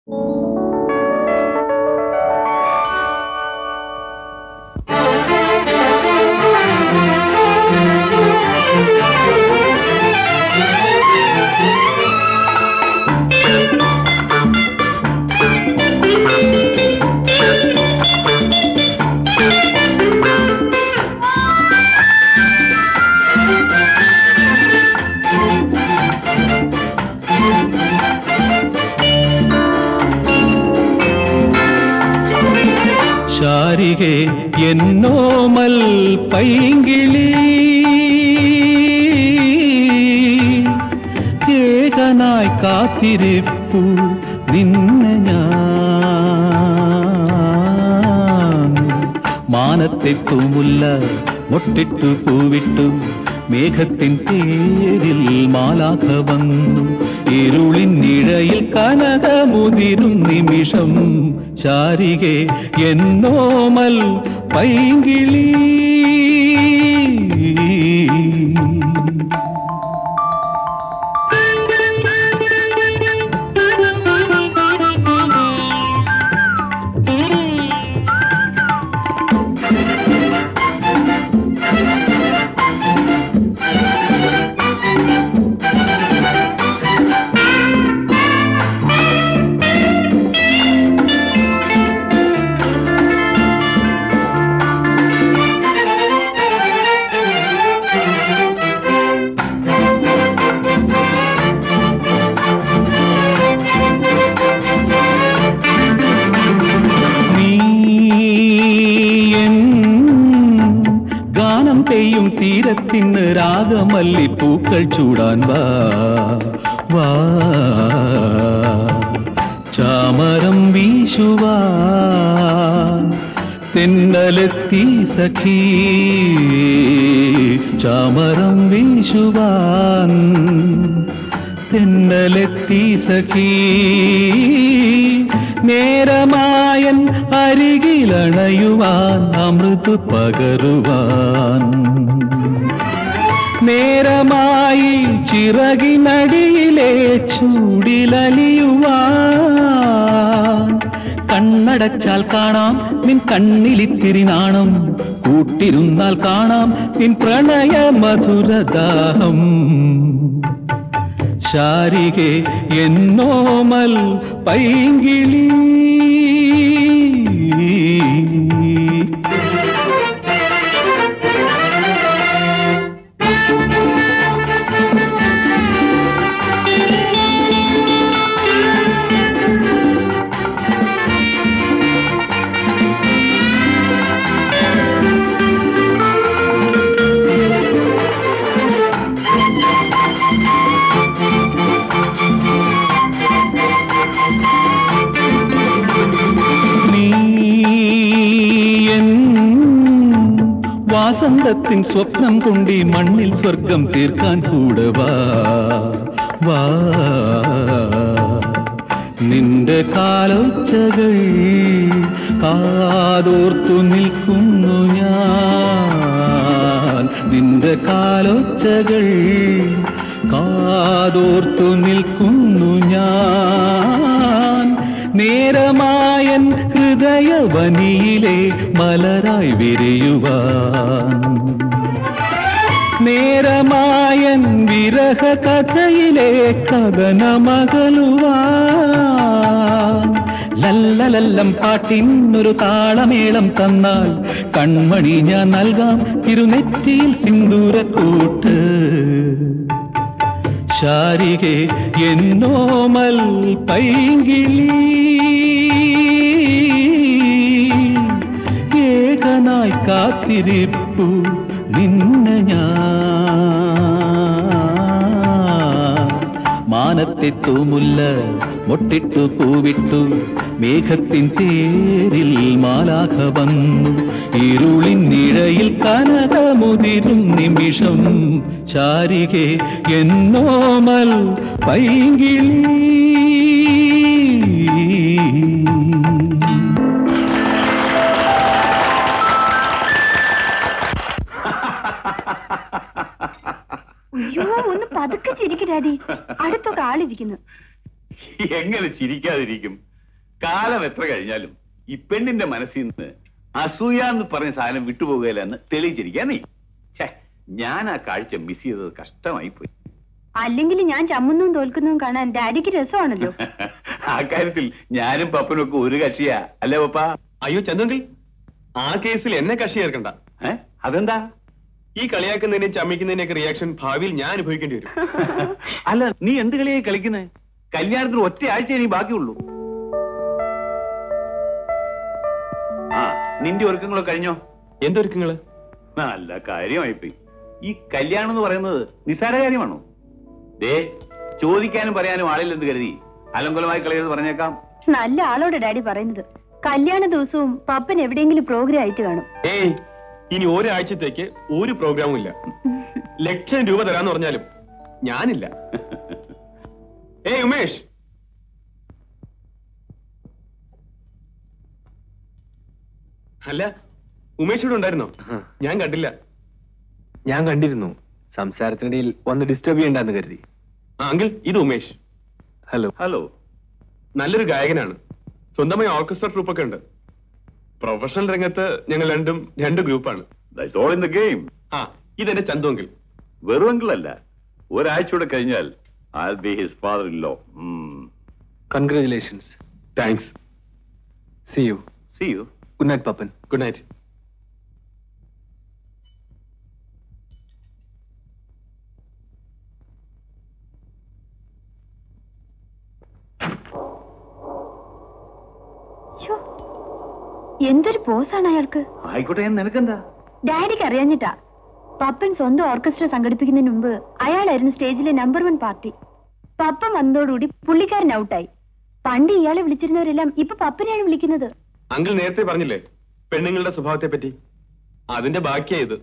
ശാരികെ എന്നോമൽ പൈങ്കിളി ഏകനായി കാത്തിരിപ്പു നിന്നെ ഞാൻ മാനത്തെ തൂമുല്ല മൊട്ടിട്ടു പൂവിട്ടു മേഘത്തിൻ പേരിൽ മാലാഖ വന്നു ഇരുളിൻ നിഴയിൽ കനകമുതിരും നിമിഷം ശാരികെ എന്നോമൽ പൈങ്കിളി നീ എൻ ഗാനം പെയ്യും തീരത്തിന് രാഗമല്ലി പൂക്കൾ ചൂടാൻ വാ വാ ചാമരം വീശുവാൻ തെന്നലെത്തി സഖീ ചാമരം വീശുവാൻ തെന്നലെത്തി സഖീ നേരമായൻ അരികിലണയുവാൻ അമൃത് പകരുവാൻ നേരമായി ചിറകിനടിയിലെ ചൂടിലലിയുവാൻ കണ്ണടച്ചാൽ കാണാം നിൻ കണ്ണിലിത്തിരി നാണം കൂട്ടിരുന്നാൽ കാണാം നിൻ പ്രണയ മധുരദാഹം ശാരികെ എന്നോമൽ പൈങ്കിളി നീ എൻ വാസന്തത്തിൻ സ്വപ്നം കൊണ്ടി മണ്ണിൽ സ്വർഗം തീർക്കാൻ കൂടെ വാ വാ നിന്റെ കാലൊച്ചകൾ കാതോർത്തു നിൽക്കുന്നു ഞാൻ നിന്റെ കാലൊച്ചകൾ കാതോർത്തു നിൽക്കുന്നു ഞാൻ നേരമായൻ ഹൃദയവനിയിലെ മലരായി വിരിയുവാൻ നേരമായൻ വിരഹ കഥയിലെ കഥനമകലുവാൻ ലല്ലലല്ലം പാട്ടിനൊരു താളമേളം തന്നാൽ കൺമണി ഞാൻ നൽകാം തിരുനെറ്റിയിൽ സിന്ദൂരക്കൂട്ട് ശാരികെ എന്നോമൽ പൈങ്കിളി ഏകനായി കാത്തിരിപ്പു നിന്നെ ഞാൻ മാനത്തെ തൂമുല്ല മൊട്ടിട്ടു പൂവിട്ടു മേഘത്തിൻ തേരിൽ മാലാഖ വന്നു ഇരുളിൻ നിഴയിൽ കനകമുതിരും നിമിഷം ചാരികെ എന്നോമൽ പൈങ്കിളി അയ്യോ ഒന്ന് പതുക്കെ ചിരിക്ക് ഡാഡി അടുത്തൊക്കെ ആളിരിക്കുന്നു എങ്ങനെ ചിരിക്കാതിരിക്കും കാലം എത്ര കഴിഞ്ഞാലും ഈ പെണ്ണിന്റെ മനസ്സിൽ നിന്ന് അസൂയ എന്ന് പറഞ്ഞ സാധനം വിട്ടുപോകുകയില്ല എന്ന് തെളിയിച്ചിരിക്കാൻ നീ ഛേ, ഞാൻ ആ കാഴ്ച മിസ് ചെയ്തത് കഷ്ടമായി പോയി അല്ലെങ്കിൽ ഞാൻ ചമ്മുന്നതും തോൽക്കുന്നതും കാണാൻ ഡാഡിക്ക് രസമാണല്ലോ ആ കാര്യത്തിൽ ഞാനും പപ്പനും ഒക്കെ ഒരു കക്ഷിയാ അല്ലേ പപ്പ അയ്യോ ചന്ദ്രങ്കിൽ ആ കേസിൽ എന്നെ കക്ഷി ചേർക്കണ്ട ഏ അതെന്താ ഈ കളിയാക്കുന്നതിനെയും ചമ്മിക്കുന്നതിനെയൊക്കെ റിയാക്ഷൻ ഭാവിയിൽ ഞാൻ അനുഭവിക്കേണ്ടി വരും അല്ല നീ എന്ത് കളിയായി കളിക്കുന്നേ കല്യാണത്തിന് ഒറ്റ ആഴ്ച നീ ബാക്കിയുള്ളൂ ആ നിന്റെ ഒരുക്കങ്ങളൊക്കെ കഴിഞ്ഞോ എന്തൊരുക്കങ്ങള് നല്ല കാര്യമായിപ്പോയി ഈ കല്യാണം എന്ന് പറയുന്നത് നിസ്സാര കാര്യമാണോ ദേ ചോദിക്കാനും പറയാനും ആളില്ലെന്ന് കരുതി അലങ്കുലമായി കളയത് പറഞ്ഞേക്കാം നല്ല ആളോട് ഡാഡി പറയുന്നത് കല്യാണ ദിവസവും പപ്പൻ എവിടെയെങ്കിലും പ്രോഗ്രാം ആയിട്ട് കാണും ഏയ് ഇനി ഒരാഴ്ചത്തേക്ക് ഒരു പ്രോഗ്രാമും ഇല്ല ലക്ഷം രൂപ തരാന്ന് പറഞ്ഞാലും ഞാനില്ല ഏയ് ഉമേഷ് അല്ല ഉമേഷ് ഇവിടെ ഉണ്ടായിരുന്നോ ഞാൻ കണ്ടില്ല ഞാൻ കണ്ടിരുന്നു സംസാരത്തിനിടയിൽ വന്ന് ഡിസ്റ്റർബ് ചെയ്യണ്ടെന്ന് കരുതി ആ അങ്കിൾ ഇത് ഉമേഷ് ഹലോ ഹലോ നല്ലൊരു ഗായകനാണ് സ്വന്തമായി ഓർക്കസ്ട്ര ട്രൂപ്പൊക്കെ ഉണ്ട് പ്രൊഫഷണൽ രംഗത്ത് ഞങ്ങൾ രണ്ടും രണ്ട് ഗ്രൂപ്പാണ് that's all in the game ആ ഇതെന്റെ ചന്തു അങ്കിൾ വെറുവെങ്കിലല്ല ഒരാഴ്ച കൂടെ കഴിഞ്ഞാൽ I be his father in law congratulations thanks see you see you good night Pappan good night ശ്ശോ, എന്തൊരു പോസാണ് അയാൾക്ക് ആയിക്കോട്ടെ ഞാൻ നിനക്കെന്താ ഡാഡിക്ക് അറിയാഞ്ഞിട്ടാ പപ്പൻ സ്വന്തം ഓർക്കസ്ട്ര സംഘടിപ്പിക്കുന്നതിന് മുമ്പ് അയാളായിരുന്നു സ്റ്റേജിലെ നമ്പർ വൺ പാർട്ടി പപ്പൻ വന്നതോടുകൂടി പുള്ളിക്കാരൻ ഔട്ടായി പണ്ട് ഇയാളെ വിളിച്ചിരുന്നവരെല്ലാം ഇപ്പൊ പപ്പനെയാണ് വിളിക്കുന്നത് അങ്കിൾ നേരത്തെ പറഞ്ഞില്ലേ പെണ്ണുങ്ങളുടെ സ്വഭാവത്തെ പറ്റി അതിന്റെ ബാക്കിയാ ഇത്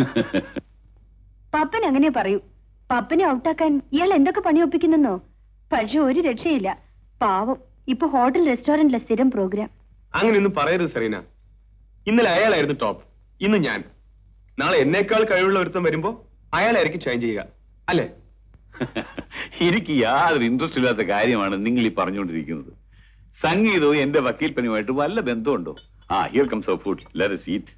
പപ്പൻ അങ്ങനെ പറയൂ പപ്പനെ ഔട്ടാക്കാൻ ഇയാൾ എന്തൊക്കെ പണി ഒപ്പിക്കുന്നെന്നോ പക്ഷെ ഒരു രക്ഷയില്ല പാവം ഇപ്പൊ ഹോട്ടൽ റെസ്റ്റോറന്റിലെ സ്ഥിരം പ്രോഗ്രാം അങ്ങനെയൊന്നും പറയരുത് സെറീന ഇന്നലെ അയാളായിരുന്നു ടോപ്പ് ഇന്ന് ഞാൻ നാളെ എന്നേക്കാൾ കഴിവുള്ള ഒരുത്തം വരുമ്പോ അയാളായിരിക്കും ചേഞ്ച് ചെയ്യുക അല്ലേ എനിക്ക് യാതൊരു ഇൻട്രസ്റ്റ് ഇല്ലാത്ത കാര്യമാണ് നിങ്ങൾ ഈ പറഞ്ഞുകൊണ്ടിരിക്കുന്നത് സംഗീതവും എന്റെ വക്കീൽ പണിയുമായിട്ട് വല്ല ബന്ധമുണ്ടോ ആ here comes of food let seat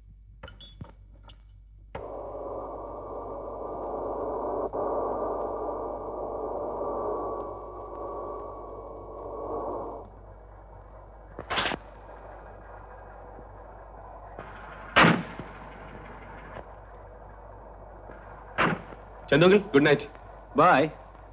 ചന്തുങ്കിൽ good night bye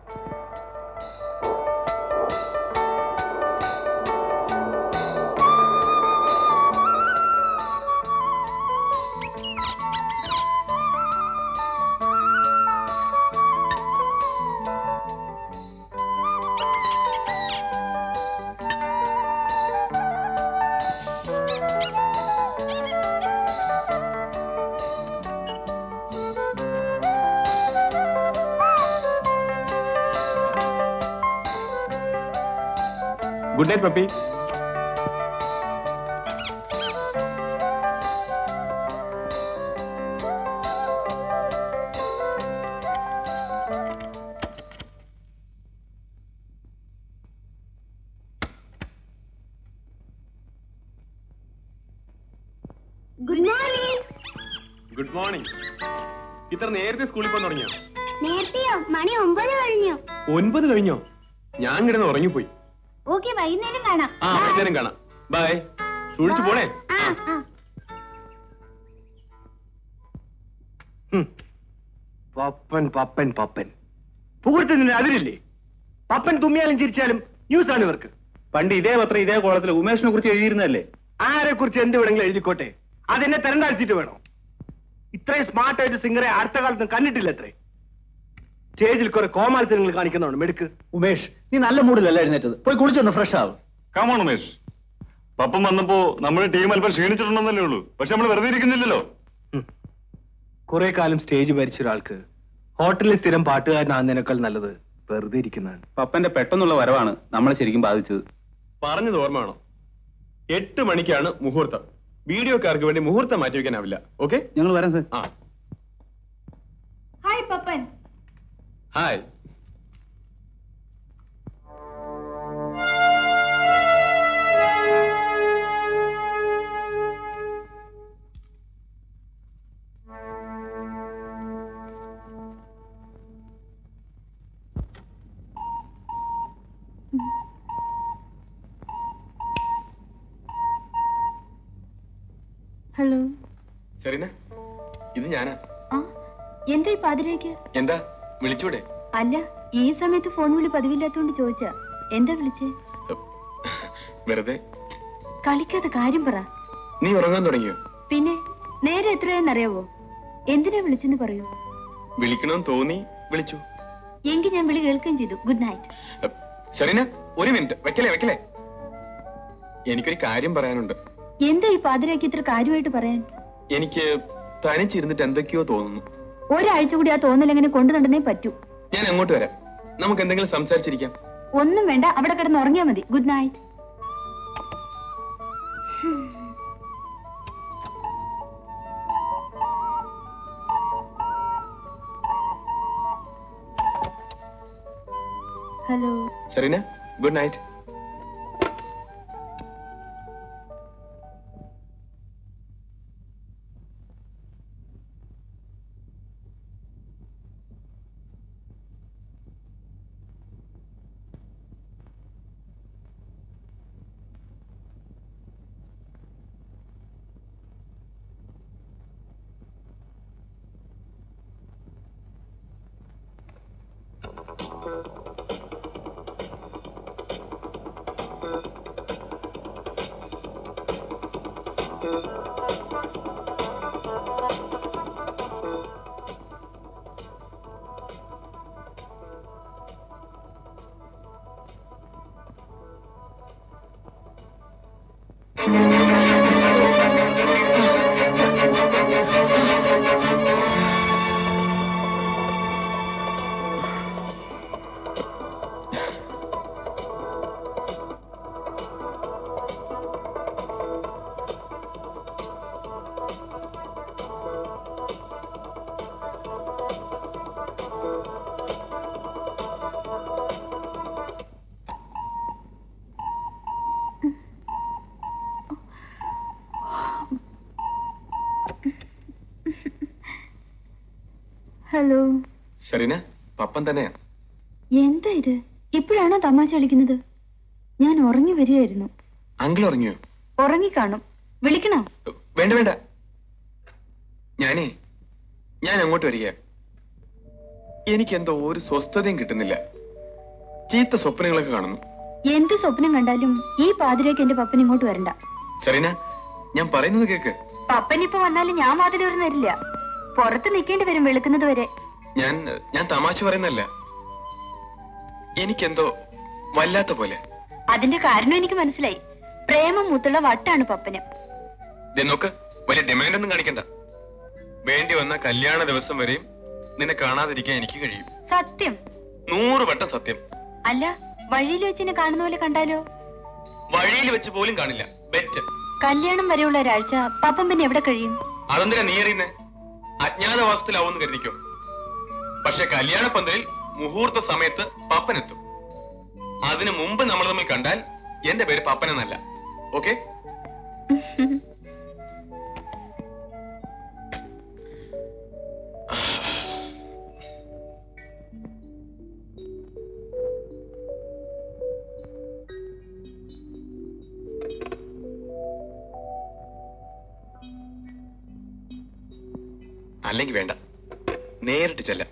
good night Pappi good morning good morning ഇത്ര നേരത്തെ സ്കൂളിൽ പോകാൻ തുടങ്ങിയോ നേരത്തെയോ മണി ഒമ്പത് കഴിഞ്ഞു ഒൻപത് കഴിഞ്ഞോ ഞാൻ കിടന്ന് ഉറങ്ങിപ്പോയി ഓക്കെ വൈകുന്നേരം കാണാം ആ വൈകുന്നേരം കാണാം ബൈ സൂക്ഷിച്ചു പോണേ ആ, ആ. ഹും. പപ്പൻ പപ്പൻ പപ്പൻ സുഹൃത്തിന് അതിരില്ലേ പപ്പൻ തുമ്മിയാലും ചിരിച്ചാലും ന്യൂസ് ആണ് ഇവർക്ക് പണ്ട് ഇതേ പത്രം ഇതേ കോളത്തിൽ ഉമേഷിനെ കുറിച്ച് എഴുതിയിരുന്നല്ലേ ആരെ കുറിച്ച് എന്ത് വേണമെങ്കിലും എഴുതിക്കോട്ടെ അതെന്നെ തെരഞ്ഞെടുത്തിട്ട് വേണോ ഇത്രയും സ്മാർട്ട് ആയിട്ട് സിംഗറെ അടുത്ത കാലത്ത് കണ്ടിട്ടില്ല അത്രേ സ്റ്റേജിൽ കുറെ കോമാളിത്തരങ്ങൾ കാണിക്കുന്നതാണ് മെടുക്ക് ഉമേഷ് നീ നല്ല മൂഡിലല്ല എഴുന്നേറ്റത് പോയി കുളിച്ചൊന്ന് ഫ്രഷ് ആവും കമോൺ ഉമേഷ് പപ്പം വന്നപ്പോ നമ്മുടെ ടീം അല്പം ക്ഷീണിച്ചിട്ടുണ്ടെന്നല്ലേ ഉള്ളൂ പക്ഷെ നമ്മൾ വെറുതെ ഇരിക്കുന്നില്ലല്ലോ കുറെ കാലം സ്റ്റേജ് ഭരിച്ച ഒരാൾക്ക് ഹോട്ടലിൽ സ്ഥിരം പാട്ടുകാരനാകുന്നതിനേക്കാൾ നല്ലത് വെറുതെ ഇരിക്കുന്നതാണ് പപ്പന്റെ പെട്ടെന്നുള്ള വരവാണ് നമ്മളെ ശരിക്കും ബാധിച്ചത് പറഞ്ഞത് ഓർമ്മയാണോ എട്ട് മണിക്കാണ് മുഹൂർത്തം വീഡിയോക്കാർക്ക് വേണ്ടി മുഹൂർത്തം മാറ്റി വെക്കാനാവില്ല ഓക്കെ ഞങ്ങൾ വരാം സാർ ആ hi Pappan hi hello Serena ഇത് ഞാനാ ആ എന്താ ഈ പാതിരേക്ക് എന്താ വിളിച്ചൂടെ അല്ല ഈ സമയത്ത് ഫോൺ വിളി പതിവില്ലാത്തോണ്ട് ചോദിച്ചാ എന്താ വിളിച്ചേ വെറുതെ കളിക്കാത്ത കാര്യം പറ നീ ഉറങ്ങാൻ തുടങ്ങിയോ പിന്നെ നേരെ എത്രയെന്നറിയാവോ എന്തിനാ വിളിച്ചെന്ന് പറയൂ വിളിക്കണമെന്ന് തോന്നി വിളിച്ചു എങ്കിൽ ഞാൻ വിളി കേൾക്കുകയും ചെയ്തു ഗുഡ് നൈറ്റ് സെറീന ഒരു മിനിറ്റ് വെക്കലേ വെക്കലേ എനിക്കൊരു കാര്യം പറയാനുണ്ട് എന്താ ഈ പാതിരാക്കി ഇത്ര കാര്യമായിട്ട് പറയാൻ എനിക്ക് തനിച്ചിരുന്നിട്ട് എന്തൊക്കെയോ തോന്നുന്നു ഒരാഴ്ച കൂടി ആ തോന്നൽ എങ്ങനെ കൊണ്ടു നടന്നേ പറ്റൂ ഞാൻ അങ്ങോട്ട് വരാം നമുക്ക് എന്തെങ്കിലും സംസാരിച്ചിരിക്കാം ഒന്നും വേണ്ട അവിടെ കിടന്ന് ഉറങ്ങിയാ മതി good night hello Serena good night hello Serena Pappan തന്നെയാ എന്താ ഇത് ഇപ്പോഴാണോ തമാശ കളിക്കുന്നത് ഞാൻ ഉറങ്ങി വരികയായിരുന്നു അങ്കിൾ ഉറങ്ങിയോ ഉറങ്ങിക്കാണും വിളിക്കണോ വേണ്ട വേണ്ട ഞാനേ ഞാൻ അങ്ങോട്ട് വരിക എനിക്കെന്തോ ഒരു സ്വസ്ഥതയും കിട്ടുന്നില്ല ചീത്ത സ്വപ്നങ്ങളൊക്കെ കാണുന്നു എന്ത് സ്വപ്നം കണ്ടാലും ഈ പാതിരേക്ക് എന്റെ പപ്പൻ ഇങ്ങോട്ട് വരണ്ട സെറീന ഞാൻ പറയുന്നത് കേക്ക് പപ്പൻ ഇപ്പൊ വന്നാലും ഞാൻ വാതിൽ ഒരു വരില്ല പുറത്ത് നിൽക്കേണ്ടി വരും വെളുക്കുന്നത് വരെ ഞാൻ ഞാൻ തമാശ പറയുന്നല്ല എനിക്കെന്തോ വല്ലാത്ത പോലെ അതിന്റെ കാരണം എനിക്ക് മനസ്സിലായി പ്രേമം മൂത്തുള്ള വട്ടാണ് പപ്പന് ദേ നോക്ക് വലിയ ഡിമാൻഡ് ഒന്നും കാണിക്കണ്ട വേണ്ടി വന്ന കല്യാണ ദിവസം വരെയും നിന്നെ കാണാതിരിക്കാൻ എനിക്ക് കഴിയും സത്യം നൂറ് വട്ടം സത്യം അല്ല വഴിയിൽ വെച്ചിനെ കാണുന്ന പോലെ കണ്ടാലോ വഴിയിൽ വെച്ച് പോലും കാണില്ല ബെറ്റ് കല്യാണം വരെയുള്ള ഒരാഴ്ച പപ്പൻ പിന്നെ എവിടെ കഴിയും അതെന്തിനാ നീ അറിയുന്നേ അജ്ഞാതവാസത്തിലാവുമെന്ന് കരുതിക്കോ പക്ഷെ കല്യാണ പന്തലിൽ മുഹൂർത്ത സമയത്ത് പപ്പനെത്തും അതിനു മുമ്പ് നമ്മൾ തമ്മിൽ കണ്ടാൽ എന്റെ പേര് പപ്പനെന്നല്ല ഓക്കെ അല്ലെങ്കിൽ വേണ്ട നേരിട്ട് ചെല്ലാം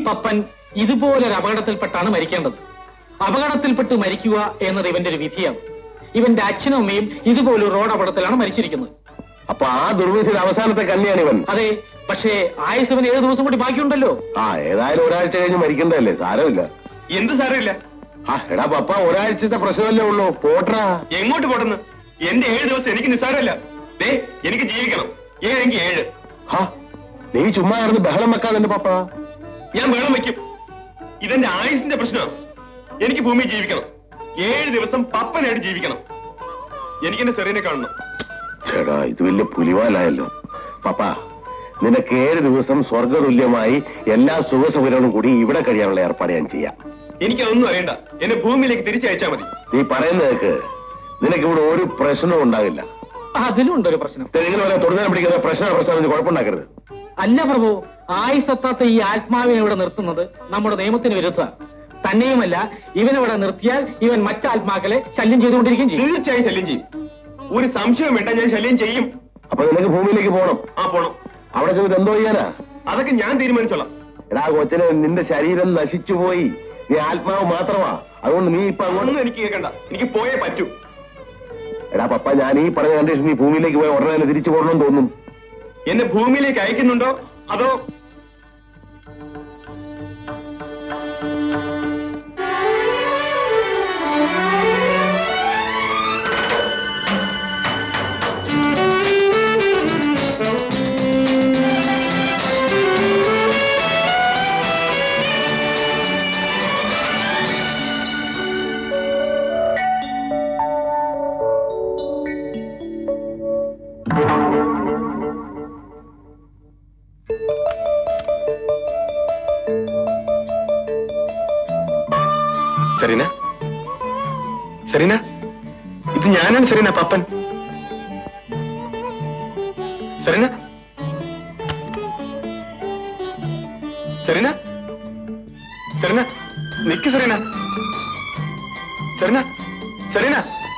പപ്പൻ ഇതുപോലൊരു അപകടത്തിൽപ്പെട്ടാണ് മരിക്കേണ്ടത് അപകടത്തിൽപ്പെട്ട് മരിക്കുക എന്നത് ഇവന്റെ ഒരു വിധിയാണ് ഇവന്റെ അച്ഛനും അമ്മയും ഇതുപോലൊരു റോഡ് അപകടത്തിലാണ് മരിച്ചിരിക്കുന്നത് അപ്പൊ ആ ദുർവിധിയുടെ അവസാനത്തെ കന്യാണ് ഇവൻ അതെ പക്ഷേ ആയുസവൻ ഏഴ് ദിവസം കൂടി ബാക്കിയുണ്ടല്ലോ ആ ഏതായാലും ഒരാഴ്ച കഴിഞ്ഞ് മരിക്കണ്ടല്ലേ സാരമില്ല എന്ത് സാരമില്ല ആ എടാ പപ്പ ഒരാഴ്ചത്തെ പ്രശ്നമല്ലേ ഉള്ളൂ പോട്രാ എങ്ങോട്ട് പോട്ടെന്ന് എന്റെ ഏഴ് ദിവസം എനിക്ക് നിസ്സാരമല്ല ദേ എനിക്ക് ജീവിക്കണം ഏഴെങ്കിൽ ഏഴ് ഹാ നീ ചുമ്മാ കിടന്ന് ബഹളം വെക്കാതെ എന്റെ പപ്പ ഞാൻ വെള്ളം വെക്കും ഇതെന്റെ ആയുസിന്റെ പ്രശ്നമാണ് എനിക്ക് ഭൂമിയിൽ ജീവിക്കണം ഏഴ് ദിവസം പപ്പനായിട്ട് ജീവിക്കണം എനിക്ക് എന്റെ സെറീനെ കാണണം ചേടാ ഇത് വലിയ പുലിവാലായല്ലോ പപ്പ നിനക്ക് ഏഴ് ദിവസം സ്വർഗതുല്യമായി എല്ലാ സുഖസൗകര്യങ്ങളും കൂടി ഇവിടെ കഴിയാനുള്ള ഏർപ്പാട് ഞാൻ ചെയ്യാം എനിക്കതൊന്നും അറിയണ്ട എന്നെ ഭൂമിയിലേക്ക് തിരിച്ചയച്ചാൽ മതി നീ പറയുന്നതൊക്കെ നിനക്ക് ഇവിടെ ഒരു പ്രശ്നവും ഉണ്ടാകില്ല അതിലും ഉണ്ടൊരു പ്രശ്നം നിങ്ങൾ വരെ തൊടുന്നതിനെ പിടിക്കുന്ന പ്രശ്ന പ്രശ്നം കുഴപ്പമുണ്ടാക്കരുത് അല്ല പ്രഭു ആയുസത്താത്ത ഈ ആത്മാവിനെ ഇവിടെ നിർത്തുന്നത് നമ്മുടെ നിയമത്തിന് വിരുദ്ധ തന്നെയുമല്ല ഇവനിവിടെ നിർത്തിയാൽ ഇവൻ മറ്റാത്മാക്കളെ ശല്യം ചെയ്തുകൊണ്ടിരിക്കുകയും ചെയ്യും തീർച്ചയായും ശല്യം ചെയ്യും ഒരു സംശയം വേണ്ട ഞാൻ ശല്യം ചെയ്യും അപ്പൊ നിനക്ക് ഭൂമിയിലേക്ക് പോകണം ആ പോണം അവിടെ ചെന്നിട്ട് എന്തോ ചെയ്യാനാ അതൊക്കെ ഞാൻ തീരുമാനിച്ചോളാം എടാ കൊച്ചനെ നിന്റെ ശരീരം നശിച്ചുപോയി നീ ആത്മാവ് മാത്രമാ അതുകൊണ്ട് നീ ഇപ്പൊ അങ്ങോട്ട് ഒന്നും എനിക്ക് കേൾക്കണ്ട എനിക്ക് പോയേ പറ്റൂ എടാ പപ്പ ഞാൻ ഈ പറഞ്ഞ കണ്ടീഷൻ നീ ഭൂമിയിലേക്ക് പോയി ഉടനെ തന്നെ തിരിച്ചു പോകണമെന്ന് തോന്നും എന്നെ ഭൂമിയിലേക്ക് അയക്കുന്നുണ്ടോ അതോ സെറീന സെറീന ഇത് ഞാനാണ് Serena Pappan Serena Serena Serena നിക്ക് Serena Serena Serena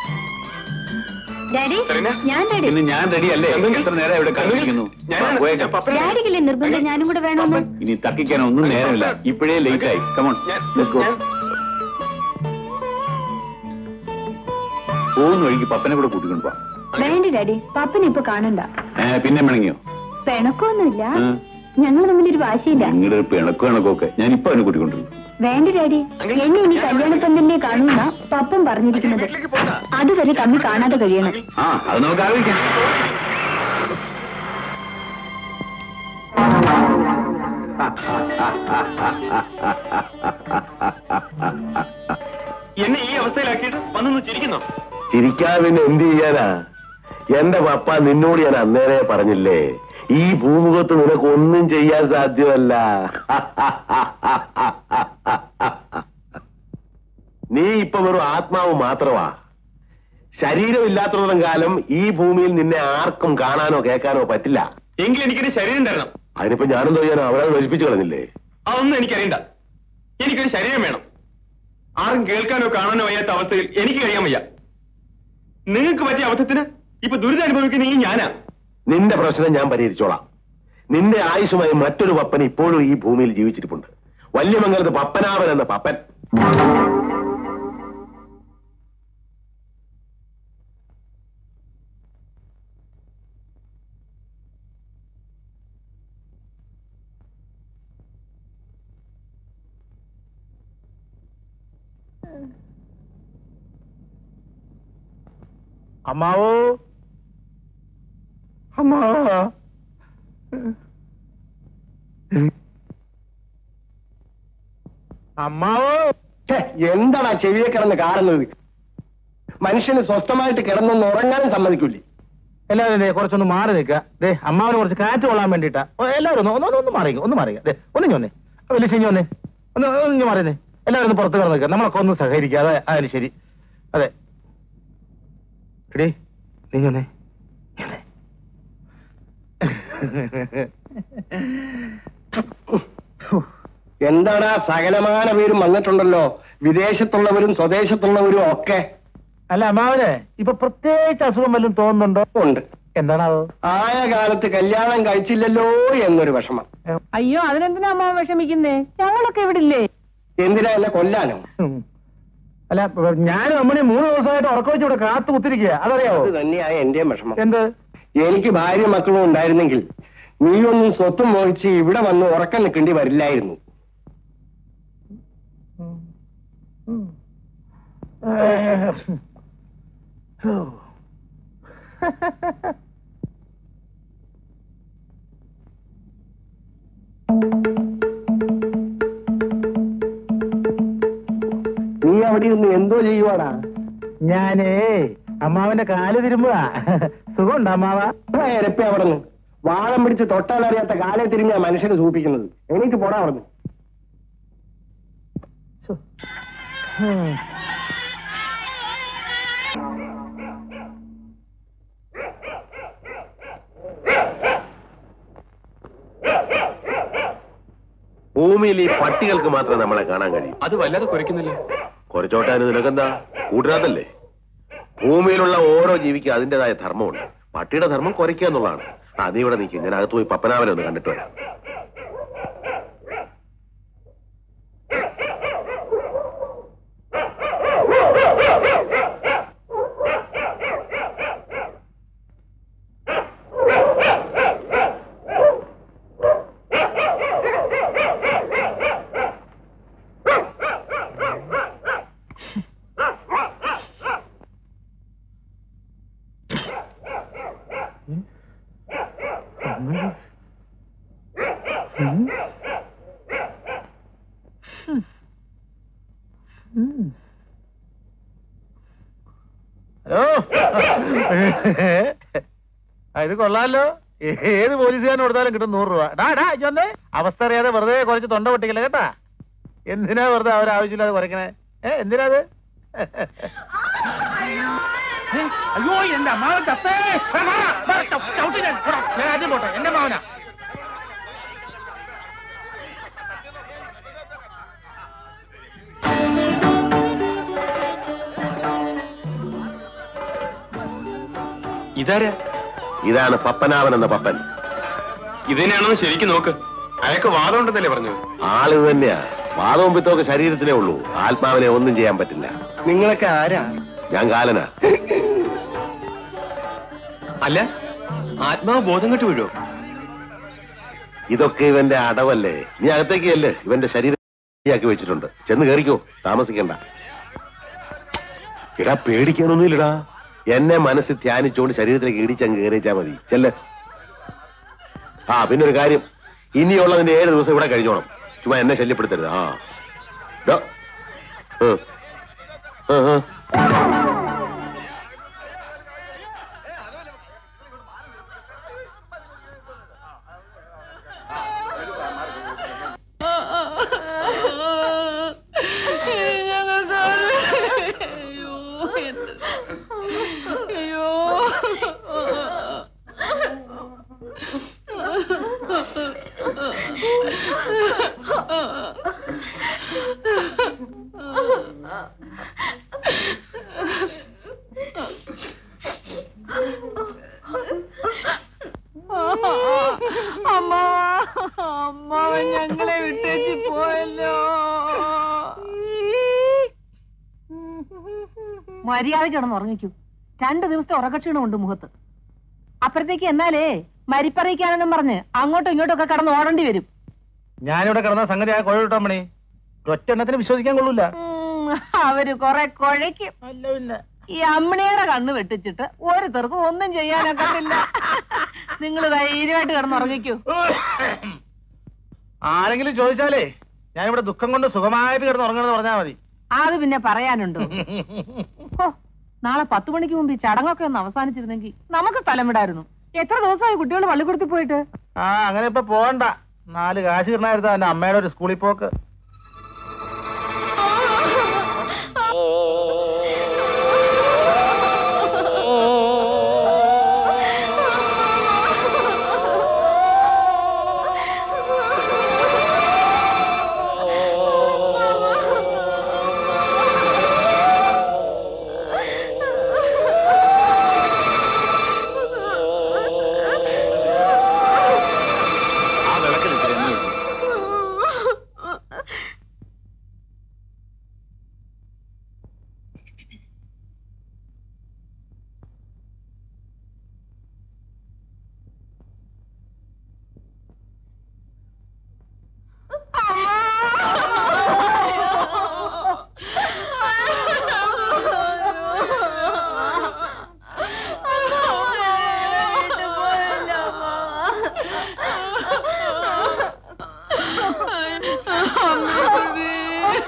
daddy Serena? ഞാൻ ഡാഡി പിന്നെ ഞാൻ റെഡി അല്ലേ എന്തെങ്കിലും- എത്ര നേരം ഇവിടെ കാത്തിരിക്കുന്നു ഞാനാണ് പോയേക്കാം. ഞാൻ പപ്പനാണ്. ഡാഡിക്കില്ലേ നിർബന്ധം ഞാനും കൂടെ വേണമെന്ന് ഇനി തക്കിക്കാൻ ഒന്നും നേരമില്ല ഇപ്പോഴേ ലേറ്റ് ആയി കമോൺ ഞാൻ- ലെറ്റ്സ് ഗോ ഞാൻ- പോകുന്ന വഴിക്ക് പപ്പനെ കൂടെ കൂട്ടിക്കൊണ്ട് പോവാം വേണ്ട ഡാഡി പപ്പനെ ഇപ്പൊ കാണണ്ട ഏ, പിന്നെ മിണങ്ങിയോ പിണക്കൊന്നുമില്ല ഉം. ഞങ്ങൾ തമ്മിലൊരു വാശിയില്ല നിങ്ങളുടെ ഒരു പിണക്കോ ഇണക്കൊക്കെ ഞാൻ ഇപ്പൊ അവനെ കൂട്ടിക്കൊണ്ടിരുന്നു വേണ്ട ഡാഡി എന്നെ ഇനി കല്യാണപ്പന്തലിനെ കാണുന്ന പപ്പൻ പറഞ്ഞിരിക്കുന്നത് വീട്ടിലേക്ക് പോണ്ട. അതുവരെ തമ്മിൽ കാണാതെ കഴിയണം ആ അത് നമുക്ക് ആലോചിക്കാം എന്നെ ഈ അവസ്ഥയിലാക്കിയിട്ട് വന്നൊന്ന് ചിരിക്കുന്നോ ചിരിക്കാതെ പിന്നെ എന്ത് ചെയ്യാനാ എന്റെ പപ്പ നിന്നോട് ഞാൻ അന്നേരെ പറഞ്ഞില്ലേ ഈ ഭൂമുഖത്ത് നിനക്ക് ഒന്നും ചെയ്യാൻ സാധ്യമല്ല നീ ഇപ്പൊ വെറും ആത്മാവ് മാത്രമാ ശരീരമില്ലാത്തത്തോളം കാലം ഈ ഭൂമിയിൽ നിന്നെ ആർക്കും കാണാനോ കേൾക്കാനോ പറ്റില്ല എങ്കിൽ എനിക്കൊരു ശരീരം തരണം അതിനിപ്പോ ഞാനെന്തോ ചെയ്യാനോ അവരെ നശിപ്പിച്ചു കളഞ്ഞില്ലേ അതൊന്നും എനിക്കറിയണ്ട എനിക്കൊരു ശരീരം വേണം ആരും കേൾക്കാനോ കാണാനോ വയ്യാത്ത അവസ്ഥയിൽ എനിക്ക് കഴിയാൻ വയ്യ നിങ്ങൾക്ക് പറ്റിയ അബദ്ധത്തിന് ഇപ്പൊ ദുരിതം അനുഭവിക്കുന്ന ഈ ഞാനാ നിന്റെ പ്രശ്നം ഞാൻ പരിഹരിച്ചോളാം നിന്റെ ആയുഷുമായി മറ്റൊരു പപ്പൻ ഇപ്പോഴും ഈ ഭൂമിയിൽ ജീവിച്ചിരിപ്പുണ്ട് വല്യമംഗലത്ത് പപ്പനാവൻ എന്ന പപ്പൻ അമ്മാവോ അമ്മാവാ അമ്മാവോ എന്താടാ ചെവിയെ കിടന്ന് കാണുന്നത് മനുഷ്യന് സ്വസ്ഥമായിട്ട് കിടന്നൊന്ന് ഉറങ്ങാനും സമ്മതിക്കൂലേ എല്ലാവരും ദേ കുറച്ചൊന്ന് മാറി നിൽക്കുക ദേ അമ്മാവന് കുറച്ച് കാറ്റ് കൊള്ളാൻ വേണ്ടിട്ടാ എല്ലാവരും ഒന്ന് ഒന്ന് ഒന്ന് മാറി ഒന്ന് മാറി ദേ ഒന്ന് ഇഞ്ഞ് വന്നേ വലിയ ചിഞ്ഞു വന്നേ ഒന്ന് ഒന്ന് മാറിയേ എല്ലാവരും ഒന്ന് പുറത്ത് കിടന്ന് നിൽക്കുക നമ്മളൊക്കെ ഒന്ന് സഹകരിക്കുക അതെ അതിന് ശരി അതെ എടീ നീ ഇഞ്ഞ് വന്നേ ഇഞ്ഞ് വന്നേ. എന്താടാ സകലമാന പേരും വന്നിട്ടുണ്ടല്ലോ വിദേശത്തുള്ളവരും സ്വദേശത്തുള്ളവരും ഒക്കെ അല്ല അമ്മാവന് ഇപ്പൊ പ്രത്യേകിച്ച് അസുഖം വല്ലതും തോന്നുന്നുണ്ടോ ഉണ്ട് എന്താണാവോ ആയ കാലത്ത് കല്യാണം കഴിച്ചില്ലല്ലോ എന്നൊരു വിഷമം അയ്യോ അതിനെന്തിനാ അമ്മാവൻ വിഷമിക്കുന്നേ ഞങ്ങളൊക്കെ ഇവിടെ ഇല്ലേ എന്തിനാ എന്നെ കൊല്ലാനോ ഉം. അല്ല ഞാനും അമ്മണി മൂന്ന് ദിവസമായിട്ട് ഉറക്കം വെച്ച് ഇവിടെ കാത്തു കുത്തിരിക്കുക അതറിയാവോ അത് തന്നെയായ എന്റെയും വിഷമം എന്ത് എനിക്ക് ഭാര്യ മക്കളും ഉണ്ടായിരുന്നെങ്കിൽ നീയൊന്നും സ്വത്തും മോഹിച്ച് ഇവിടെ വന്ന് ഉറക്കം നിൽക്കേണ്ടി വരില്ലായിരുന്നു നീ അവിടെ ഇരുന്ന് എന്തോ ചെയ്യുവാടാ ഞാനേ അമ്മാവന്റെ കാല് തിരുമ്പുക സുഖമുണ്ടോ അമ്മാവ എരപ്പി അവിടെ നിന്ന് വാളം പിടിച്ച് തൊട്ടാലറിയാത്ത കാലേ തിരിഞ്ഞാ മനുഷ്യനെ സൂപ്പിക്കുന്നത് എനിക്ക് പോടാ അവിടെ നിന്ന് ഉം. ഭൂമിയിൽ ഈ പട്ടികൾക്ക് മാത്രമേ നമ്മളെ കാണാൻ കഴിയൂ അത് വല്ലാതെ കുരയ്ക്കുന്നില്ല കുറച്ചോട്ടാന് നിനക്കെന്താ കൂട്ടുകാരല്ലേ ഭൂമിയിലുള്ള ഓരോ ജീവിക്കും അതിന്റേതായ ധർമ്മമുണ്ട് പട്ടിയുടെ ധർമ്മം കുറയ്ക്കുക എന്നുള്ളതാണ് ആ നീ ഇവിടെ നിൽക്കും ഞാൻ അകത്ത് പോയി പപ്പനാവനെ ഒന്ന് കണ്ടിട്ട് വരാം ഹലോ ആ, ഇത് കൊള്ളാലോ ഏത് പോലീസുകാരൻ കൊടുത്താലും കിട്ടും നൂറ് രൂപ ഡാ ഡാ ഇജ്ജ് വന്നേ അവസ്ഥ അറിയാതെ വെറുതെ കുറച്ച് തൊണ്ട പൊട്ടിക്കല കേട്ടാ എന്തിനാ വെറുതെ അവരാവശ്യമില്ലാതെ കുറയ്ക്കണേ ഏ എന്തിനാ അത് അയ്യോ എന്റെ അമ്മാവൻ ചത്തേ വാ, വാ, വാ, ചവ്- ചവിട്ടി ഞാൻ. പോടാ, ഞാൻ ആദ്യം പോട്ടെ എന്റെ മാവനാ ഇതാരാ ഇതാണ് പപ്പനാവൻ എന്ന പപ്പൻ ഇതിനെയാണെന്ന് ശരിക്കും നോക്ക് അയാൾക്ക് വാദം ഉണ്ടെന്നല്ലേ പറഞ്ഞു ആള് ഇത് തന്നെയാ വാദവും പിത്തമൊക്കെ ശരീരത്തിലേ ഉള്ളൂ ആത്മാവിനെ ഒന്നും ചെയ്യാൻ പറ്റില്ല നിങ്ങളൊക്കെ ആരാ ഞാൻ കാലനാ അല്ല ആത്മാവ് ബോധം കെട്ട് വീഴോ ഇതൊക്കെ ഇവന്റെ അടവല്ലേ നീ അകത്തേക്ക് അല്ലേ ഇവന്റെ ശരീരം ആക്കി വെച്ചിട്ടുണ്ട് ചെന്ന് കയറിക്കോ താമസിക്കണ്ട ഇടാ പേടിക്കാനൊന്നുമില്ലടാ എന്നെ മനസ്സിൽ ധ്യാനിച്ചുകൊണ്ട് ശരീരത്തിലേക്ക് ഇടിച്ചങ്ങ് കയറിച്ചാ മതി ചെല്ല് ആ പിന്നെ ഒരു കാര്യം ഇനിയുള്ളതിന്റെ ഏഴ് ദിവസം ഇവിടെ കഴിഞ്ഞോണം ചുമ്മാ എന്നെ ശല്യപ്പെടുത്തരുത് ആ ഡോ. ഉം. ഉം, ഉം. അമ്മാവൻ ഞങ്ങളെ വിട്ടേച്ച് പോയല്ലോ മര്യാദ കിടന്ന് ഉറങ്ങിക്കൂ രണ്ടു ദിവസത്തെ ഉറക്കക്ഷീണമുണ്ട് മുഖത്ത് അപ്പഴത്തേക്ക് എന്നാലേ മരിപ്പറിയിക്കാനെന്നും പറഞ്ഞ് അങ്ങോട്ടും ഇങ്ങോട്ടും ഒക്കെ കടന്ന് ഓടേണ്ടി വരും ഞാനിവിടെ കിടന്ന സംഗതി ആ കുഴ മണി ഒറ്റെണ്ണത്തിന് വിശ്വസിക്കാൻ കൊള്ളൂല ഉം, അവര് കൊറേ കുഴയ്ക്കും ഈ അമ്മിണിയുടെ കണ്ണ് വെട്ടിച്ചിട്ട് ഓരോരുത്തർക്കും ഒന്നും ചെയ്യാനൊക്കത്തില്ല നിങ്ങൾ ധൈര്യമായിട്ട് കിടന്നുറങ്ങിക്കൂ ആരെങ്കിലും ചോദിച്ചാലേ ഞാനിവിടെ ദുഃഖം കൊണ്ട് സുഖമായിട്ട് കിടന്ന് ഉറങ്ങണമെന്ന് പറഞ്ഞാൽ മതി അത് പിന്നെ പറയാനുണ്ടോ ഹോ, നാളെ പത്ത് മണിക്ക് മുമ്പ് ഈ ചടങ്ങൊക്കെ ഒന്ന് അവസാനിച്ചിരുന്നെങ്കിൽ നമുക്ക് സ്ഥലം വിടായിരുന്നു എത്ര ദിവസമായി കുട്ടികൾ പള്ളിക്കൂടത്തിൽ പോയിട്ട് ആ അങ്ങനെ ഇപ്പൊ പോകണ്ട നാല് കാശ് കിട്ടണായിരുന്നു എന്റെ അമ്മയുടെ ഒരു സ്കൂളിൽ പോക്ക്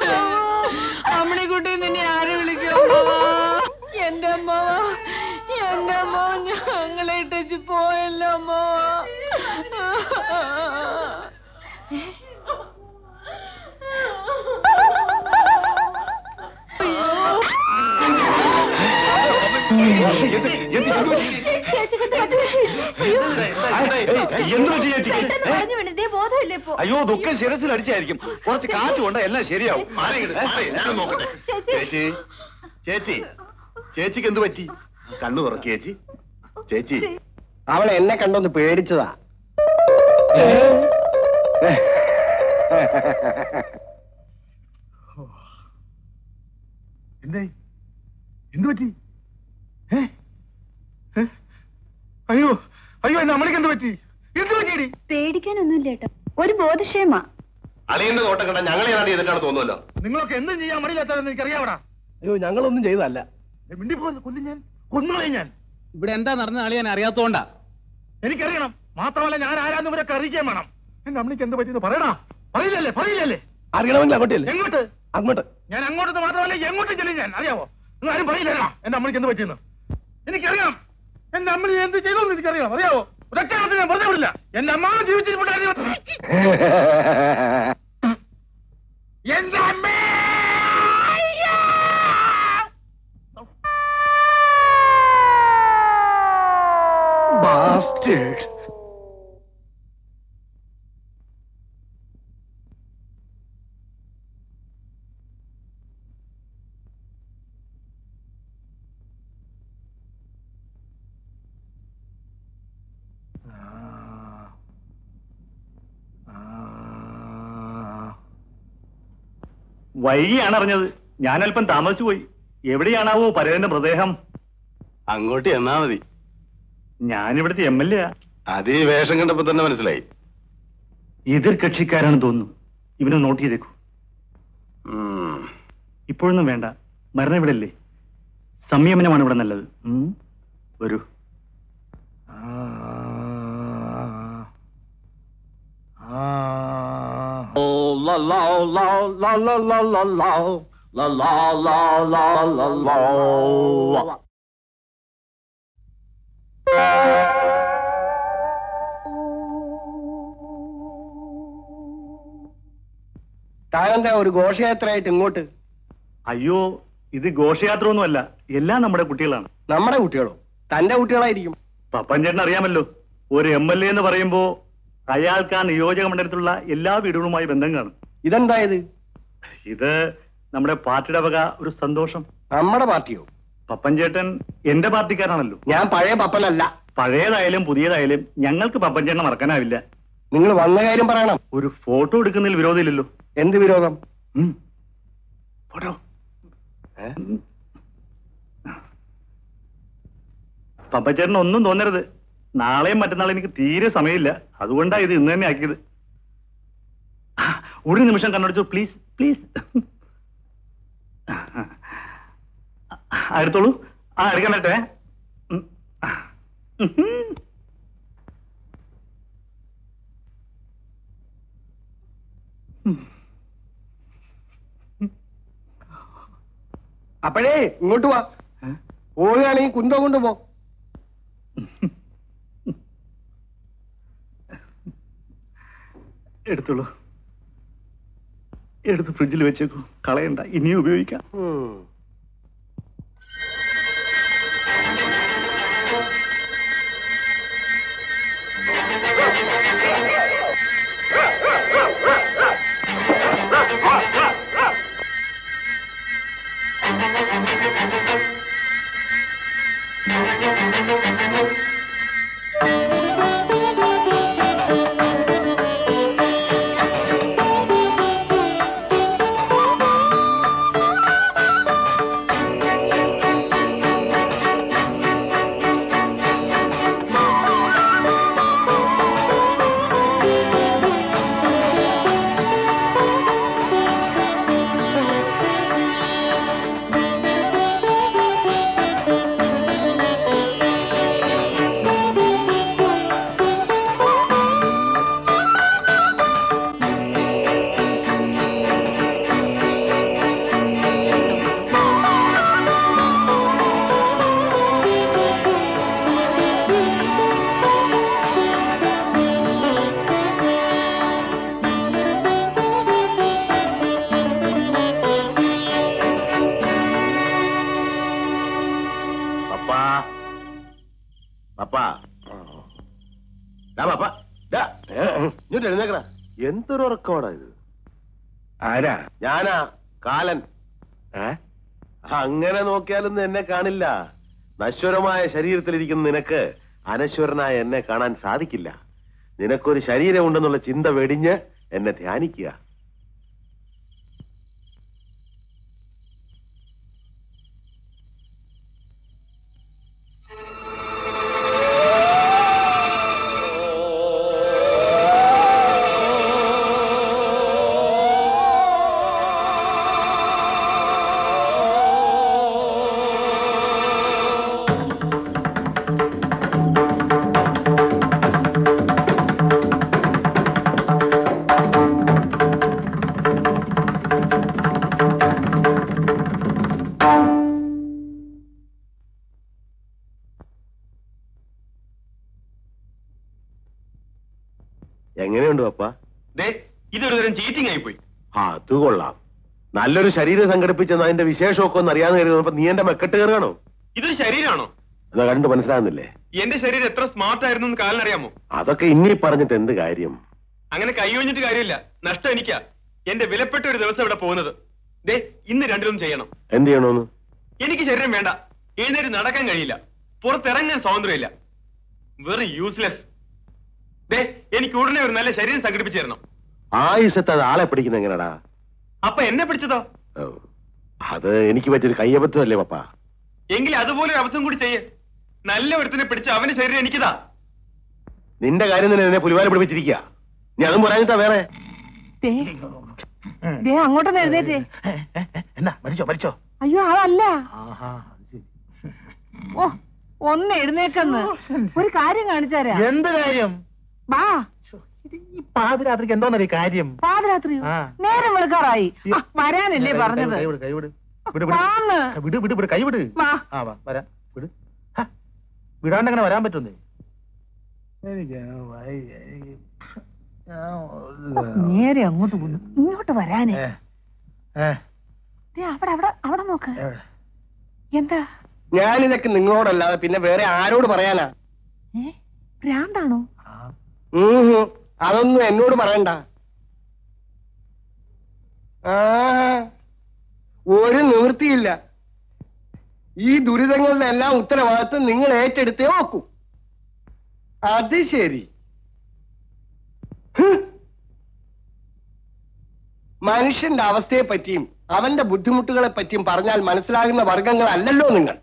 അമ്മണിക്കുട്ടി നിന്നെ ആര് വിളിക്കും അമ്മാവാ? എന്റെ അമ്മാവാ എന്റെ അമ്മാവ ഞങ്ങളെ ഇട്ടേച്ച് പോയല്ലോ അമ്മാവാ ബോധമില്ലേ ഇപ്പൊ അയ്യോ ദുഃഖം ശിരസിൽ അടിച്ചായിരിക്കും കുറച്ച് കാറ്റ് കൊണ്ട് എല്ലാം ശരിയാവും മാറി ഇങ്ങട്, മാറി, ഞാൻ നോക്കട്ടെ ചേച്ചി ചേച്ചി ചേച്ചിക്ക് എന്ത് പറ്റി കണ്ണു തുറക്കി ചേച്ചി ചേച്ചി അവൾ എന്നെ കണ്ടൊന്ന് പേടിച്ചതാ എന്തേ എന്ത് പറ്റി ഏ? ഏ? അയ്യോ അയ്യോ എന്റെ അമ്മണിക്ക് എന്ത് പറ്റി എന്ത് പറ്റിയടി പേടിക്കാനൊന്നുമില്ല ഏട്ടാ ഒരു ബോധക്ഷേമാ അളിയന്റെ നോട്ടം കണ്ട ഞങ്ങളെ ഏതാണ്ട് ചെയ്തിട്ടാണ് തോന്നുമല്ലോ നിങ്ങളൊക്കെ എന്തും ചെയ്യാൻ മടിയില്ലാത്തതെന്ന് എനിക്കറിയാവടാ അയ്യോ ഞങ്ങളൊന്നും ചെയ്തതല്ല മിണ്ടിപ്പോന്ന് കൊല്ലും ഞാൻ കൊന്നുകളയും ഞാൻ ഇവിടെ എന്താ നടന്ന അളിയാൻ അറിയാത്തോണ്ടാ എനിക്കറിയണം മാത്രമല്ല ഞാൻ ആരാന്ന് ഇവരൊക്കെ അറിയിക്കാൻ വേണം എന്റെ അമ്മണിക്ക് എന്ത് പറ്റിയെന്ന് പറയടാ പറയില്ലല്ലേ പറയില്ലല്ലേ അറിയണമെങ്കിൽ അങ്ങോട്ടല്ലേ എങ്ങോട്ട് അങ്ങോട്ട് ഞാൻ അങ്ങോട്ട് മാത്രമല്ല എങ്ങോട്ട് ചെല്ലും ഞാൻ അറിയാവോ നിങ്ങൾ ആരും പറയില്ലല്ലോ എന്റെ അമ്മണിക്ക് എന്ത് പറ്റിയെന്ന് എനിക്കറിയാം എന്റെ അമ്മണി എന്ത് ചെയ്തു എന്ന് എനിക്കറിയാം അറിയാവോ ഒരൊറ്റ കാര്യത്തിൽ ഞാൻ വെറുതെ വിടില്ല എന്റെ അമ്മ ജീവിച്ചിരിപ്പുണ്ടായിരുന്നു എന്റെ അമ്മേ Bastard. വൈകിയാണ് അറിഞ്ഞത് ഞാൻ അല്പം താമസിച്ചു പോയി എവിടെയാണാവോ പരേതന്റെ മൃതദേഹം അങ്ങോട്ട് എന്നാ മതി ഞാനിവിടുത്തെ എം എൽ എ അത് ഈ വേഷം കണ്ടപ്പോ തന്നെ മനസ്സിലായി എതിർ കക്ഷിക്കാരാണ് തോന്നുന്നു ഇവനെ നോട്ട് ചെയ്തേക്കൂ ഉം. ഇപ്പോഴൊന്നും വേണ്ട മരണം ഇവിടെ അല്ലേ സംയമനമാണ് ഇവിടെ നല്ലത് ഉം. വരൂ താനെന്താ ഒരു ഘോഷയാത്രയായിട്ട് ഇങ്ങോട്ട് അയ്യോ ഇത് ഘോഷയാത്ര ഒന്നുമല്ല എല്ലാം നമ്മുടെ കുട്ടികളാണ് നമ്മുടെ കുട്ടികളോ തന്റെ കുട്ടികളായിരിക്കും പപ്പൻ ചേട്ടൻ അറിയാമല്ലോ ഒരു എം എൽ എ എന്ന് പറയുമ്പോ അയാൾക്ക് ആ നിയോജക മണ്ഡലത്തിലുള്ള എല്ലാ വീടുകളുമായി ബന്ധം കാണും ഇതെന്തായത് ഇത് നമ്മുടെ പാർട്ടിയുടെ വക ഒരു സന്തോഷം നമ്മുടെ പാർട്ടിയോ പപ്പൻ ചേട്ടൻ എന്റെ പാർട്ടിക്കാരാണല്ലോ ഞാൻ പഴയ പപ്പനല്ല പഴയതായാലും പുതിയതായാലും ഞങ്ങൾക്ക് പപ്പൻ ചേട്ടനെ മറക്കാനാവില്ല നിങ്ങൾ വന്ന കാര്യം പറയണം ഒരു ഫോട്ടോ എടുക്കുന്നതിൽ വിരോധമില്ലല്ലോ എന്ത് വിരോധം ഉം. ഫോട്ടോ പപ്പച്ചേട്ടന് ഒന്നും തോന്നരുത് നാളെയും മറ്റന്നാളും എനിക്ക് തീരെ സമയമില്ല അതുകൊണ്ടാ ഇത് ഇന്ന് തന്നെ ആക്കിയത് ആ, ഒരു നിമിഷം കണ്ണടച്ചു പ്ലീസ് പ്ലീസ് എടുത്തോളൂ ആ എടുക്കാൻ പറ്റേ ഉം. ഉം. അപ്പോഴേ ഇങ്ങോട്ട് വാ പോവുകയാണെങ്കിൽ കുന്തം കൊണ്ട് പോ എടുത്തോളൂ എടുത്ത് ഫ്രിഡ്ജിൽ വെച്ചേക്കൂ കളയണ്ട ഇനിയും ഉപയോഗിക്കാം എഴുന്നേറ്റ് എഴുന്നേക്കടാ എന്തൊരു ഉറക്കമാടാ ഇത് ആരാ ഞാനാ കാലൻ ഏ അങ്ങനെ നോക്കിയാലൊന്നും എന്നെ കാണില്ല നശ്വരമായ ശരീരത്തിലിരിക്കുന്ന നിനക്ക് അനശ്വരനായ എന്നെ കാണാൻ സാധിക്കില്ല നിനക്കൊരു ശരീരമുണ്ടെന്നുള്ള ചിന്ത വെടിഞ്ഞ് എന്നെ ധ്യാനിക്കുക എങ്ങനെയുണ്ട് പപ്പ ദേ ഇതൊരു തരം ചീറ്റിംഗ് ആയിപ്പോയി ആ അത് കൊള്ളാം നല്ലൊരു ശരീരം സംഘടിപ്പിച്ചെന്ന് അതിന്റെ വിശേഷമൊക്കെ ഒന്ന് അറിയാതെ കരുതുന്നപ്പോ നീ എന്റെ മെക്കെട്ട് കയറുകയാണോ ഇതൊരു ശരീരമാണോ എന്നാ കണ്ടു മനസ്സിലാകുന്നില്ലേ എന്റെ ശരീരം എത്ര സ്മാർട്ട് ആയിരുന്നു എന്ന് കാലിനറിയാമോ അതൊക്കെ ഇനി പറഞ്ഞിട്ട് എന്ത് കാര്യം അങ്ങനെ കൈയൊഴിഞ്ഞിട്ട് കാര്യമില്ല നഷ്ടം എനിക്കാ എന്റെ വിലപ്പെട്ട ഒരു ദിവസം ഇവിടെ പോകുന്നത് ദേ ഇന്ന് രണ്ടിലും ചെയ്യണം എന്ത് ചെയ്യണോന്ന് എനിക്ക് ശരീരം വേണ്ട എഴുന്നേറ്റ് നടക്കാൻ കഴിയില്ല പുറത്തിറങ്ങാൻ സ്വാതന്ത്ര്യമില്ല വെറും യൂസ്ലെസ് ദേ എനിക്ക് ഉടനെ ഒരു നല്ല ശരീരം സംഘടിപ്പിച്ചു തരണം ആയുസത്ത് അത് ആളെ പിടിക്കുന്ന എങ്ങനെടാ അപ്പൊ എന്നെ പിടിച്ചതോ ഓ, അത് എനിക്ക് പറ്റിയൊരു കയ്യബദ്ധമല്ലേ പപ്പ എങ്കിൽ അതുപോലെ ഒരു അവസരം കൂടി ചെയ്യേ നല്ല ഒരുത്തിനെ പിടിച്ച് അവന്റെ ശരീരം എനിക്കിതാ നിന്റെ കാര്യം തന്നെ എന്നെ പുലിവാല പിടിപ്പിച്ചിരിക്കുക നീ അതും പറയാനിട്ടാ വേറെ ദേ, ദേ അങ്ങോട്ടൊന്ന് എഴുന്നേറ്റേ എന്നാ മരിച്ചോ മരിച്ചോ അയ്യോ അതല്ല ആഹാ അത് ശരി. ഓ ഒന്ന് എഴുന്നേക്കെന്ന് ഒരു കാര്യം കാണിച്ചാരാ എന്ത് കാര്യം വാ ഇത് ഈ പാതിരാത്രിക്ക് എന്തോന്നറിയ കാര്യം പാതിരാത്രി ആ. നേരം വിളിക്കാറായി ആ, വരാനല്ലേ കൈ- പറഞ്ഞത് കൈ വിട്, കൈ വിട്. വിട്, വിട്. വാന്ന്. വിട് വിട് വിട് കൈ വിട് വാ. ആ വാ വരാം വിട് ഹ, വിടാണ്ട് അങ്ങനെ വരാൻ പറ്റുന്നേ എനിക്ക് വയ്യ, എനിക്ക് ഞാൻ- നേരെ അങ്ങോട്ട് പോന്നു ഇങ്ങോട്ട് വരാനേ ഏ, ഏ, ദേ, അവിടെ അവിടെ അവിടെ നോക്ക് എവിടെ? എന്താ ഞാനിതൊക്കെ നിങ്ങളോടല്ലാതെ പിന്നെ വേറെ ആരോട് പറയാനാ ഏ ഭ്രാന്താണോ ആ, ഉം ഹും. അതൊന്നും എന്നോട് പറയണ്ട ആ ഒരു നിവൃത്തിയില്ല ഈ ദുരിതങ്ങളുടെ എല്ലാം ഉത്തരവാദിത്വം നിങ്ങൾ ഏറ്റെടുത്തേ നോക്കൂ അത് ശരി ഹ്. മനുഷ്യന്റെ അവസ്ഥയെ പറ്റിയും അവന്റെ ബുദ്ധിമുട്ടുകളെ പറ്റിയും പറഞ്ഞാൽ മനസ്സിലാകുന്ന വർഗങ്ങളല്ലല്ലോ നിങ്ങൾ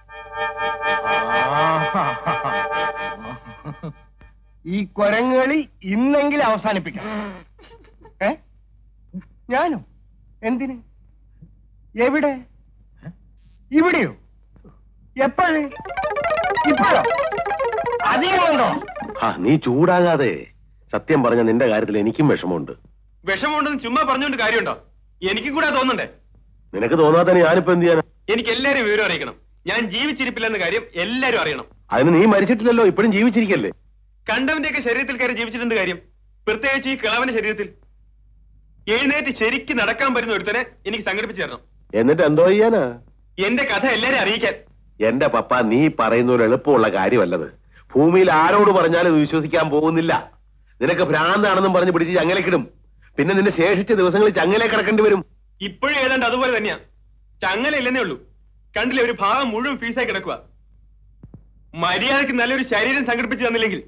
ഈ കൊരങ്ങളി ഇന്നെങ്കിലും അവസാനിപ്പിക്കണം ഏ ഞാനോ എന്തിന് എവിടെ ഇവിടെയോ എപ്പോഴേ ഇപ്പോഴോ അധികമുണ്ടോ ആ നീ ചൂടാകാതെ സത്യം പറഞ്ഞ നിന്റെ കാര്യത്തിൽ എനിക്കും വിഷമമുണ്ട് വിഷമമുണ്ടെന്ന് ചുമ്മാ പറഞ്ഞുകൊണ്ട് കാര്യമുണ്ടോ എനിക്കും കൂടെ തോന്നണ്ടേ നിനക്ക് തോന്നാത്ത ഞാനിപ്പോ എന്ത് ചെയ്യാനാ എനിക്ക് എല്ലാരും വിവരം അറിയിക്കണം ഞാൻ ജീവിച്ചിരിപ്പില്ലെന്ന കാര്യം എല്ലാരും അറിയണം അതിന് നീ മരിച്ചിട്ടില്ലല്ലോ ഇപ്പോഴും ജീവിച്ചിരിക്കല്ലേ കണ്ടവന്റെയൊക്കെ ശരീരത്തിൽ കയറി ജീവിച്ചിട്ടുണ്ട് കാര്യം പ്രത്യേകിച്ച് ഈ കിളവന്റെ ശരീരത്തിൽ എഴുന്നേറ്റ് ശരിക്ക് നടക്കാൻ പറ്റുന്ന ഒരുത്തനെ എനിക്ക് സംഘടിപ്പിച്ചു തരണം എന്നിട്ട് എന്തോ ചെയ്യാനാ എന്റെ കഥ എല്ലാരും അറിയിക്കാൻ എന്റെ പപ്പ നീ പറയുന്ന ഒരു എളുപ്പമുള്ള കാര്യമല്ലത് ഭൂമിയിൽ ആരോട് പറഞ്ഞാലും ഇത് വിശ്വസിക്കാൻ പോകുന്നില്ല നിനക്ക് ഭ്രാന്താണെന്നും പറഞ്ഞ് പിടിച്ച് ചങ്ങലക്കിടും പിന്നെ നിന്റെ ശേഷിച്ച ദിവസങ്ങളിൽ ചങ്ങലെ കിടക്കേണ്ടി വരും ഇപ്പോഴും ഏതാണ്ട് അതുപോലെ തന്നെയാ ചങ്ങല ഇല്ലെന്നേ ഉള്ളൂ കണ്ടില്ലേ ഒരു ഭാഗം മുഴുവൻ ഫീസായി കിടക്കുക മര്യാദക്ക് നല്ലൊരു ശരീരം സംഘടിപ്പിച്ചു തന്നില്ലെങ്കിൽ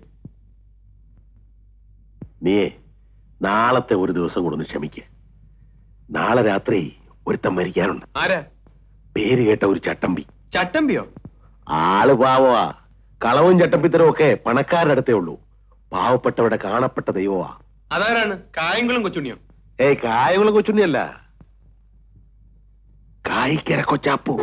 നീയേ നാളത്തെ ഒരു ദിവസം കൂടെ ഒന്ന് ക്ഷമിക്ക നാളെ രാത്രി ഒരുത്തം മരിക്കാനുണ്ട് ആരാ പേര് കേട്ട ഒരു ചട്ടമ്പി ചട്ടമ്പിയോ ആള് പാവമാ കളവും ചട്ടമ്പിത്തരവും ഒക്കെ പണക്കാരുടെ അടുത്തേ ഉള്ളൂ പാവപ്പെട്ടവരുടെ കാണപ്പെട്ട ദൈവമാ അതാരാണ് കായംകുളം കൊച്ചുണ്ണിയോ ഏയ് കായകുളം കൊച്ചുണ്ണിയല്ല കായിക്കര കൊച്ചാപ്പു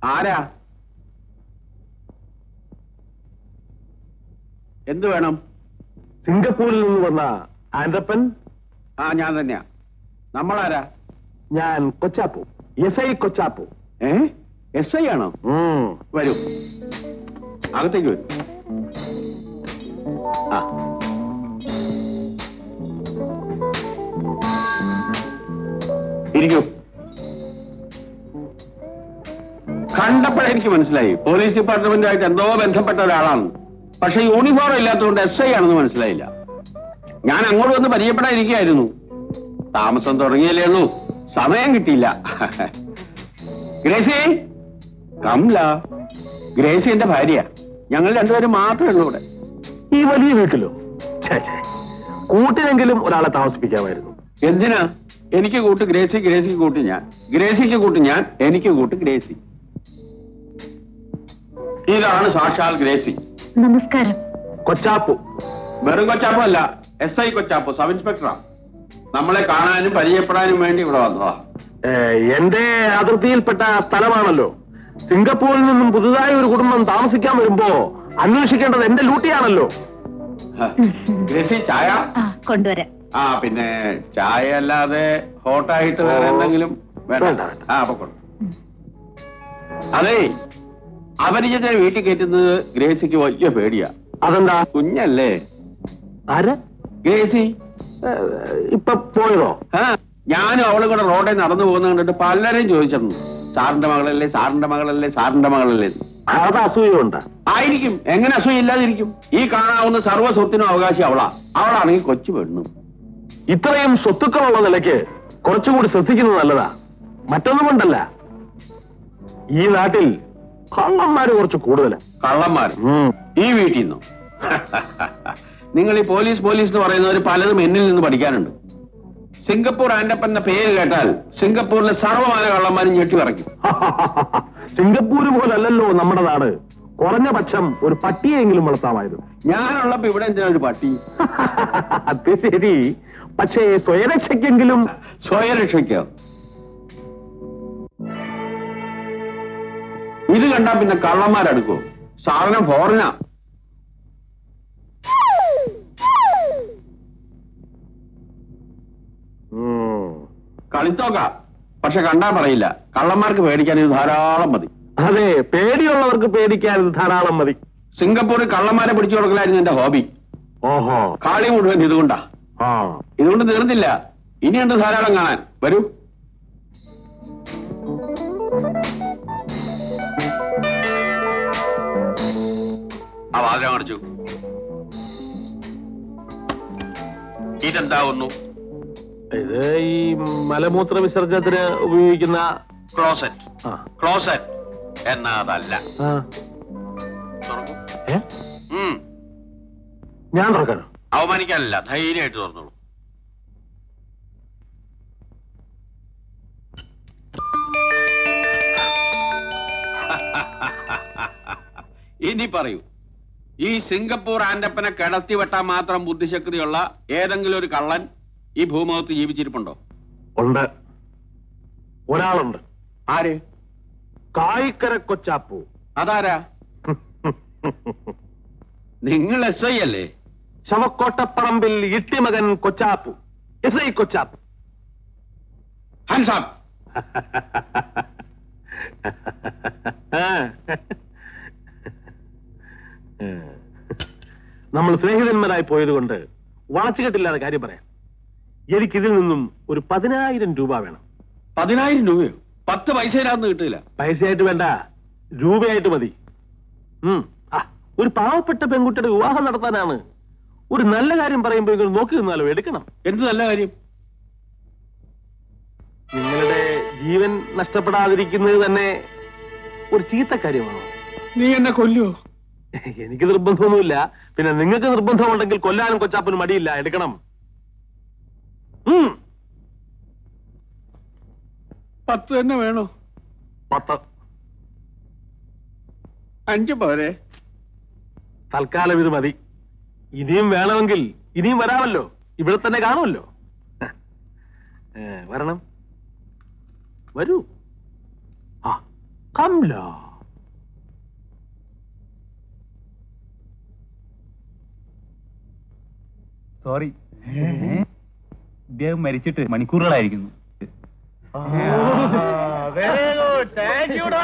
ആരാ എന്ത് വേണം സിംഗപ്പൂരിൽ നിന്ന് വന്ന ആൻഡപ്പൻ ആ ഞാൻ തന്നെയാ നമ്മളാരാ ഞാൻ കൊച്ചാപ്പു എസ് ഐ കൊച്ചാപ്പു ഏ എസ് ഐ ആണോ വരൂ അകത്തേക്ക് വരൂ ആ ഇരിക്കൂ കണ്ടപ്പോഴേ എനിക്ക് മനസ്സിലായി പോലീസ് ഡിപ്പാർട്ട്മെന്റുമായിട്ട് എന്തോ ബന്ധപ്പെട്ട ഒരാളാണ് പക്ഷെ യൂണിഫോം ഇല്ലാത്തതുകൊണ്ട് എസ് ഐ ആണെന്ന് മനസ്സിലായില്ല ഞാൻ അങ്ങോട്ട് വന്ന് പരിചയപ്പെടാതിരിക്കുകയായിരുന്നു താമസം തുടങ്ങിയല്ലേ ഉള്ളൂ സമയം കിട്ടിയില്ല ഗ്രേസി കംല ഗ്രേസി എന്റെ ഭാര്യ ഞങ്ങൾ രണ്ടുപേരും മാത്രമേ ഉള്ളൂ ഇവിടെ ഈ വലിയ വീട്ടിലോ ഛേ, ഛേ. കൂട്ടിനെങ്കിലും ഒരാളെ താമസിപ്പിക്കാമായിരുന്നു എന്തിനാ എനിക്ക് കൂട്ട് ഗ്രേസി ഗ്രേസിക്ക് കൂട്ട് ഞാൻ ഗ്രേസിക്ക് കൂട്ട് ഞാൻ എനിക്ക് കൂട്ട് ഗ്രേസി ഇതാണ് സാക്ഷാൽ ഗ്രേസി നമസ്കാരം കൊച്ചാപ്പു വെറും കൊച്ചാപ്പോ അല്ല എസ് ഐ കൊച്ചാപ്പോ സബ് ഇൻസ്പെക്ടറാ നമ്മളെ കാണാനും പരിചയപ്പെടാനും വേണ്ടി ഇവിടെ വന്നതാ ഏ, എന്റെ അതിർത്തിയിൽപ്പെട്ട സ്ഥലമാണല്ലോ സിംഗപ്പൂരിൽ നിന്നും പുതുതായി ഒരു കുടുംബം താമസിക്കാൻ വരുമ്പോ അന്വേഷിക്കേണ്ടത് എന്റെ ലൂട്ടിയാണല്ലോ ഹ, ഗ്രേസി ചായ ആ കൊണ്ടുവരാം ആ പിന്നെ ചായ അല്ലാതെ ഹോട്ടായിട്ട് വേറെ എന്തെങ്കിലും വേണ്ട വേണ്ട, വേണ്ട. ആ പൊക്കോളൂ അതെ അപരിചിതനെ വീട്ടിൽ കയറ്റുന്നത് ഗ്രേസിക്ക് വലിയ പേടിയാ അതെന്താ കുഞ്ഞല്ലേ ആര് ഗ്രേസി ഏ, ഇപ്പൊ പോയതോ ആ ഞാനും അവളും കൂടെ റോഡിൽ നടന്നു പോകുന്ന കണ്ടിട്ട് പലരും ചോദിച്ചിരുന്നു സാറിന്റെ മകളല്ലേ സാറിന്റെ മകളല്ലേ സാറിന്റെ മകളല്ലേ എന്ന്. അത് അസൂയുണ്ട് ആയിരിക്കും എങ്ങനെ അസൂയില്ലാതിരിക്കും ഈ കാണാവുന്ന സർവ്വ സ്വത്തിനും അവകാശി അവളാ അവളാണെങ്കിൽ കൊച്ചു പെണ്ണും ഇത്രയും സ്വത്തുക്കളുള്ള നിലയ്ക്ക് കുറച്ചുകൂടി ശ്രദ്ധിക്കുന്നത് നല്ലതാ മറ്റൊന്നും കൊണ്ടല്ല ഈ നാട്ടിൽ കള്ളന്മാര് കുറച്ച് കൂടുതലാ കള്ളന്മാർ ഈ വീട്ടിൽ നിന്നോ നിങ്ങൾ ഈ പോലീസ് പോലീസ് എന്ന് പറയുന്നവർ പലതും എന്നിൽ നിന്ന് പഠിക്കാനുണ്ട് സിംഗപ്പൂർ ആൻഡപ്പൻ എന്ന പേര് കേട്ടാൽ സിംഗപ്പൂരിലെ സർവ്വമാന കള്ളന്മാരും ഞെട്ടി പറയ്ക്കും സിംഗപ്പൂര് പോലല്ലല്ലോ നമ്മുടെ നാട് കുറഞ്ഞ പക്ഷം ഒരു പട്ടിയെങ്കിലും വളർത്താമായിരുന്നു ഞാനുള്ളപ്പോ ഇവിടെ എന്തിനാ ഒരു പട്ടി അത് ശരി പക്ഷേ സ്വയരക്ഷയ്ക്കെങ്കിലും സ്വയരക്ഷയ്ക്കോ ഇത് കണ്ടാ പിന്നെ കള്ളന്മാരെടുക്കോ സാധനം ഫോറിനാ കളിത്തോക്ക പക്ഷെ കണ്ടാ പറയില്ല കള്ളന്മാർക്ക് പേടിക്കാൻ ഇത് ധാരാളം മതി അതെ പേടിയുള്ളവർക്ക് പേടിക്കാൻ ഇത് ധാരാളം മതി സിംഗപ്പൂരിൽ കള്ളന്മാരെ പിടിച്ചു കൊടുക്കലായിരുന്നു എന്റെ ഹോബി ഓഹോ കാളി മുഴുവൻ ഇതുകൊണ്ടാ ആ ഇതുകൊണ്ട് തീർന്നില്ല ഇനിയുണ്ട് ധാരാളം കാണാൻ വരൂ ആ വാതില കാണിച്ചു ഇതെന്താവുന്നു ഇത് ഈ മലമൂത്ര വിസർജനത്തിന് ഉപയോഗിക്കുന്ന ക്ലോസറ്റ് ആ. ക്ലോസറ്റ് എന്നാ അതല്ല ആ. തുറക്കൂ. ഏ? ഉം. ഞാൻ തുറക്കാനോ അവമാനിക്കാനല്ല ധൈര്യമായിട്ട് തുറന്നോളൂ ഇനി പറയൂ ഈ സിംഗപ്പൂർ ആൻഡപ്പനെ കിടത്തി വെട്ടാൻ മാത്രം ബുദ്ധിശക്തിയുള്ള ഏതെങ്കിലും ഒരു കള്ളൻ ഈ ഭൂമുഖത്ത് ജീവിച്ചിരിപ്പുണ്ടോ ഉണ്ട് ഒരാളുണ്ട് ആര് കായിക്കര കൊച്ചാപ്പു അതാരാ നിങ്ങൾ എസ് ഐ അല്ലേ ശവക്കോട്ടപ്പറമ്പിൽ ഇട്ടിമകൻ കൊച്ചാപ്പു എസ് ഐ കൊച്ചാപ്പു ഹൻസാബ് നമ്മൾ സ്നേഹിതന്മാരായി പോയതുകൊണ്ട് വളച്ചുകെട്ടില്ലാതെ കാര്യം പറയാം എനിക്കിതിൽ നിന്നും ഒരു പതിനായിരം രൂപ വേണം പതിനായിരം രൂപയോ പത്ത് പൈസയിലാന്ന് കിട്ടില്ല പൈസയായിട്ട് വേണ്ട രൂപയായിട്ട് മതി ഉം. ആ, ഒരു പാവപ്പെട്ട പെൺകുട്ടിയുടെ വിവാഹം നടത്താനാണ് ഒരു നല്ല കാര്യം പറയുമ്പോൾ ഇങ്ങനെ നോക്കി നിന്നാലോ എടുക്കണം എന്ത് നല്ല കാര്യം നിങ്ങളുടെ ജീവൻ നഷ്ടപ്പെടാതിരിക്കുന്നത് തന്നെ ഒരു ചീത്ത കാര്യമാണോ നീ എന്നെ കൊല്ലുവോ എനിക്ക് നിർബന്ധമൊന്നുമില്ല പിന്നെ നിങ്ങൾക്ക് നിർബന്ധമുണ്ടെങ്കിൽ കൊല്ലാനും കൊച്ചാപ്പനും മടിയില്ല എടുക്കണം ഉം. പത്ത് തന്നെ വേണോ പത്ത് അഞ്ച് പോരെ തൽക്കാലം ഇത് മതി ഇനിയും വേണമെങ്കിൽ ഇനിയും വരാമല്ലോ ഇവിടെ തന്നെ കാണുമല്ലോ ഏ, വരണം വരൂ ആ കംല സോറി ഇദ്ദേഹം മരിച്ചിട്ട് മണിക്കൂറുകളായിരിക്കുന്നു വെരി ഗുഡ് താങ്ക് യു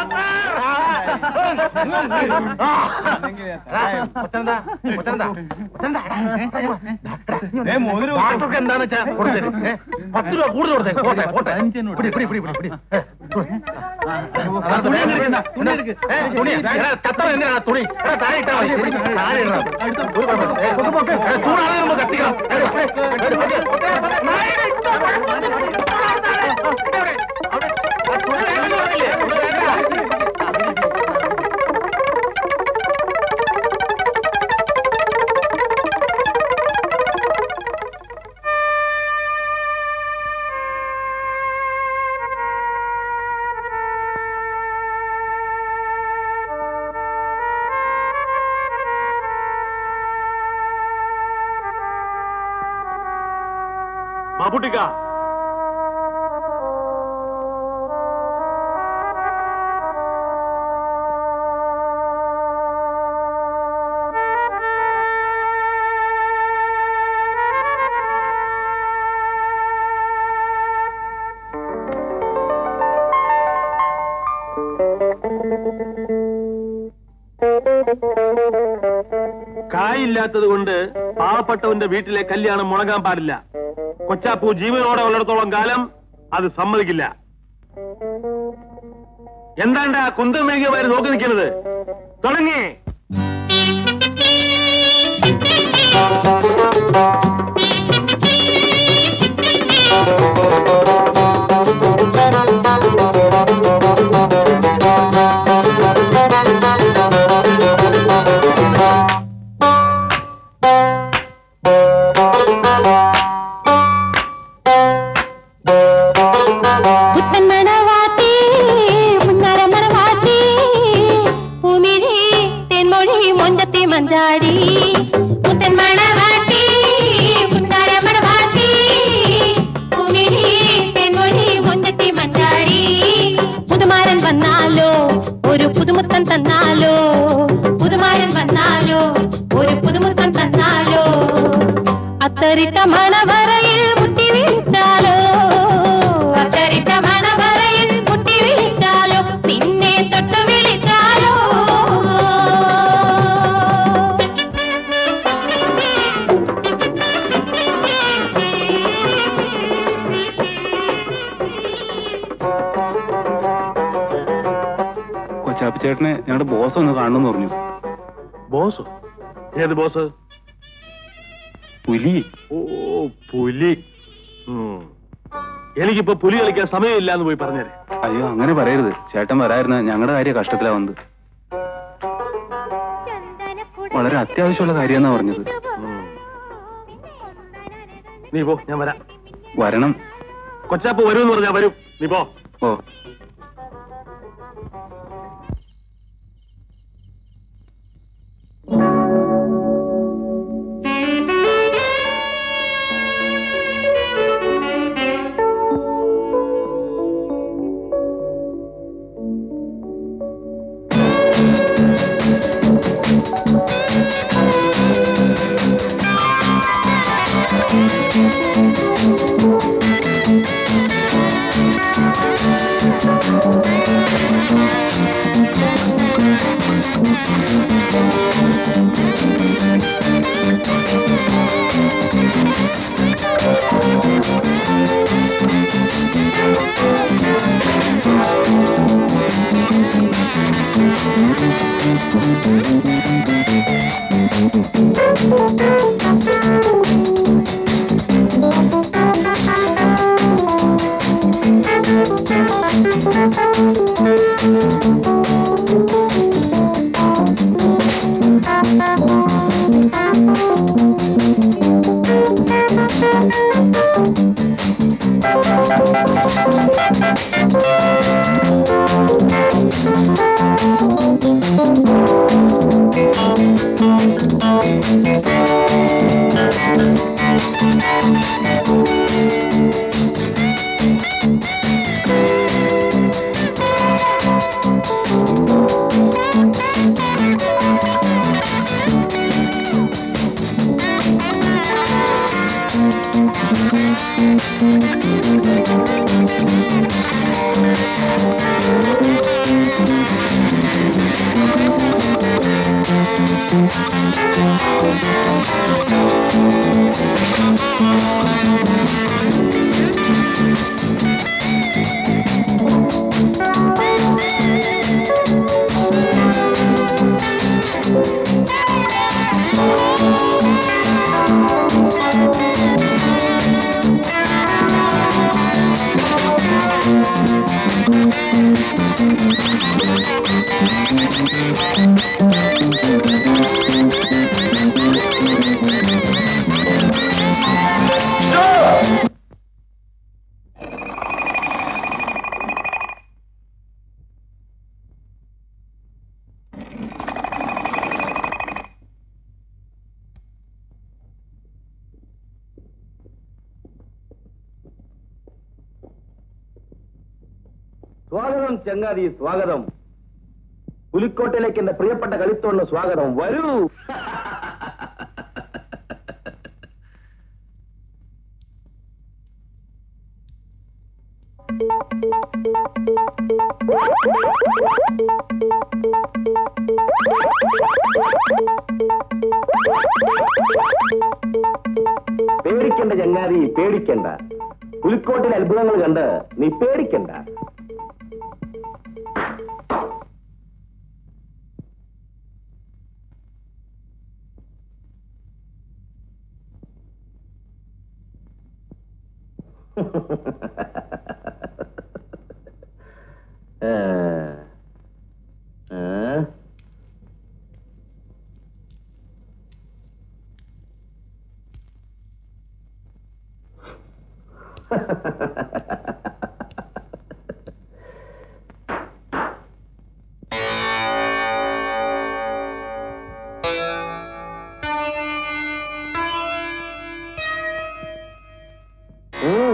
ഡോക്ടർക്ക് എന്താന്ന് വെച്ചാൽ കൊടുത്തേ പത്ത് രൂപ കൂടുതൽ കൊടുത്തേ പോട്ടെ പോട്ടെ പിടി പിടി പിടി പിടി പിടി ആ, തുണി അങ്ങ് എടുക്കണ്ട. തുണി എടുക്ക്. ഏ, തുണി എടാ, കത്തറ എന്തിനാ തുണി എടാ, താഴെ ഇട്ടാ മതി താഴെ ഇടണം ഒരു കുഴപ്പമില്ല. ഏ, പൊക്ക് പൊക്ക്. ഏ, ചൂടാണ് നമ്മൾ കത്തിക്കണം ഏ, ഏ, ഏ, മാപ്പുട്ടിക്ക കായില്ലാത്തത് കൊണ്ട് പാവപ്പെട്ടവന്റെ വീട്ടിലെ കല്യാണം മുടങ്ങാൻ പാടില്ല കൊച്ചാപ്പു ജീവനോടെ ഉള്ളിടത്തോളം കാലം അത് സമ്മതിക്കില്ല എന്താണ്ട കുന്തം മേഘമാര് നോക്കി നിൽക്കുന്നത് തുടങ്ങി പുത്തൻ മണവാട്ടി മുന്നര മണവാട്ടി പൂമിരി തെന്മൊഴി മൊഞ്ചത്തി മഞ്ചാടി പുത്തൻ മണവാട്ടി മുന്നര മണവാട്ടി പൂമിരി തെന്മൊഴി മൊഞ്ചത്തി മഞ്ചാടി പുതുമാരൻ വന്നാലോ ഒരു പുതുമുത്തൻ തന്നാലോ പുതുമാരൻ വന്നാലോ ഒരു പുതുമുത്തൻ തന്നാലോ അത്തരിട്ട മണവറയിൽ മുട്ടി വിളിച്ചാലോ അത്തരിട്ട മണവറയിൽ മുട്ടി വിളിച്ചാലോ നിന്നെ തൊട്ടു വിളിച്ചാലോ കൊച്ചാപ്പിച്ചേട്ടനെ ഞങ്ങളുടെ ബോസ് ഒന്ന് കാണണമെന്ന് പറഞ്ഞു ബോസ് ഏത് ബോസ് പുലി ഓ പുലി ഉം. എനിക്കിപ്പോ പുലി കളിക്കാൻ സമയമില്ല എന്ന് പോയി പറഞ്ഞേരെ അയ്യോ അങ്ങനെ പറയരുത് ചേട്ടൻ വരായിരുന്ന ഞങ്ങളുടെ കാര്യം കഷ്ടത്തിലാ വന്നത് വളരെ അത്യാവശ്യമുള്ള കാര്യമെന്നാ പറഞ്ഞത് നീ പോ ഞാൻ വരാം വരണം കൊച്ചാപ്പ് വരുമെന്ന് പറഞ്ഞാ വരും നീ പോ ഓ സ്വാഗതം ചങ്ങാതി സ്വാഗതം പുലിക്കോട്ടയിലേക്ക് എന്റെ പ്രിയപ്പെട്ട കളിത്തോണ്ട് സ്വാഗതം വരൂ പേടിക്കണ്ട ചങ്ങാതി പേടിക്കണ്ട പുലിക്കോട്ടിലെ അത്ഭുതങ്ങൾ കണ്ട് നീ പേടിക്കണ്ട ആ. ആ. ഉം.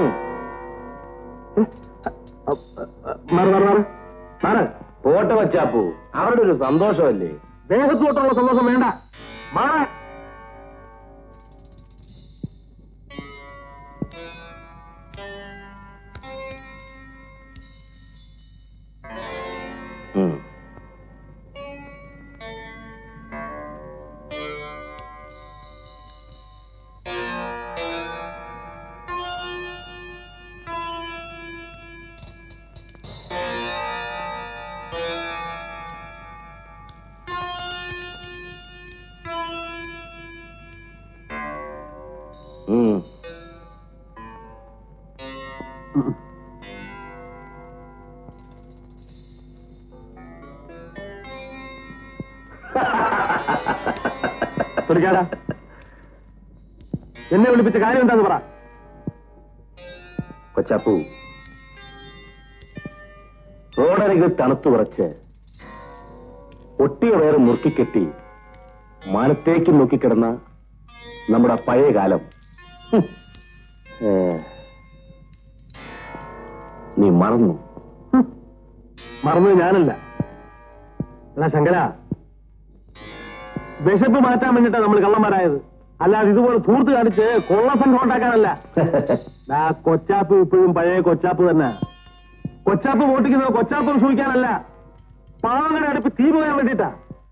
മാറ് മാറ് മാറ് മാറ് പോട്ടെ വച്ചാപ്പു അവരുടെ ഒരു സന്തോഷമല്ലേ ദേഹത്തോട്ടുള്ള സന്തോഷം വേണ്ട മാറ തുലിക്കാടാ എന്നെ വിളിപ്പിച്ച കാര്യം എന്താന്ന് പറ കൊച്ചാപ്പു റോഡരികിൽ തണുത്തു വിറച്ച് ഒട്ടിയ വയറ് മുറുക്കിക്കെട്ടി മാനത്തേക്ക് നോക്കിക്കിടന്ന നമ്മുടെ പഴയ കാലം ഹും. ഏ, നീ മറന്നു മറന്നത് ഞാനല്ല എന്നാ ശങ്കര വിശപ്പ് മാറ്റാൻ വേണ്ടിട്ടാ നമ്മൾ കള്ളന്മാരായത് അല്ലാതെ ഇതുപോലെ തൂർത്ത് കാണിച്ച് കൊള്ള സംഘം ഉണ്ടാക്കാനല്ല ദാ കൊച്ചാപ്പ് ഇപ്പോഴും പഴയ കൊച്ചാപ്പ് തന്നെ കൊച്ചാപ്പ് വോട്ടിക്കുന്നത് കൊച്ചാപ്പ് സൂഹിക്കാനല്ല പാവങ്ങളുടെ അടുപ്പ് തീ പോകാൻ വേണ്ടിട്ടാ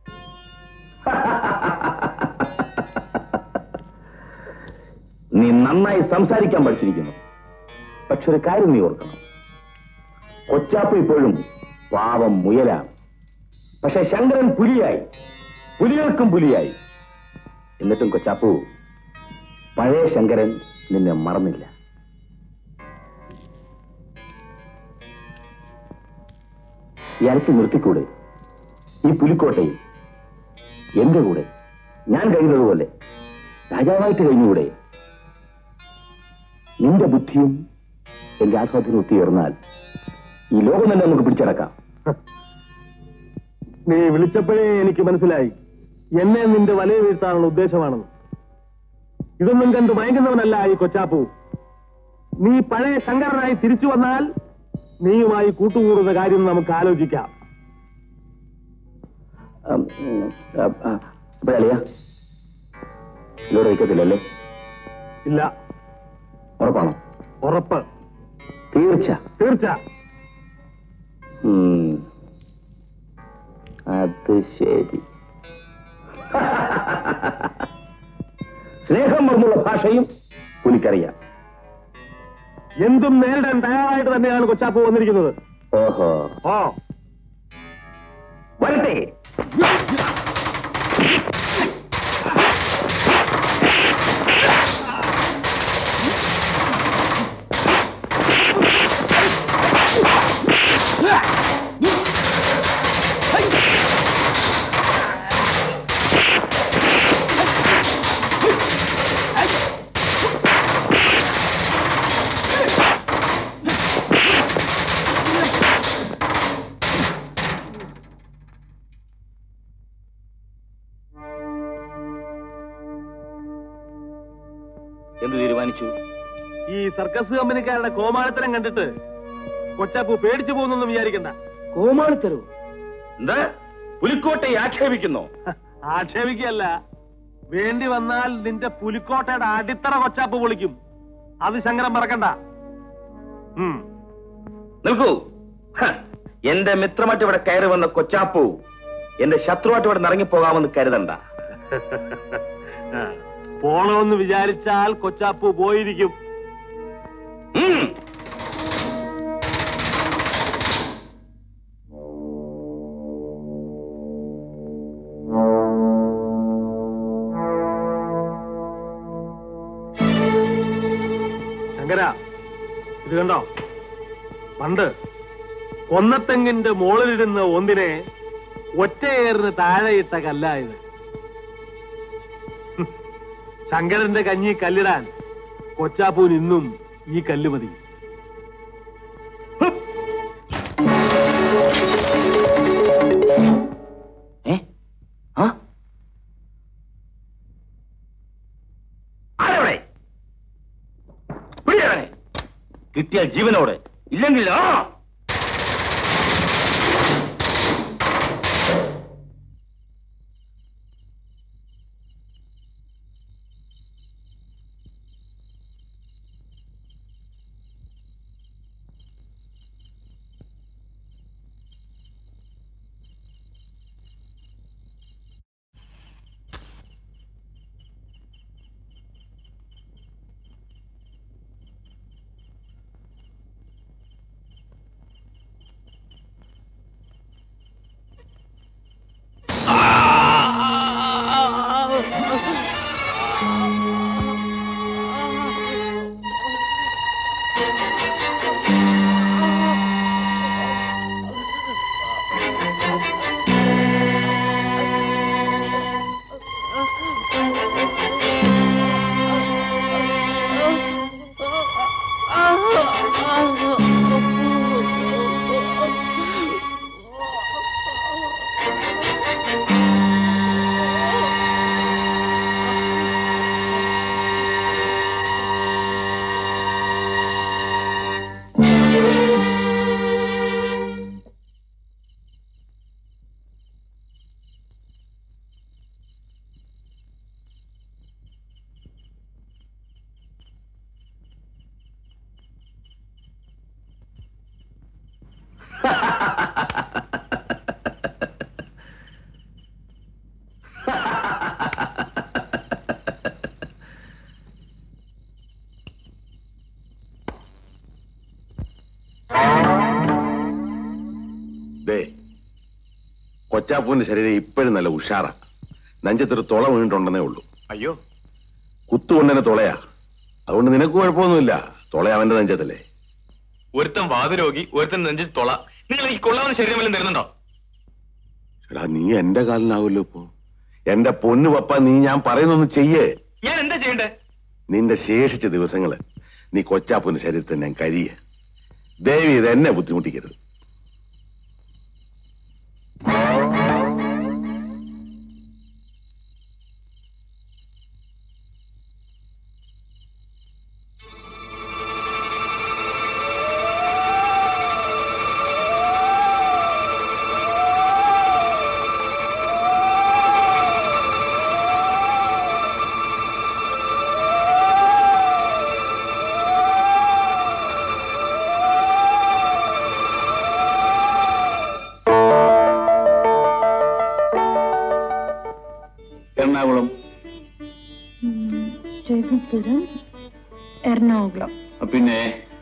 നീ നന്നായി സംസാരിക്കാൻ പഠിച്ചിരിക്കുന്നു പക്ഷെ ഒരു കാര്യം നീ ഓർക്കണം കൊച്ചാപ്പ് ഇപ്പോഴും പാവം മുയലാണ് പക്ഷെ ശങ്കരൻ പുലിയായി പുലികൾക്കും പുലിയായി എന്നിട്ടും കൊച്ചാപ്പു പഴയ ശങ്കരൻ നിന്നെ മറന്നില്ല ഈ അരക്ക് നിർത്തിക്കൂടെ ഈ പുലിക്കോട്ടയിൽ എന്റെ കൂടെ ഞാൻ കഴിയുന്നതുപോലെ രാജാവായിട്ട് കഴിഞ്ഞുകൂടെ നിന്റെ ബുദ്ധിയും എന്റെ ആസ്വാദ്യം ഒത്തുയർന്നാൽ ഈ ലോകം തന്നെ നമുക്ക് പിടിച്ചടക്കാം നീ വിളിച്ചപ്പോഴേ എനിക്ക് മനസ്സിലായി എന്നെ നിന്റെ വലയ വീഴ്ത്താനുള്ള ഉദ്ദേശമാണെന്ന് ഇതൊന്നും കണ്ട് മയങ്ങുന്നവനല്ല ഈ കൊച്ചാപ്പു നീ പഴയ ശങ്കരനായി തിരിച്ചു വന്നാൽ നീയുമായി കൂട്ടുകൂടുന്ന കാര്യം നമുക്ക് ആലോചിക്കാം അപ്പോഴളിയാ ഇവിടെ വയ്ക്കത്തില്ലല്ലേ ഇല്ല ഉറപ്പാണോ ഉറപ്പ് തീർച്ച തീർച്ച ഉം. അത് ശരി സ്നേഹം മറന്നുള്ള ഭാഷയും പുലിക്കറിയാം എന്തും നേരിടാൻ തയ്യാറായിട്ട് തന്നെയാണ് കൊച്ചാപ്പു വന്നിരിക്കുന്നത് ഓഹോ ഓ വരട്ടെ എന്ത് തീരുമാനിച്ചു ഈ സർക്കസ് കമ്പനിക്കാരുടെ കോമാളിത്തരം കണ്ടിട്ട് കൊച്ചാപ്പു പേടിച്ചു പോകുന്നൊന്നും വിചാരിക്കണ്ട കോമാളിത്തരോ എന്താ പുലിക്കോട്ടെ ആക്ഷേപിക്കുന്നോ ആക്ഷേപിക്കല്ല വേണ്ടി വന്നാൽ നിന്റെ പുലിക്കോട്ടയുടെ അടിത്തറ കൊച്ചാപ്പ് പൊളിക്കും അത് ശങ്കരം മറക്കണ്ട ഉം. നിൽക്കൂ ഹ, എന്റെ മിത്രമായിട്ട് ഇവിടെ കയറി വന്ന കൊച്ചാപ്പു എന്റെ ശത്രുവായിട്ട് ഇവിടെ ഇറങ്ങിപ്പോകാമെന്ന് കരുതണ്ട പോണമെന്ന് വിചാരിച്ചാൽ കൊച്ചാപ്പു പോയിരിക്കും ഉം. ശങ്കര ഇത് കണ്ടോ പണ്ട് കൊന്നത്തെങ്ങിന്റെ മുകളിലിരുന്ന ഒന്നിനെ ഒറ്റയേറിന് താഴെയിട്ട കല്ല ഇത് ഹും. ശങ്കരന്റെ കഞ്ഞി കല്ലിടാൻ കൊച്ചാപ്പൂൻ ഇന്നും ഈ കല്ല് മതി ഏ? ആ? ആരവിടെ? പിടിയവനെ. കിട്ടിയാൽ ജീവനോടെ ഇല്ലെങ്കിൽ ആ ദേ കൊച്ചാപ്പൂവിന്റെ ശരീരം ഇപ്പോഴും നല്ല ഉഷാറാ നെഞ്ചത്തൊരു തുള വീണിട്ടുണ്ടെന്നേ ഉള്ളൂ അയ്യോ കുത്തുകൊണ്ടനെ തുളയാ അതുകൊണ്ട് നിനക്ക് കുഴപ്പമൊന്നുമില്ല തുള അവന്റെ നെഞ്ചത്തല്ലേ ഒരുത്തൻ വാതരോഗി ഒരുത്തൻ നെഞ്ചിൽ തൊള നിങ്ങൾ ഈ കൊള്ളാവുന്ന ശരീരം വല്ലതും തരുന്നുണ്ടോ എടാ നീ എന്റെ കാലിനാവല്ലോ ഇപ്പോ എന്റെ പൊന്നു പപ്പ നീ ഞാൻ പറയുന്നൊന്ന് ചെയ്യേ ഞാൻ എന്താ ചെയ്യണ്ടേ നിന്റെ ശേഷിച്ച ദിവസങ്ങള് നീ കൊച്ചാപ്പൂന്റെ ശരീരത്തിൽ ഞാൻ കരിയ ദേവി ഇത് എന്നെ ബുദ്ധിമുട്ടിക്കരുത് എറണാകുളം രവിപുരം എറണാകുളം പിന്നെ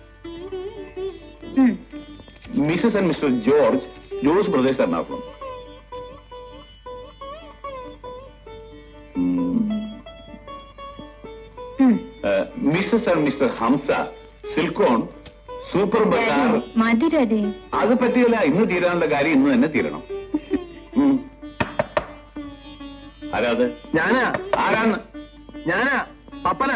ഉം. Mrs and Mr George George brothers Ernakulam Mrs and Mr Hamza സിൽക്കോൺ സൂപ്പർ ബസാർ മതി ഡാഡി അത് പറ്റിയല്ല ഇന്ന് തീരാനുള്ള കാര്യം ഇന്ന് തന്നെ തീരണം ഉം. ആരാ അത് ഞാനാ ആരാന്ന് ഞാനാ പപ്പനാ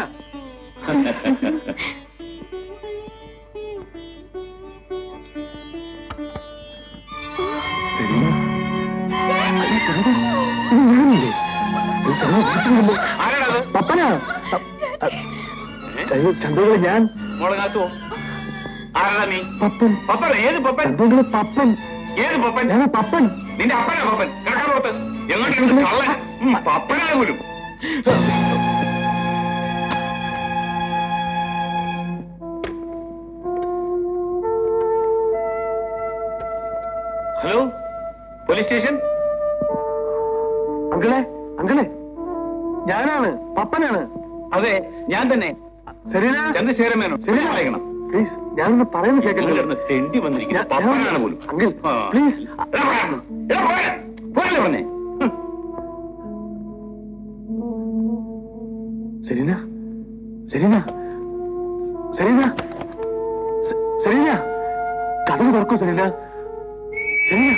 ആരാണത് പപ്പനാ ചന്ദ്രകളെ ഞാൻ മുളകാത്തോ ആരാ നീ പപ്പൻ പപ്പൻ ഏത് പപ്പൻ ചന്ദ്രകളെ പപ്പൻ ഏത് പപ്പൻ ഞാൻ പപ്പൻ നിന്റെ അപ്പനാ പപ്പൻ കിടക്കാൻ പോത്ത് എങ്ങോട്ട് കള്ളൻ ഉം, പപ്പനാ പോലും ഹലോ പോലീസ് സ്റ്റേഷൻ അങ്കിളെ അങ്കിളെ ഞാനാണ് പപ്പനാണ് അതെ ഞാൻ തന്നെ ശരീരാ ചന്ദ്രശേഖരൻ മേനോൻ ശരീരാ വായിക്കണം പ്ലീസ് ഞാനൊന്ന് പറയുന്നത് കേൾക്കല്ലോ ഇവിടുന്ന് തെണ്ടി വന്നിരിക്കുന്ന ഞാൻ- പപ്പനാണ് പോലും അങ്കിൾ ആ. പ്ലീസ് എടാ, പോരാ. എടാ, പോരാ. പോരല്ലേ പറഞ്ഞേ സെരീന സെരീന സെരീന സെ- സെരീന കഥ തുറക്കൂ Serena Serena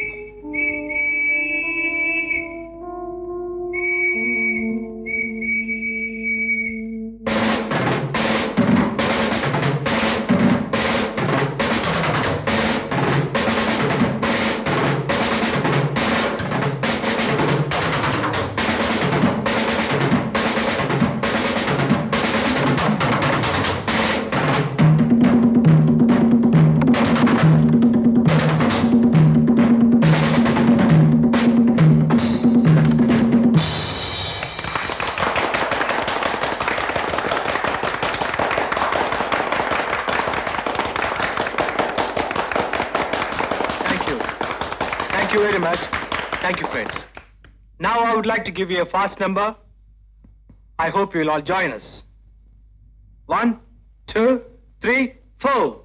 Thank you. Thank you very much. Thank you, friends. Now I would like to give you a fast number. I hope you'll all join us. One, two, three, four.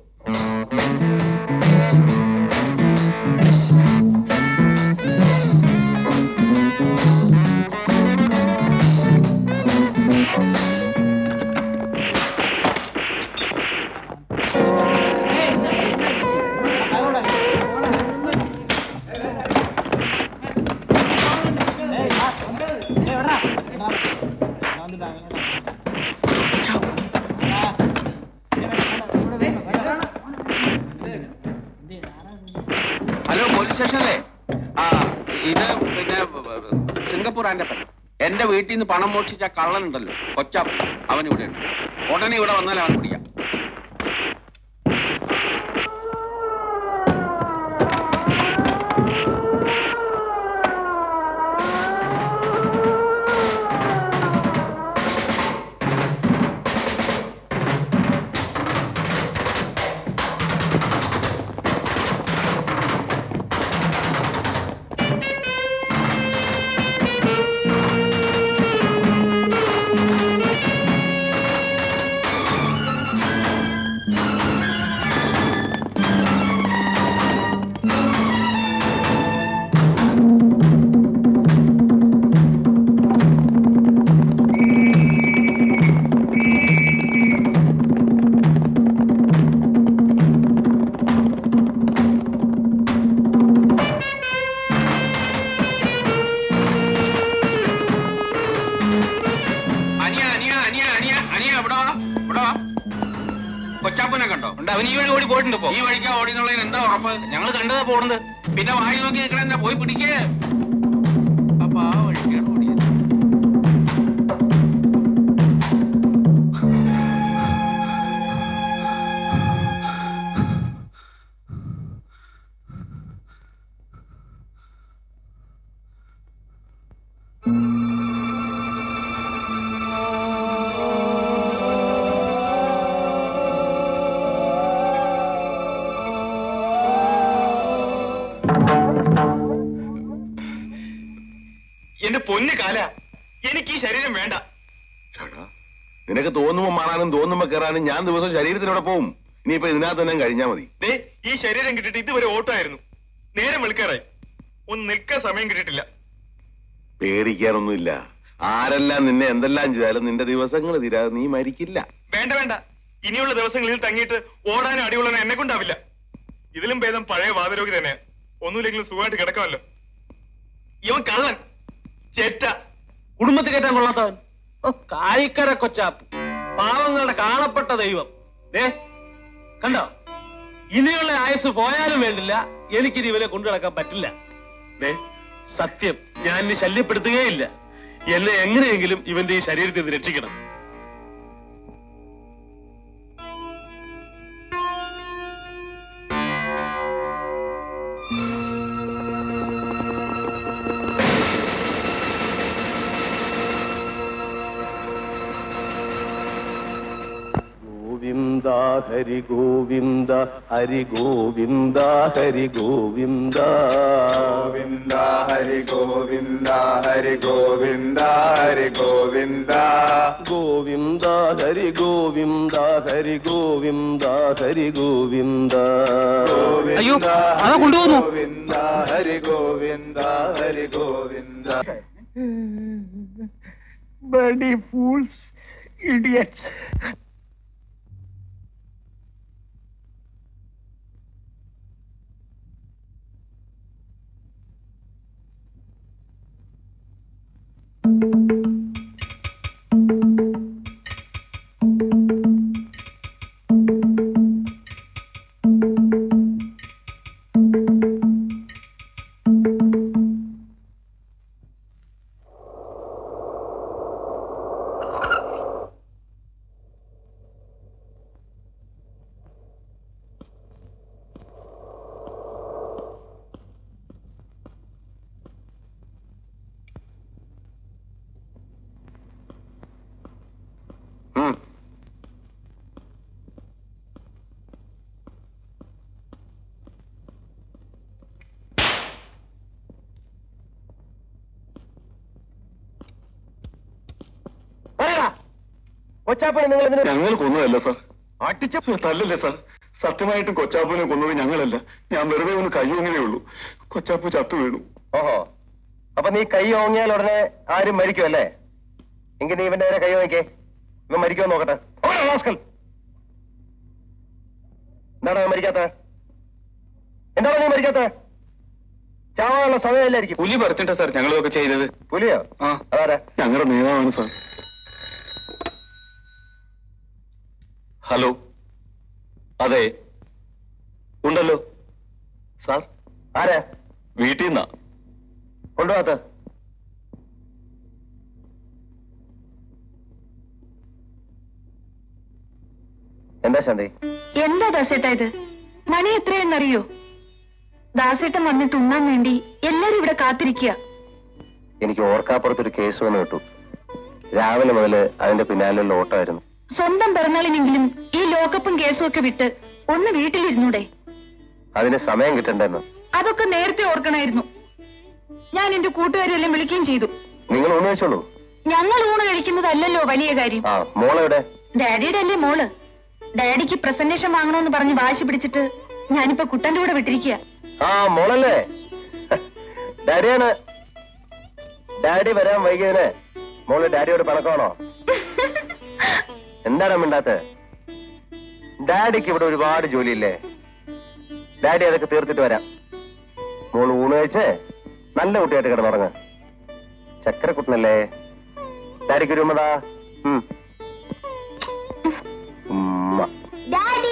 Hello police സ്റ്റേഷനല്ലേ ആ ഇത് പിന്നെ Singapore Andappan എന്റെ വീട്ടിൽ നിന്ന് പണം മോഷിച്ച ആ കള്ളനുണ്ടല്ലോ കൊച്ച അവൻ ഇവിടെ ഉണ്ട് ഉടനെ ഇവിടെ വന്നാൽ അവൻ പിടിക്കാം അനിയ അനിയ അനിയ അനിയ അനിയ ഇവിടെ വാ, ഇവിടെ വാ. കൊച്ചാപ്പനെ കണ്ടോ ഉണ്ട് അവൻ ഈ വഴി ഓടി പോയിട്ടുണ്ട് ഇപ്പോ ഈ വഴിക്കാ ഓടിന്നുള്ളതിന് എന്താ ഉറപ്പ് ഞങ്ങൾ കണ്ടതാ പോണത് പിന്നെ വായി നോക്കി നിൽക്കണ എന്താ പോയി പിടിക്കേ അപ്പൊ ആ വഴിക്കാണ് ഓടിയത് എന്റെ പൊന്നു കാല എനിക്ക് ഈ ശരീരം വേണ്ട നിനക്ക് തോന്നുമ്പോ മാറാനും തോന്നുമ്പോ കയറാനും ഞാൻ ദിവസം ശരീരത്തിനോടെ പോവും ഇനിയിപ്പോ ഇതിനകത്ത് തന്നെ കഴിഞ്ഞാ മതി ദേ ഈ ശരീരം കിട്ടിയിട്ട് ഇതുവരെ ഓട്ടമായിരുന്നു നേരം വെളുക്കാറായി ഒന്ന് നിൽക്കാൻ സമയം കിട്ടിയിട്ടില്ല പേടിക്കാനൊന്നുമില്ല ആരെല്ലാം നിന്നെ എന്തെല്ലാം ചെയ്താലും നിന്റെ ദിവസങ്ങൾ തീരാതെ നീ മരിക്കില്ല വേണ്ട വേണ്ട ഇനിയുള്ള ദിവസങ്ങളിൽ തങ്ങിയിട്ട് ഓടാനും അടികൊള്ളാനും എന്നെ കൊണ്ടാവില്ല ഇതിലും ഭേദം പഴയ വാതരോഗി തന്നെ ഒന്നുമില്ലെങ്കിലും സുഖമായിട്ട് കിടക്കാമല്ലോ ഇവൻ കള്ളൻ ചെറ്റ കുടുംബത്തിൽ കയറ്റാൻ കൊള്ളാത്തവൻ ഓ കായിക്കര കൊച്ചാപ്പ് പാവങ്ങളുടെ കാണപ്പെട്ട ദൈവം ദേ കണ്ടോ ഇനിയുള്ള ആയുസ് പോയാലും വേണ്ടില്ല എനിക്കിനി ഇവരെ കൊണ്ടു നടക്കാൻ പറ്റില്ല ദേ സത്യം ഞാൻ ഇനി ശല്യപ്പെടുത്തുകയില്ല എന്നെ എങ്ങനെയെങ്കിലും ഇവന്റെ ഈ ശരീരത്തിൽ നിന്ന് രക്ഷിക്കണം ഗോവിന്ദ ഹരി ഗോവിന്ദ ഹരി ഗോവിന്ദ ഹരി ഗോവിന്ദ ഗോവിന്ദ ഹരി ഗോവിന്ദ ഹരി ഗോവിന്ദ ഹരി ഗോവിന്ദ ഗോവിന്ദ ഹരി ഗോവിന്ദ ഹരി ഗോവിന്ദ ഹരി ഗോവിന്ദ അയ്യോ, അതാ കൊണ്ടുപോകുന്നു. Govinda Hari Govinda Hari Govinda Bloody fools, idiots. കൊച്ചാപ്പണി നിങ്ങൾ ഇതിന് ഞങ്ങൾ കൊന്നതല്ല സാർ അടിച്ച തല്ലല്ലേ സാർ സത്യമായിട്ടും കൊച്ചാപ്പനെ കൊന്നത് ഞങ്ങളല്ല ഞാൻ വെറുതെ ഒന്ന് കയ്യൊങ്ങിയേ ഉള്ളൂ കൊച്ചാപ്പ് ചത്തു വീണു ഓഹോ അപ്പൊ നീ കൈ ഓങ്ങിയാൽ ഉടനെ ആരും മരിക്കുമല്ലേ എങ്കിൽ നീ ഇവന്റെ നേരെ കൈ ഓങ്ങിക്കേ ഇവൻ മരിക്കുമോ നോക്കട്ടെ ഓടാ, rascal. എന്താണ് അവൻ മരിക്കാത്ത എന്താണ് നീ മരിക്കാത്ത ചാവാനുള്ള സമയമില്ലായിരിക്കും പുലി പറിച്ചിട്ടാ സാർ ഞങ്ങളതൊക്കെ ചെയ്തത് പുലിയോ ആ അതാരാ ഞങ്ങളുടെ നേതാവാണ് സാർ ഹലോ അതെ ഉണ്ടല്ലോ സാർ ആരാ വീട്ടിൽ നിന്നാ കൊണ്ടുപോകാത്ത എന്താ ശാന്തി എന്താ ദാസേട്ടാ ഇത് മണി എത്രയെന്നറിയോ ദാസേട്ടൻ വന്നിട്ട് ഉണ്ണാൻ വേണ്ടി എല്ലാരും ഇവിടെ കാത്തിരിക്കുക എനിക്ക് ഓർക്കാപ്പുറത്തൊരു കേസ് വന്ന് കിട്ടു രാവിലെ മുതല് അതിന്റെ പിന്നാലെയുള്ള ഓട്ടമായിരുന്നു സ്വന്തം പിറന്നാളിനെങ്കിലും ഈ ലോക്കപ്പും കേസും ഒക്കെ വിട്ട് ഒന്ന് വീട്ടിലിരുന്നൂടെ അതിന് സമയം കിട്ടണ്ടെന്ന് അതൊക്കെ നേരത്തെ ഓർക്കണമായിരുന്നു ഞാൻ എന്റെ കൂട്ടുകാരെല്ലാം വിളിക്കുകയും ചെയ്തു നിങ്ങൾ ഊണ് വെച്ചോളൂ ഞങ്ങൾ ഊണ് കഴിക്കുന്നതല്ലല്ലോ വലിയ കാര്യം ആ മോളെവിടെ ഡാഡിയുടെ അല്ലേ മോള് ഡാഡിക്ക് പ്രസന്റേഷൻ വാങ്ങണമെന്ന് പറഞ്ഞ് വാശി പിടിച്ചിട്ട് ഞാനിപ്പോ കുട്ടന്റെ കൂടെ വിട്ടിരിക്കുക ആ മോളല്ലേ ഡാഡിയാണ് ഡാഡി വരാൻ വൈകിയതിന് മോള് ഡാഡിയോട് പണക്കാണോ എന്താണ് മിണ്ടാത്ത ഡാഡിക്ക് ഇവിടെ ഒരുപാട് ജോലിയില്ലേ ഡാഡി അതൊക്കെ തീർത്തിട്ട് വരാം മോള് ഊണ് കഴിച്ച് നല്ല കുട്ടിയായിട്ട് കിടന്നുറങ്ങ് ചക്കരക്കുട്ടനല്ലേ ഡാഡിക്ക് ഒരു ഉമ്മതാ ഉം. ഉമ്മ ഡാഡി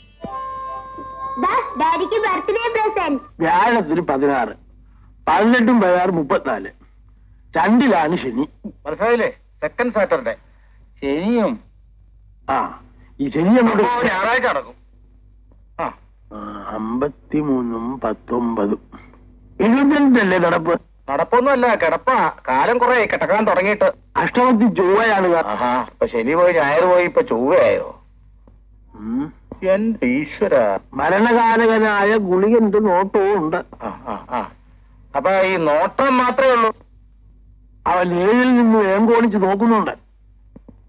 ഡാഡിക്ക് ബർത്ത്ഡേ പ്രസന്റ് വ്യാഴത്തിന് പതിനാറ് പതിനെട്ടും പതിനാറ് മുപ്പത്തിനാല് രണ്ടിലാണ് ശനി മനസ്സിലായില്ലേ സെക്കൻഡ് സാറ്റർഡേ ശനിയും ആ ഈ ശനി അങ്ങോട്ട് അപ്പോ ഞായറാഴ്ച നടക്കും ആ അമ്പത്തിമൂന്നും പത്തൊമ്പതും എഴുപത്തിരണ്ടല്ലേ നടപ്പ് നടപ്പൊന്നുമല്ല കിടപ്പാ കാലം കുറെ കിടക്കാൻ തുടങ്ങിയിട്ട് അഷ്ടമത്തി ചൊവ്വയാണ് ആഹാ ഇപ്പൊ ശനി പോയി ഞായർ പോയി ഇപ്പൊ ചൊവ്വയായോ ഉം. എന്റെ ഈശ്വര മരണകാലകനായ ഗുളികന്റെ നോട്ടവും ഉണ്ട് ആ ആ ആ അപ്പൊ ഈ നോട്ടം മാത്രമേ ഉള്ളൂ അവൻ ഏഴിൽ നിന്ന് ഏങ്കോണിച്ച് നോക്കുന്നുണ്ട്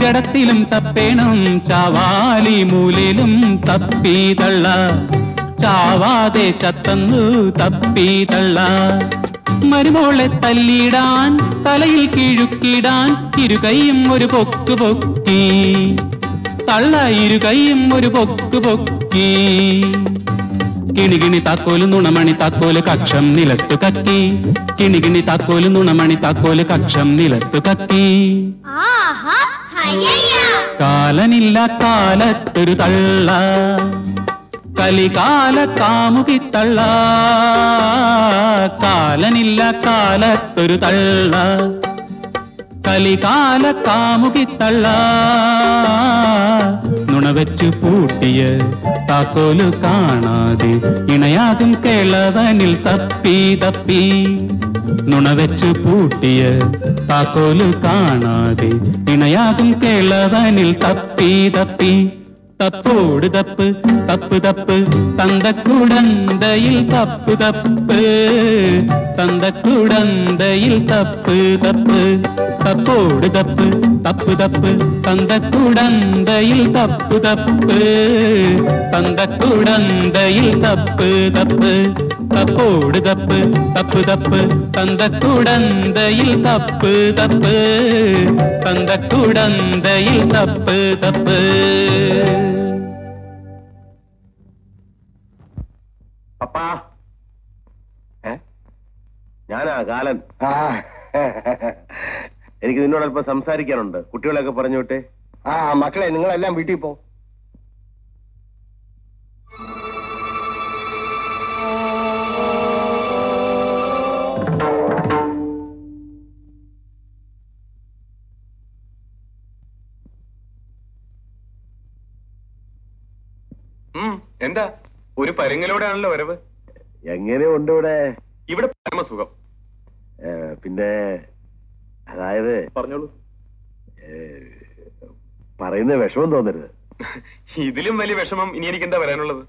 ജടത്തിലും തപ്പേണം ചാവാലി മൂലയിലും തപ്പീതള്ള ചാവാതെ ചത്തന്നു തപ്പീതള്ള മരുമോളെ തല്ലിടാൻ തലയിൽ കിഴുക്കിടാൻ ഇരുകൈയും ഒരു പൊക്ക് പൊക്കി തള്ള ഇരുകൈയും ഒരു പൊക്ക് പൊക്കി കിണികിണി താക്കോല് നുണമണി താക്കോല് കക്ഷം നിലത്തു കക്കി കിണികിണി താക്കോല് നുണമണി താക്കോല് കക്ഷം നിലത്തു കക്കി ആഹാ ഹയ്യയ്യ കാലനില്ല കാലത്തൊരു തള്ള കലികാല കാമുകി തള്ള കാലനില്ല കാലത്തൊരു തള്ള കലികാല കാമുകി തള്ള നുണവെച്ചു പൂട്ടിയ താക്കോല് കാണാതെ ഇണയാകും കിളവനിൽ തപ്പി തപ്പി നുണവെച്ചു പൂട്ടിയ താക്കോല് കാണാതെ ഇണയാകും കിളവനിൽ തപ്പി തപ്പി തപ്പോട് തപ്പ് തപ്പ് തപ്പ് തന്തക്കുടന്തയിൽ തപ്പ് തപ്പ് തന്തക്കുടന്തയിൽ തപ്പ് തപ്പ് തപ്പോട് തപ്പ് തപ്പ് തപ്പ് തന്തക്കുടന്തയിൽ തപ്പ് തപ്പ് തന്തക്കുടന്തയിൽ തപ്പ് തപ്പ് തപ്പോട് തപ്പ് തപ്പ് തപ്പ് തന്തക്കുടന്തയിൽ തപ്പ് തപ്പ് തന്തക്കുടന്തയിൽ തപ്പ് തപ്പ് പപ്പാ ഏ ഞാനാ കാലൻ എനിക്ക് നിന്നോട് അല്പം സംസാരിക്കാനുണ്ട് കുട്ടികളെയൊക്കെ പറഞ്ഞു വിട്ടെ ആ മക്കളെ നിങ്ങളെല്ലാം വീട്ടിൽ പോ ഉം, എന്താ ഒരു പരുങ്ങലോടെയാണല്ലോ വരവ് എങ്ങനെയുണ്ട് ഇവിടെ ഇവിടെ പരമസുഖം ഏ, പിന്നെ അതായത് പറഞ്ഞോളൂ പറയുന്ന വിഷമം തോന്നരുത് ഇതിലും വലിയ വിഷമം ഇനി എനിക്ക് എന്താ വരാനുള്ളത്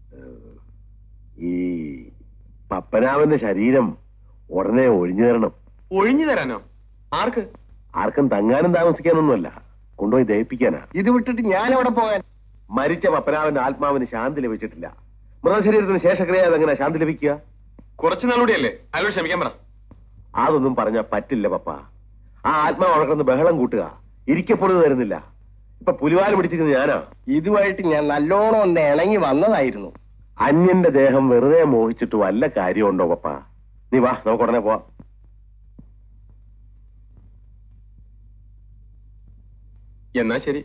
ഈ പപ്പനാവന്റെ ശരീരം ഉടനെ ഒഴിഞ്ഞു തരണം ഒഴിഞ്ഞു തരാനോ ആർക്ക് ആർക്കും തങ്ങാനും താമസിക്കാനൊന്നുമല്ല കൊണ്ടുപോയി ദഹിപ്പിക്കാനാ ഇത് വിട്ടിട്ട് ഞാൻ എവിടെ പോകാൻ മരിച്ച പപ്പനാവന്റെ ആത്മാവിന് ശാന്തി ലഭിച്ചിട്ടില്ല മൃതശരീരത്തിന് ശേഷക്രിയ അതെങ്ങനെ ശാന്തി ലഭിക്കുക കുറച്ചു നാളുകൂടിയല്ലേ അയാളോട് ക്ഷമിക്കാൻ പറ അതൊന്നും പറഞ്ഞാ പറ്റില്ല പപ്പ ആ ആത്മാവ് അവിടെ ബഹളം കൂട്ടുക ഇരിക്കപ്പെടുന്നത് തരുന്നില്ല ഇപ്പൊ പുലിവാല് പിടിച്ചിരിക്കുന്നത് ഞാനാ ഇതുമായിട്ട് ഞാൻ നല്ലോണം ഒന്ന് ഇണങ്ങി വന്നതായിരുന്നു അന്യന്റെ ദേഹം വെറുതെ മോഹിച്ചിട്ട് വല്ല കാര്യമുണ്ടോ പപ്പ നീ വാ നമുക്ക് ഉടനെ പോവാം എന്നാ ശരി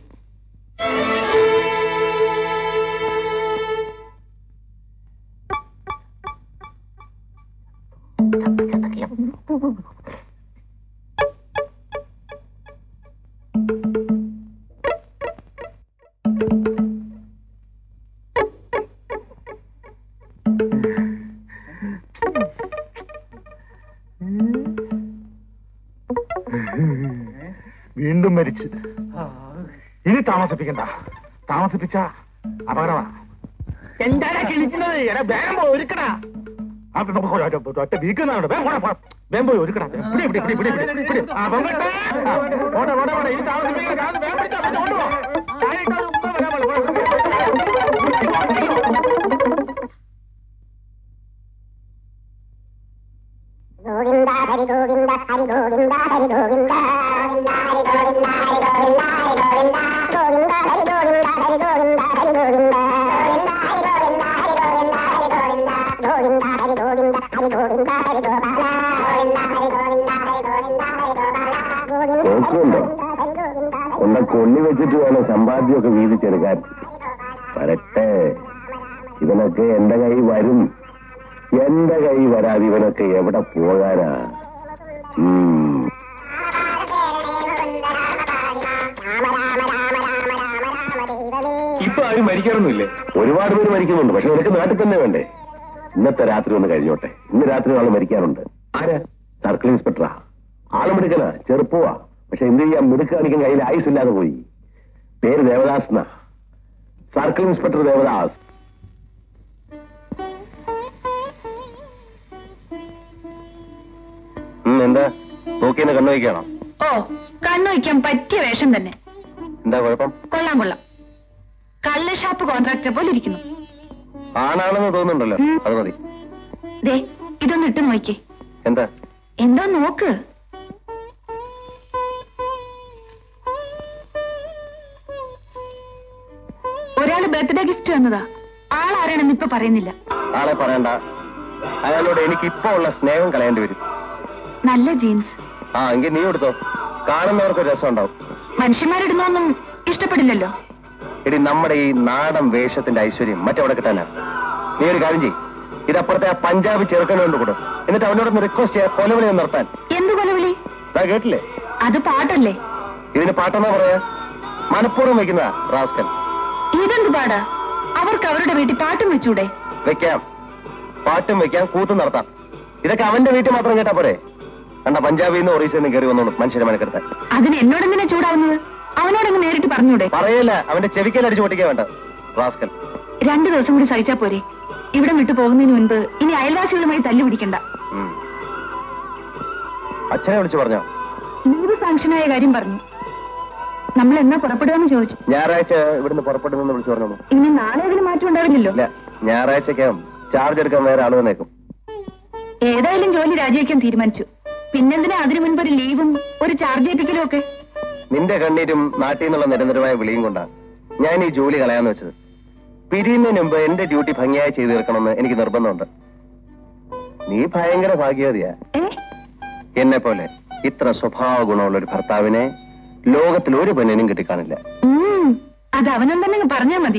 വീണ്ടും മരിച്ച് ഇനി താമസിപ്പിക്കണ്ട താമസിപ്പിച്ച അപകടമാ എന്താടാ കിളിക്കുന്നത് എടാ വേഗം പോയി ഒരുക്കടാ ആ, ഇപ്പൊ നമുക്ക് ഒറ്റ- ഒറ്റ- ഒറ്റ വീക്കുന്നുണ്ട് വേഗം പോടാ, പോടാ. വേഗം പോയി ഒരുക്കടാ ഇവിടെ ഇവിടെ ഇവിടെ ഇവിടെ ഇവിടെ ഇവിടെ ആ പൊങ്ങട്ടെ ആ, പോട്ടെ പോട്ടെ പോട്ടെ ഇനി താമസിപ്പിക്കണ്ട താമസി- വേഗം പിടിച്ചോ, പിടിച്ചോ, കൊണ്ടുപോ. താഴെ ഇട്ടാൽ ഉമ്മ വരാൻ പാടില്ല. ഗോവിന്ദ ഹരി ഗോവിന്ദ ഹരി ഗോവിന്ദ ഹരി ഗോവിന്ദ ഗോവിന്ദ ഹരി ഗോവിന്ദ ഹരി ഗോവിന്ദ ഹരി ഗോവിന്ദ ഗോവിന്ദ ഹരി ഗോവിന്ദ ഹരി ഗോവിന്ദ ഹരി ഗോപാല നോക്കുന്നുണ്ടോ കൊണ്ട കൊള്ളി വെച്ചിട്ട് വേണം സമ്പാദ്യമൊക്കെ വീതിച്ചെടുക്കാൻ വരട്ടെ ഇവനൊക്കെ എന്റെ കൈ വരും എന്റെ കൈ വരാതെ ഇവനൊക്കെ എവിടെ പോകാനാ ഉം. ഇപ്പൊ ആരും മരിക്കാറൊന്നുമില്ലേ ഒരുപാട് പേര് മരിക്കുന്നുണ്ട് പക്ഷെ നിനക്ക് നാട്ടിൽ തന്നെ വേണ്ടേ ഇന്നത്തെ രാത്രി ഒന്ന് കഴിഞ്ഞോട്ടെ ഇന്ന് രാത്രി ആള് മരിക്കാറുണ്ട് ആരാ സർക്കിൾ ഇൻസ്പെക്ടറാ ആള് മിടുക്കനാ ചെറുപ്പവാ പക്ഷെ എന്ത് ചെയ്യാൻ മിടുക്ക് കാണിക്കാൻ കയ്യിൽ ആയുസ് ഇല്ലാതെ പോയി പേര് ദേവദാസ് എന്നാ സർക്കിൾ ഇൻസ്പെക്ടർ ദേവദാസ് ഉം, എന്താ നോക്കിയെന്നെ കണ്ണു വയ്ക്കാണോ ഓ കണ്ണു വയ്ക്കാൻ പറ്റിയ വേഷം തന്നെ എന്താ കുഴപ്പം കൊള്ളാം കൊള്ളാം കള്ള ഷാപ്പ് കോൺട്രാക്ടറെ പോലെ ഇരിക്കുന്നു ആണാണെന്ന് തോന്നുന്നുണ്ടല്ലോ അത് മതി ദേ ഇതൊന്ന് ഇട്ട് നോക്കിക്കേ എന്താ എന്തോ നോക്ക് ഒരാള് ബർത്ത്ഡേ ഗിഫ്റ്റ് തന്നതാ ആളാരാണെന്ന് ഇപ്പൊ പറയുന്നില്ല ആളെ പറയണ്ട അയാളോട് എനിക്ക് ഇപ്പൊ ഉള്ള സ്നേഹം കളയേണ്ടി വരും നല്ല ജീൻസ് ആ എങ്കിൽ നീ എടുത്തോ കാണുന്നവർക്ക് ഒരു രസം ഉണ്ടാവും മനുഷ്യന്മാരിടുന്നൊന്നും ഇഷ്ടപ്പെടില്ലല്ലോ എടി നമ്മുടെ ഈ നാടൻ വേഷത്തിന്റെ ഐശ്വര്യം മറ്റെവിടെ കിട്ടാനാ നീ ഒരു കാര്യം ചെയ്യ് ഇതപ്പുറത്തെ ആ പഞ്ചാബ് ചെറുക്കനോണ്ട് കൊടു എന്നിട്ട് അവനോടൊന്ന് റിക്വസ്റ്റ് ചെയ്യാ കൊലവിളി ഒന്ന് നിർത്താൻ എന്ത് കൊലവിളി ദാ കേട്ടില്ലേ അത് പാട്ടല്ലേ ഇതിന് പാട്ടെന്നാ പറയാ മനഃപൂർവ്വം വെക്കുന്ന റാസ്കൽ ഇതെന്ത് പാടാ അവർക്ക് അവരുടെ വീട്ടിൽ പാട്ടും വെച്ചൂടെ വെക്കാം പാട്ടും വെക്കാം കൂത്തും നടത്താം ഇതൊക്കെ അവന്റെ വീട്ടിൽ മാത്രം കേട്ടാ പോരെ കണ്ട പഞ്ചാബിൽ നിന്ന് ഒറീസയിൽ നിന്ന് കയറി വന്നോളൂ മനുഷ്യരെ മെനക്കെടുത്താൻ അതിന് എന്നോടെന്തിനാ ചൂടാവുന്നത് അവനോടങ്ങ് നേരിട്ട് പറഞ്ഞൂടെ പറയല്ല അവന്റെ ചെവിക്കൽ അടിച്ചു പൊട്ടിക്കാൻ വേണ്ട റാസ്കൽ രണ്ടു ദിവസം കൂടി സഹിച്ചാ പോരെ ഇവിടെ വിട്ടു പോകുന്നതിന് മുൻപ് ഇനി അയൽവാസികളുമായി തല്ലു പിടിക്കണ്ട ഉം. അച്ഛനെ വിളിച്ചു പറഞ്ഞോ ലീവ് സാങ്ഷനായ കാര്യം പറഞ്ഞു നമ്മൾ എന്നാ പുറപ്പെടുകയെന്ന് ചോദിച്ചു ഞായറാഴ്ച ഇവിടുന്ന് പുറപ്പെടുമെന്ന് വിളിച്ചു പറഞ്ഞോളൂ ഇനി നാളെ അതിന് മാറ്റം ഉണ്ടാവില്ലല്ലോ ഇല്ല ഞായറാഴ്ചക്കകം ചാർജ് എടുക്കാൻ വേറെ ആള് വന്നേക്കും ഏതായാലും ജോലി രാജിവെക്കാൻ തീരുമാനിച്ചു പിന്നെന്തിനാ അതിനു മുൻപ് ഒരു ലീവും ഒരു ചാർജ് ഏൽപ്പിക്കലും ഒക്കെ നിന്റെ കണ്ണീരും നാട്ടിൽ നിന്നുള്ള നിരന്തരമായ വിളിയും കൊണ്ടാണ് ഞാൻ ഈ ജോലി കളയാന്ന് വെച്ചത് പിരിയുന്നതിന് മുമ്പ് എന്റെ ഡ്യൂട്ടി ഭംഗിയായി ചെയ്തു തീർക്കണമെന്ന് എനിക്ക് നിർബന്ധമുണ്ട് നീ ഭയങ്കര ഭാഗ്യവതിയാ എന്നെ പോലെ ഇത്ര സ്വഭാവ ഗുണമുള്ള ഒരു ഭർത്താവിനെ ലോകത്തിൽ ഒരു പെണ്ണിനും കിട്ടിക്കാണില്ല ഉം, അത് അവനും തന്നെ അങ്ങ് പറഞ്ഞാ മതി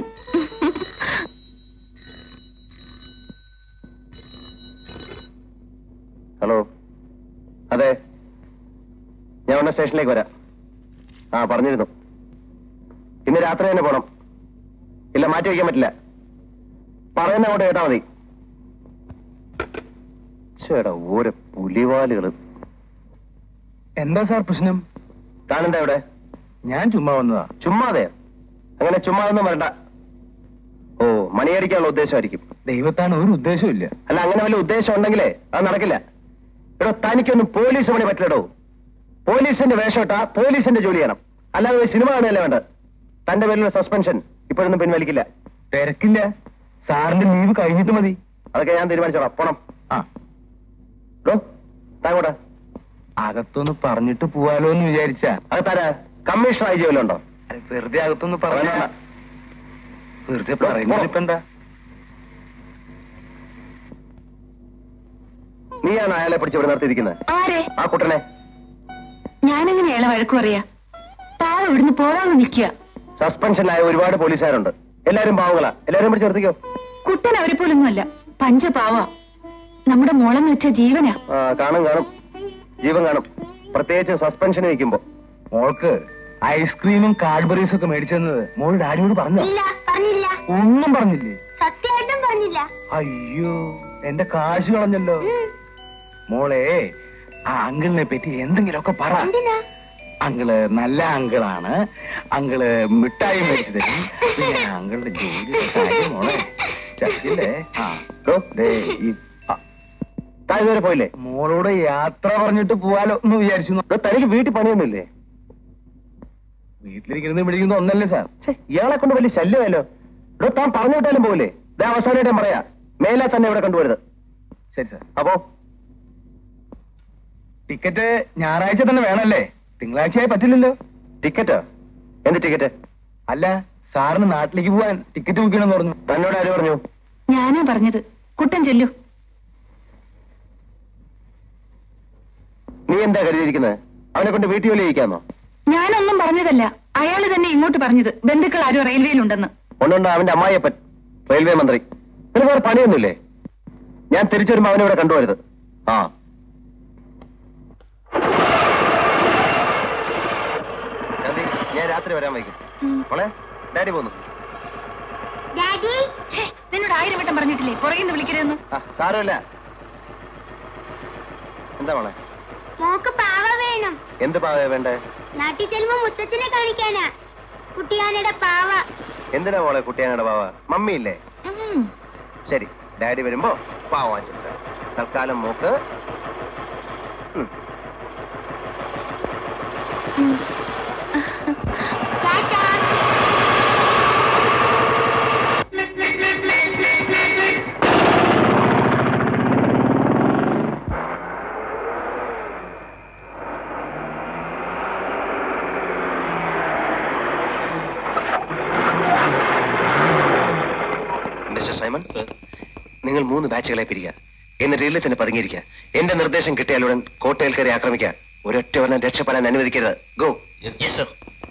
ഹലോ അതെ ഞാൻ ഉടനെ സ്റ്റേഷനിലേക്ക് വരാം ആ പറഞ്ഞിരുന്നു ഇന്ന് രാത്രി തന്നെ പോണം ഇല്ല മാറ്റി വയ്ക്കാൻ പറ്റില്ല പറയുന്ന അങ്ങോട്ട് കേട്ടാ മതി ചേടാ ഓരോ പുലിവാലുകള് എന്താ സാർ പ്രശ്നം താനെന്താ ഇവിടെ ഞാൻ ചുമ്മാ വന്നതാ ചുമ്മാതെ അങ്ങനെ ചുമ്മാതൊന്നും വരണ്ട ഓ മണിയടിക്കാനുള്ള ഉദ്ദേശമായിരിക്കും ദൈവത്താണ് ഒരു ഉദ്ദേശവും ഇല്ല അല്ല അങ്ങനെ വല്ല ഉദ്ദേശം ഉണ്ടെങ്കിലേ അത് നടക്കില്ല എടോ തനിക്കൊന്നും പോലീസ് പണി പറ്റില്ലടോ പോലീസിന്റെ വേഷമിട്ടാ പോലീസിന്റെ ജോലി ചെയ്യണം അല്ലാതെ ഒരു സിനിമ കാണുകയല്ലേ വേണ്ട തന്റെ പേരിലുള്ള സസ്പെൻഷൻ ഇപ്പോഴൊന്നും പിൻവലിക്കില്ല തിരക്കില്ല സാറിന്റെ ലീവ് കഴിഞ്ഞിട്ട് മതി അതൊക്കെ ഞാൻ തീരുമാനിച്ചോളാം പോണം ആ താങ്ങോട്ടെ അകത്തൊന്ന് പറഞ്ഞിട്ട് പോവാലോ എന്ന് വിചാരിച്ചാ അത് തരാ കമ്മീഷണർ ആയി ജോലി ഉണ്ടോ വെറുതെ അകത്തൊന്ന് പറഞ്ഞ വേണ്ട. വെറുതെ പറയുന്നില്ല എന്താ നീയാണ് അയാളെ പിടിച്ച് ഇവിടെ നിർത്തിയിരിക്കുന്നത് ആരെ ആ കുട്ടനെ ഞാനെങ്ങനെ അയാളെ വഴക്കു പറയാ പാവ ഇവിടുന്ന് പോവാന്ന് നിൽക്കുക സസ്പെൻഷനായ ഒരുപാട് പോലീസുകാരുണ്ട് എല്ലാരും പാവങ്ങളാ എല്ലാരും പിടിച്ച് നിർത്തിക്കോ കുട്ടൻ അവരെ പോലൊന്നുമല്ല പഞ്ചപാവ നമ്മുടെ മോളം വെച്ച ജീവനാ ആ, കാണും കാണും ജീവൻ കാണും പ്രത്യേകിച്ച് സസ്പെൻഷന് നിൽക്കുമ്പോ മോൾക്ക് ഐസ്ക്രീമും കാഡ്ബറീസും ഒക്കെ മേടിച്ചെന്നത് മോൾ ഡാഡിയോട് പറഞ്ഞു ഇല്ല പറഞ്ഞില്ല ഒന്നും പറഞ്ഞില്ലേ സത്യമായിട്ടും പറഞ്ഞില്ല അയ്യോ എന്റെ കാശ് കളഞ്ഞല്ലോ മോളെ ആ അങ്കിളിനെ പറ്റി എന്തെങ്കിലുമൊക്കെ പറ എന്തിനാ അങ്കിള് നല്ല അങ്കിളാണ് അങ്കിള് മിഠായി മേടിച്ചു തരും പിന്നെ അങ്കിളുടെ ജോലി കാര്യം മോളെ ചത്തില്ലേ ആ ഡോ, ദേ ഈ താൻ ഇതുവരെ പോയില്ലേ മോളോട് യാത്ര പറഞ്ഞിട്ട് പോവാലോ എന്ന് വിചാരിച്ചു ഡോ, തനിക്ക് വീട്ടിൽ പണിയൊന്നുമില്ലേ വീട്ടിലിരിക്കുന്നത് പിടിക്കുന്ന ഒന്നല്ലേ സാർ ഛെ, ഇയാളെ കൊണ്ട് വലിയ ശല്യമല്ലോ ഇവിടെ താൻ പറഞ്ഞു വിട്ടാലും പോകില്ലേ ഇതേ അവസാനമായിട്ട് ഞാൻ പറയാ മേലെ തന്നെ ഇവിടെ കണ്ടുവരുത് ശരി സാർ അപ്പോ ടിക്കറ്റ് ഞായറാഴ്ച തന്നെ വേണല്ലേ തിങ്കളാഴ്ചയായി പറ്റില്ലല്ലോ ടിക്കറ്റ് എന്ത് ടിക്കറ്റ് അല്ല സാറിന് നാട്ടിലേക്ക് പോവാൻ ടിക്കറ്റ് ബുക്ക് ചെയ്യണമെന്ന് പറഞ്ഞു തന്നോട് ആര് പറഞ്ഞു ഞാനാ പറഞ്ഞത് കുട്ടൻ ചെല്ലു നീ എന്താ കരുതിയിരിക്കുന്നത് അവനെ കൊണ്ട് വീട്ടിൽ ജോലി ചെയ്യിക്കാന്നോ ഞാനൊന്നും പറഞ്ഞതല്ല അയാള് തന്നെ ഇങ്ങോട്ട് പറഞ്ഞത് ബന്ധുക്കൾ ആരോ റെയിൽവേയിലുണ്ടെന്ന് ഒന്നുണ്ട് അവന്റെ അമ്മായിയപ്പൻ റെയിൽവേ മന്ത്രി പിന്നെ വേറെ പണിയൊന്നുമില്ലേ ഞാൻ തിരിച്ചു വരുമ്പോ അവനെ ഇവിടെ കണ്ടുവരുത് ആ ശാന്തി ഞാൻ രാത്രി വരാൻ വൈകും മോളെ ഡാഡി പോന്നു ഡാഡി ഛേ, നിന്നോട് ആയിരം വട്ടം പറഞ്ഞിട്ടില്ലേ പുറകിൽ നിന്ന് വിളിക്കരുതെന്ന് ആ സാരമില്ല എന്താ മോളെ മോക്ക് പാവ വേണം എന്ത് പാവ വേണ്ടേ നാട്ടിൽ ചെല്ലുമ്പോ മുത്തച്ഛനെ കാണിക്കാനാ കുട്ടിയാനയുടെ പാവ എന്തിനാ മോളെ കുട്ടിയാനയുടെ പാവ മമ്മിയില്ലേ ഉം. ശരി ഡാഡി വരുമ്പോ പാവ വാങ്ങിച്ചിട്ട് തൽക്കാലം മോക്ക് ഉം. ടാറ്റാ സൈമൺ നിങ്ങൾ മൂന്ന് ബാച്ചുകളെ പിരിക്കുക എന്നിട്ട് ഇതിൽ തന്നെ പതുങ്ങിയിരിക്കുക എന്റെ നിർദ്ദേശം കിട്ടിയാലുടൻ കോട്ടയിൽ കയറി ആക്രമിക്കുക ഒരൊറ്റവനം രക്ഷപ്പെടാൻ അനുവദിക്കരുത് go yes sir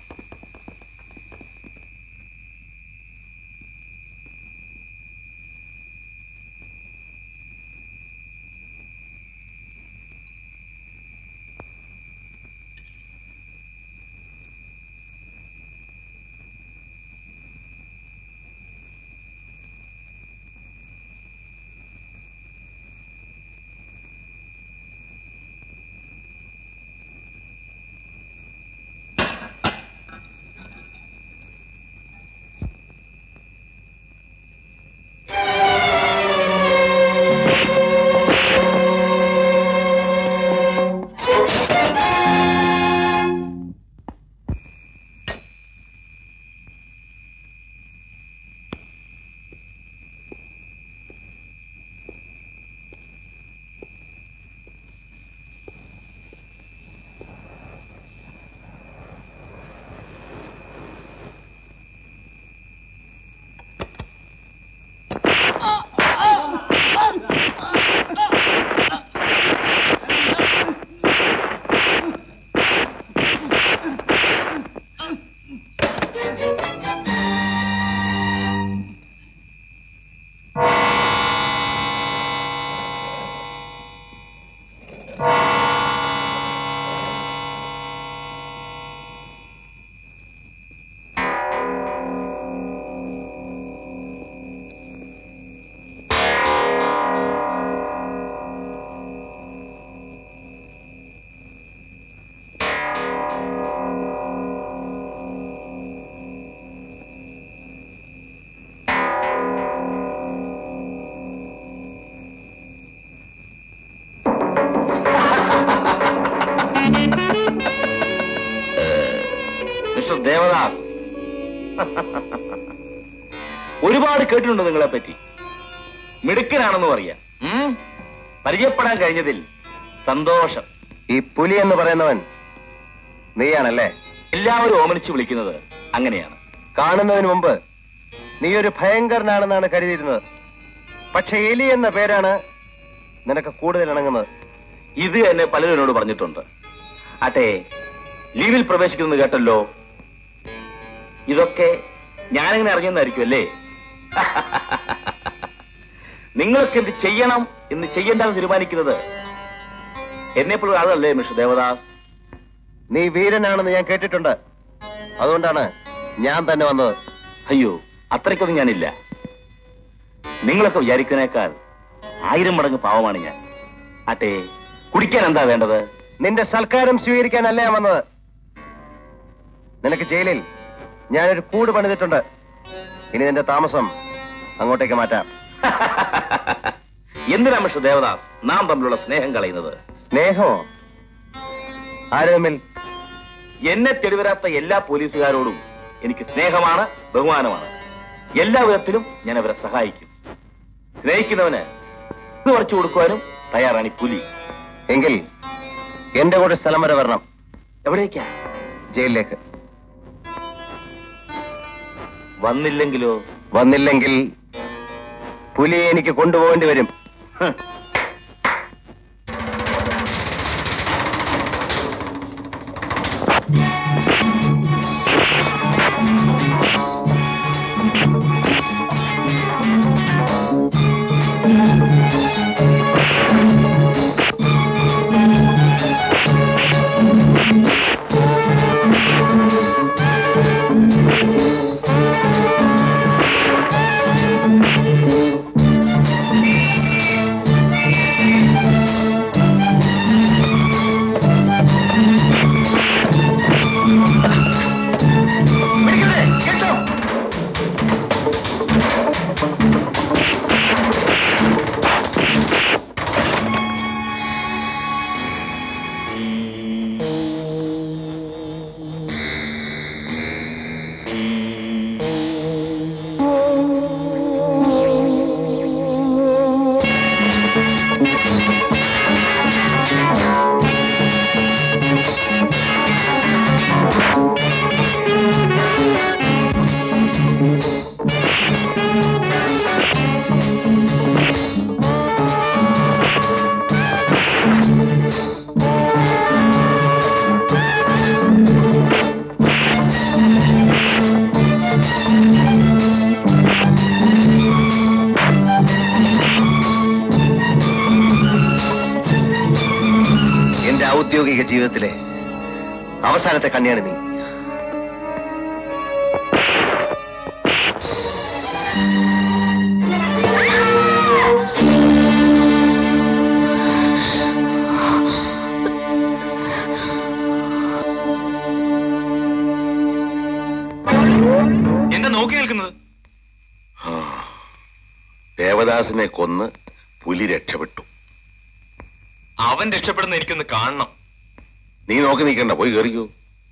Mr Devadas ഒരുപാട് കേട്ടിട്ടുണ്ട് നിങ്ങളെ പറ്റി മിടുക്കനാണെന്ന് പറയാം ഉം? പരിചയപ്പെടാൻ കഴിഞ്ഞതിൽ സന്തോഷം ഈ പുലി എന്ന് പറയുന്നവൻ നീയാണല്ലേ എല്ലാവരും ഓമനിച്ച് വിളിക്കുന്നത് അങ്ങനെയാണ് കാണുന്നതിന് മുമ്പ് നീ ഒരു ഭയങ്കരനാണെന്നാണ് കരുതിയിരുന്നത് പക്ഷെ എലി എന്ന പേരാണ് നിനക്ക് കൂടുതൽ ഇണങ്ങുന്നത് ഇത് എന്നെ പലരും എന്നോട് പറഞ്ഞിട്ടുണ്ട് അട്ടെ ലീവിൽ പ്രവേശിക്കുന്നത് കേട്ടല്ലോ ഇതൊക്കെ ഞാനെങ്ങനെ അറിഞ്ഞെന്നായിരിക്കും അല്ലേ നിങ്ങൾക്ക് എന്ത് ചെയ്യണം എന്ന് ചെയ്യണ്ടെന്ന് തീരുമാനിക്കുന്നത് എന്നെപ്പോഴും ആളല്ലേ മിസ്റ്റർ ദേവദാസ് നീ വീരനാണെന്ന് ഞാൻ കേട്ടിട്ടുണ്ട് അതുകൊണ്ടാണ് ഞാൻ തന്നെ വന്നത് അയ്യോ അത്രയ്ക്കൊന്നും ഞാനില്ല നിങ്ങളൊക്കെ വിചാരിക്കുന്നേക്കാൾ ആയിരം മടങ്ങ് പാവമാണ് ഞാൻ ആട്ടെ കുടിക്കാൻ എന്താ വേണ്ടത് നിന്റെ സൽക്കാരം സ്വീകരിക്കാനല്ല ഞാൻ വന്നത് നിനക്ക് ജയിലിൽ ഞാനൊരു കൂട് പണിതിട്ടുണ്ട് ഇനി നിന്റെ താമസം അങ്ങോട്ടേക്ക് മാറ്റാം എന്തിനാ മിസ്റ്റർ ദേവദാസ് നാം തമ്മിലുള്ള സ്നേഹം കളയുന്നത് സ്നേഹമോ ആര് തമ്മിൽ എന്നെ തെളിവരാത്ത എല്ലാ പോലീസുകാരോടും എനിക്ക് സ്നേഹമാണ് ബഹുമാനമാണ് എല്ലാ വിധത്തിലും ഞാൻ അവരെ സഹായിക്കും സ്നേഹിക്കുന്നവന് ഇത് കുറച്ചു കൊടുക്കുവാനും തയ്യാറാണ് ഈ പുലി എങ്കിൽ എന്റെ കൂടെ സ്ഥലം വരെ വരണം എവിടേക്കാ ജയിലിലേക്ക് വന്നില്ലെങ്കിലോ വന്നില്ലെങ്കിൽ പുലിയെ എനിക്ക് കൊണ്ടുപോകേണ്ടി വരും Thank you. ഔദ്യോഗിക ജീവിതത്തിലെ അവസാനത്തെ കണ്ണിയാണ് നീ എന്താ നോക്കി നിൽക്കുന്നത് ദേവദാസിനെ കൊന്ന് പുലി രക്ഷപ്പെട്ടു അവൻ രക്ഷപ്പെടുന്ന എനിക്കൊന്ന് കാണണം നീ നോക്കി നിൽക്കണ്ട പോയി കയറിക്കോ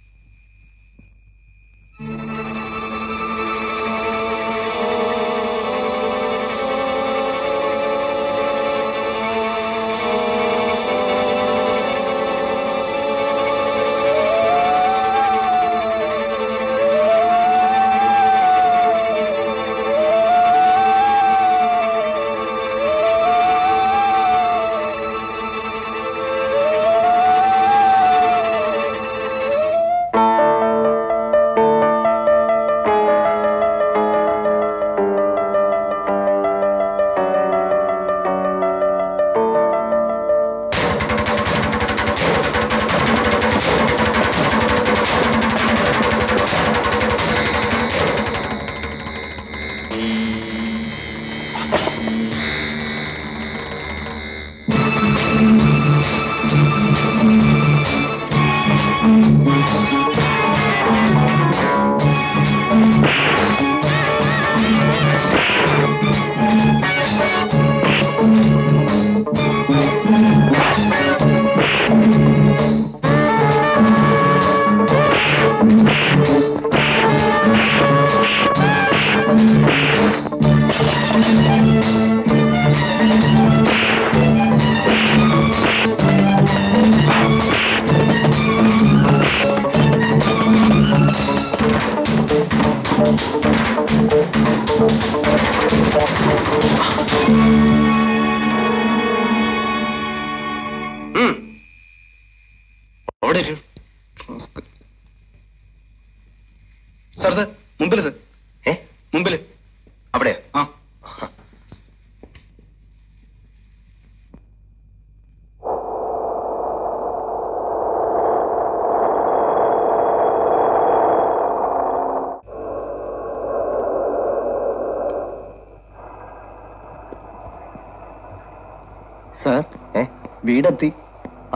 അവിടെ ഇരു. സാർ സാർ മുമ്പിൽ സാർ ഏ മുമ്പിൽ അവിടെ ആ സാർ ഏ വീടെത്തി ആ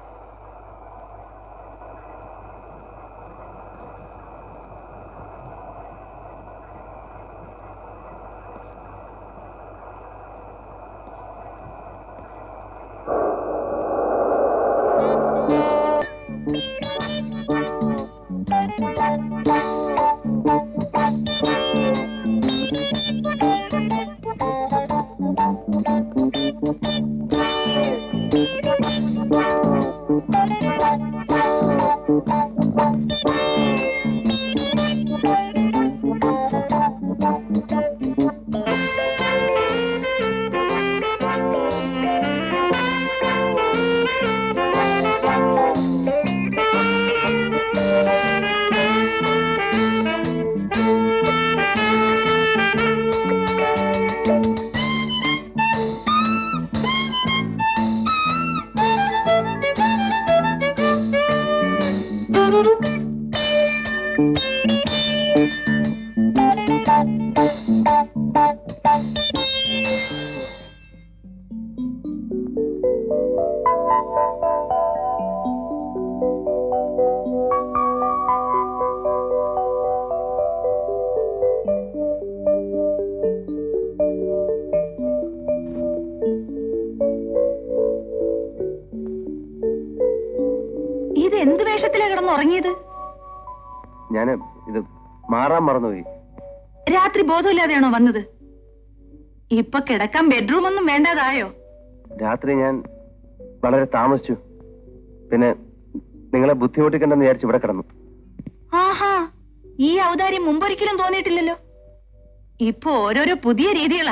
ഇത് എന്ത് വേഷത്തിലാ കിടന്നുറങ്ങിയത് ഞാൻ ഇത് മാറാൻ മറന്നുപോയി രാത്രി ബോധമില്ലാതെയാണോ വന്നത് ഇപ്പൊ കിടക്കാൻ ബെഡ്റൂം ഒന്നും വേണ്ടാതായോ രാത്രി ഞാൻ വളരെ താമസിച്ചു പിന്നെ നിങ്ങളെ ബുദ്ധിമുട്ടിക്കണ്ടെന്ന് വിചാരിച്ച് ഇവിടെ കിടന്നു ആഹാ ഈ ഔദാര്യം മുമ്പൊരിക്കലും തോന്നിയിട്ടില്ലല്ലോ ഇപ്പൊ ഓരോരോ പുതിയ രീതികളാ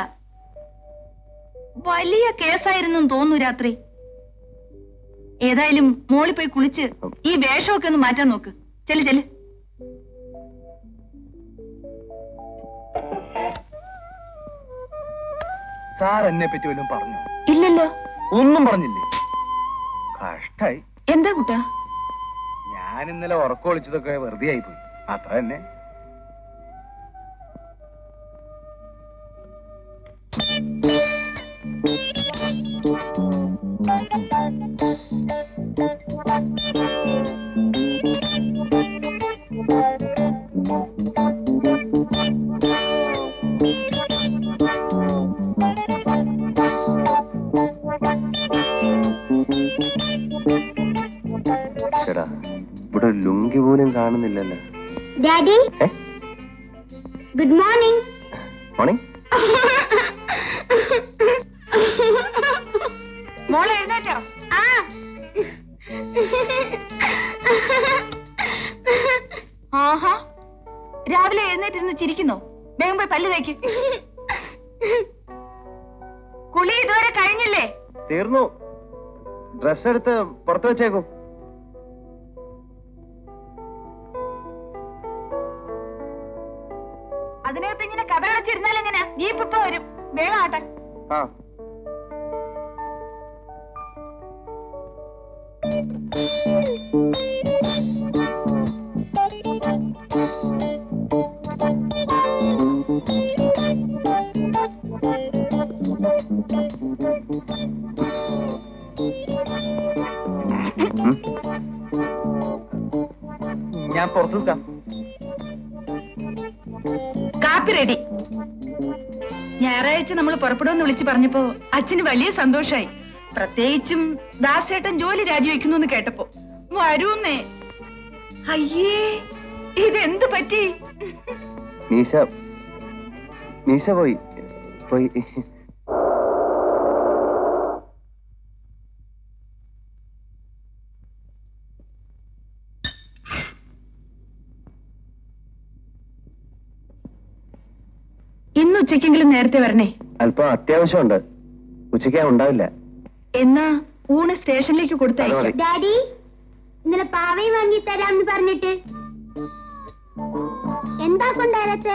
വലിയ കേസായിരുന്നു തോന്നുന്നു രാത്രി ഏതായാലും മോളി പോയി കുളിച്ച് ഈ വേഷമൊക്കെ ഒന്ന് മാറ്റാൻ നോക്ക് ചെല് ചെല് സാർ എന്നെ പറ്റി വല്ലതും പറഞ്ഞു ഇല്ലല്ലോ ഒന്നും പറഞ്ഞില്ലേ കഷ്ടായി എന്താ കുട്ടാ ഞാൻ ഇന്നലെ ഉറക്കം ഒളിച്ചതൊക്കെ വെറുതെ ആയിപ്പോയി അത്ര തന്നെ ചേടാ ഇവിടെ ഒരു ലുങ്കി പോലും കാണുന്നില്ലല്ലോ ഡാഡി ഏ ഗുഡ് മോർണിംഗ് മോർണിംഗ് മോളെ എഴുന്നേറ്റോ ആ ആഹാ രാവിലെ എഴുന്നേറ്റിരുന്ന് ചിരിക്കുന്നോ വേഗം പോയി പല്ല് തേക്ക് കുളി ഇതുവരെ കഴിഞ്ഞില്ലേ തീർന്നു ഡ്രസ് എടുത്ത് പുറത്ത് വെച്ചേക്കും അതിനകത്ത് ഇങ്ങനെ കഥ കളിച്ചിരുന്നാൽ എങ്ങനെയാ ജീപ്പ് ഇപ്പൊ വരും വേഗം ആട്ടെ ആ ഞാൻ പുറത്തു നിൽക്കാം കാപ്പി റെഡി ഞായറാഴ്ച നമ്മൾ പുറപ്പെടുമെന്ന് വിളിച്ചു പറഞ്ഞപ്പോ അച്ഛന് വലിയ സന്തോഷായി പ്രത്യേകിച്ചും ദാസേട്ടൻ ജോലി രാജിവെക്കുന്നു എന്ന് കേട്ടപ്പോ വരൂന്നേ അയ്യേ ഇതെന്ത് പറ്റി മീശ മീശ പോയി പോയി ഇന്ന് ഉച്ചയ്ക്കെങ്കിലും നേരത്തെ വരണേ അല്പം അത്യാവശ്യമുണ്ട് ഉച്ചയ്ക്ക് ഞാൻ ഉണ്ടാവില്ല എന്നാ ഊണ് സ്റ്റേഷനിലേക്ക് കൊടുത്തയക്കാം ഡാഡി ഇന്നലെ പാവയും വാങ്ങി തരാമെന്ന് പറഞ്ഞിട്ട് എന്താ കൊണ്ടുവരത്തെ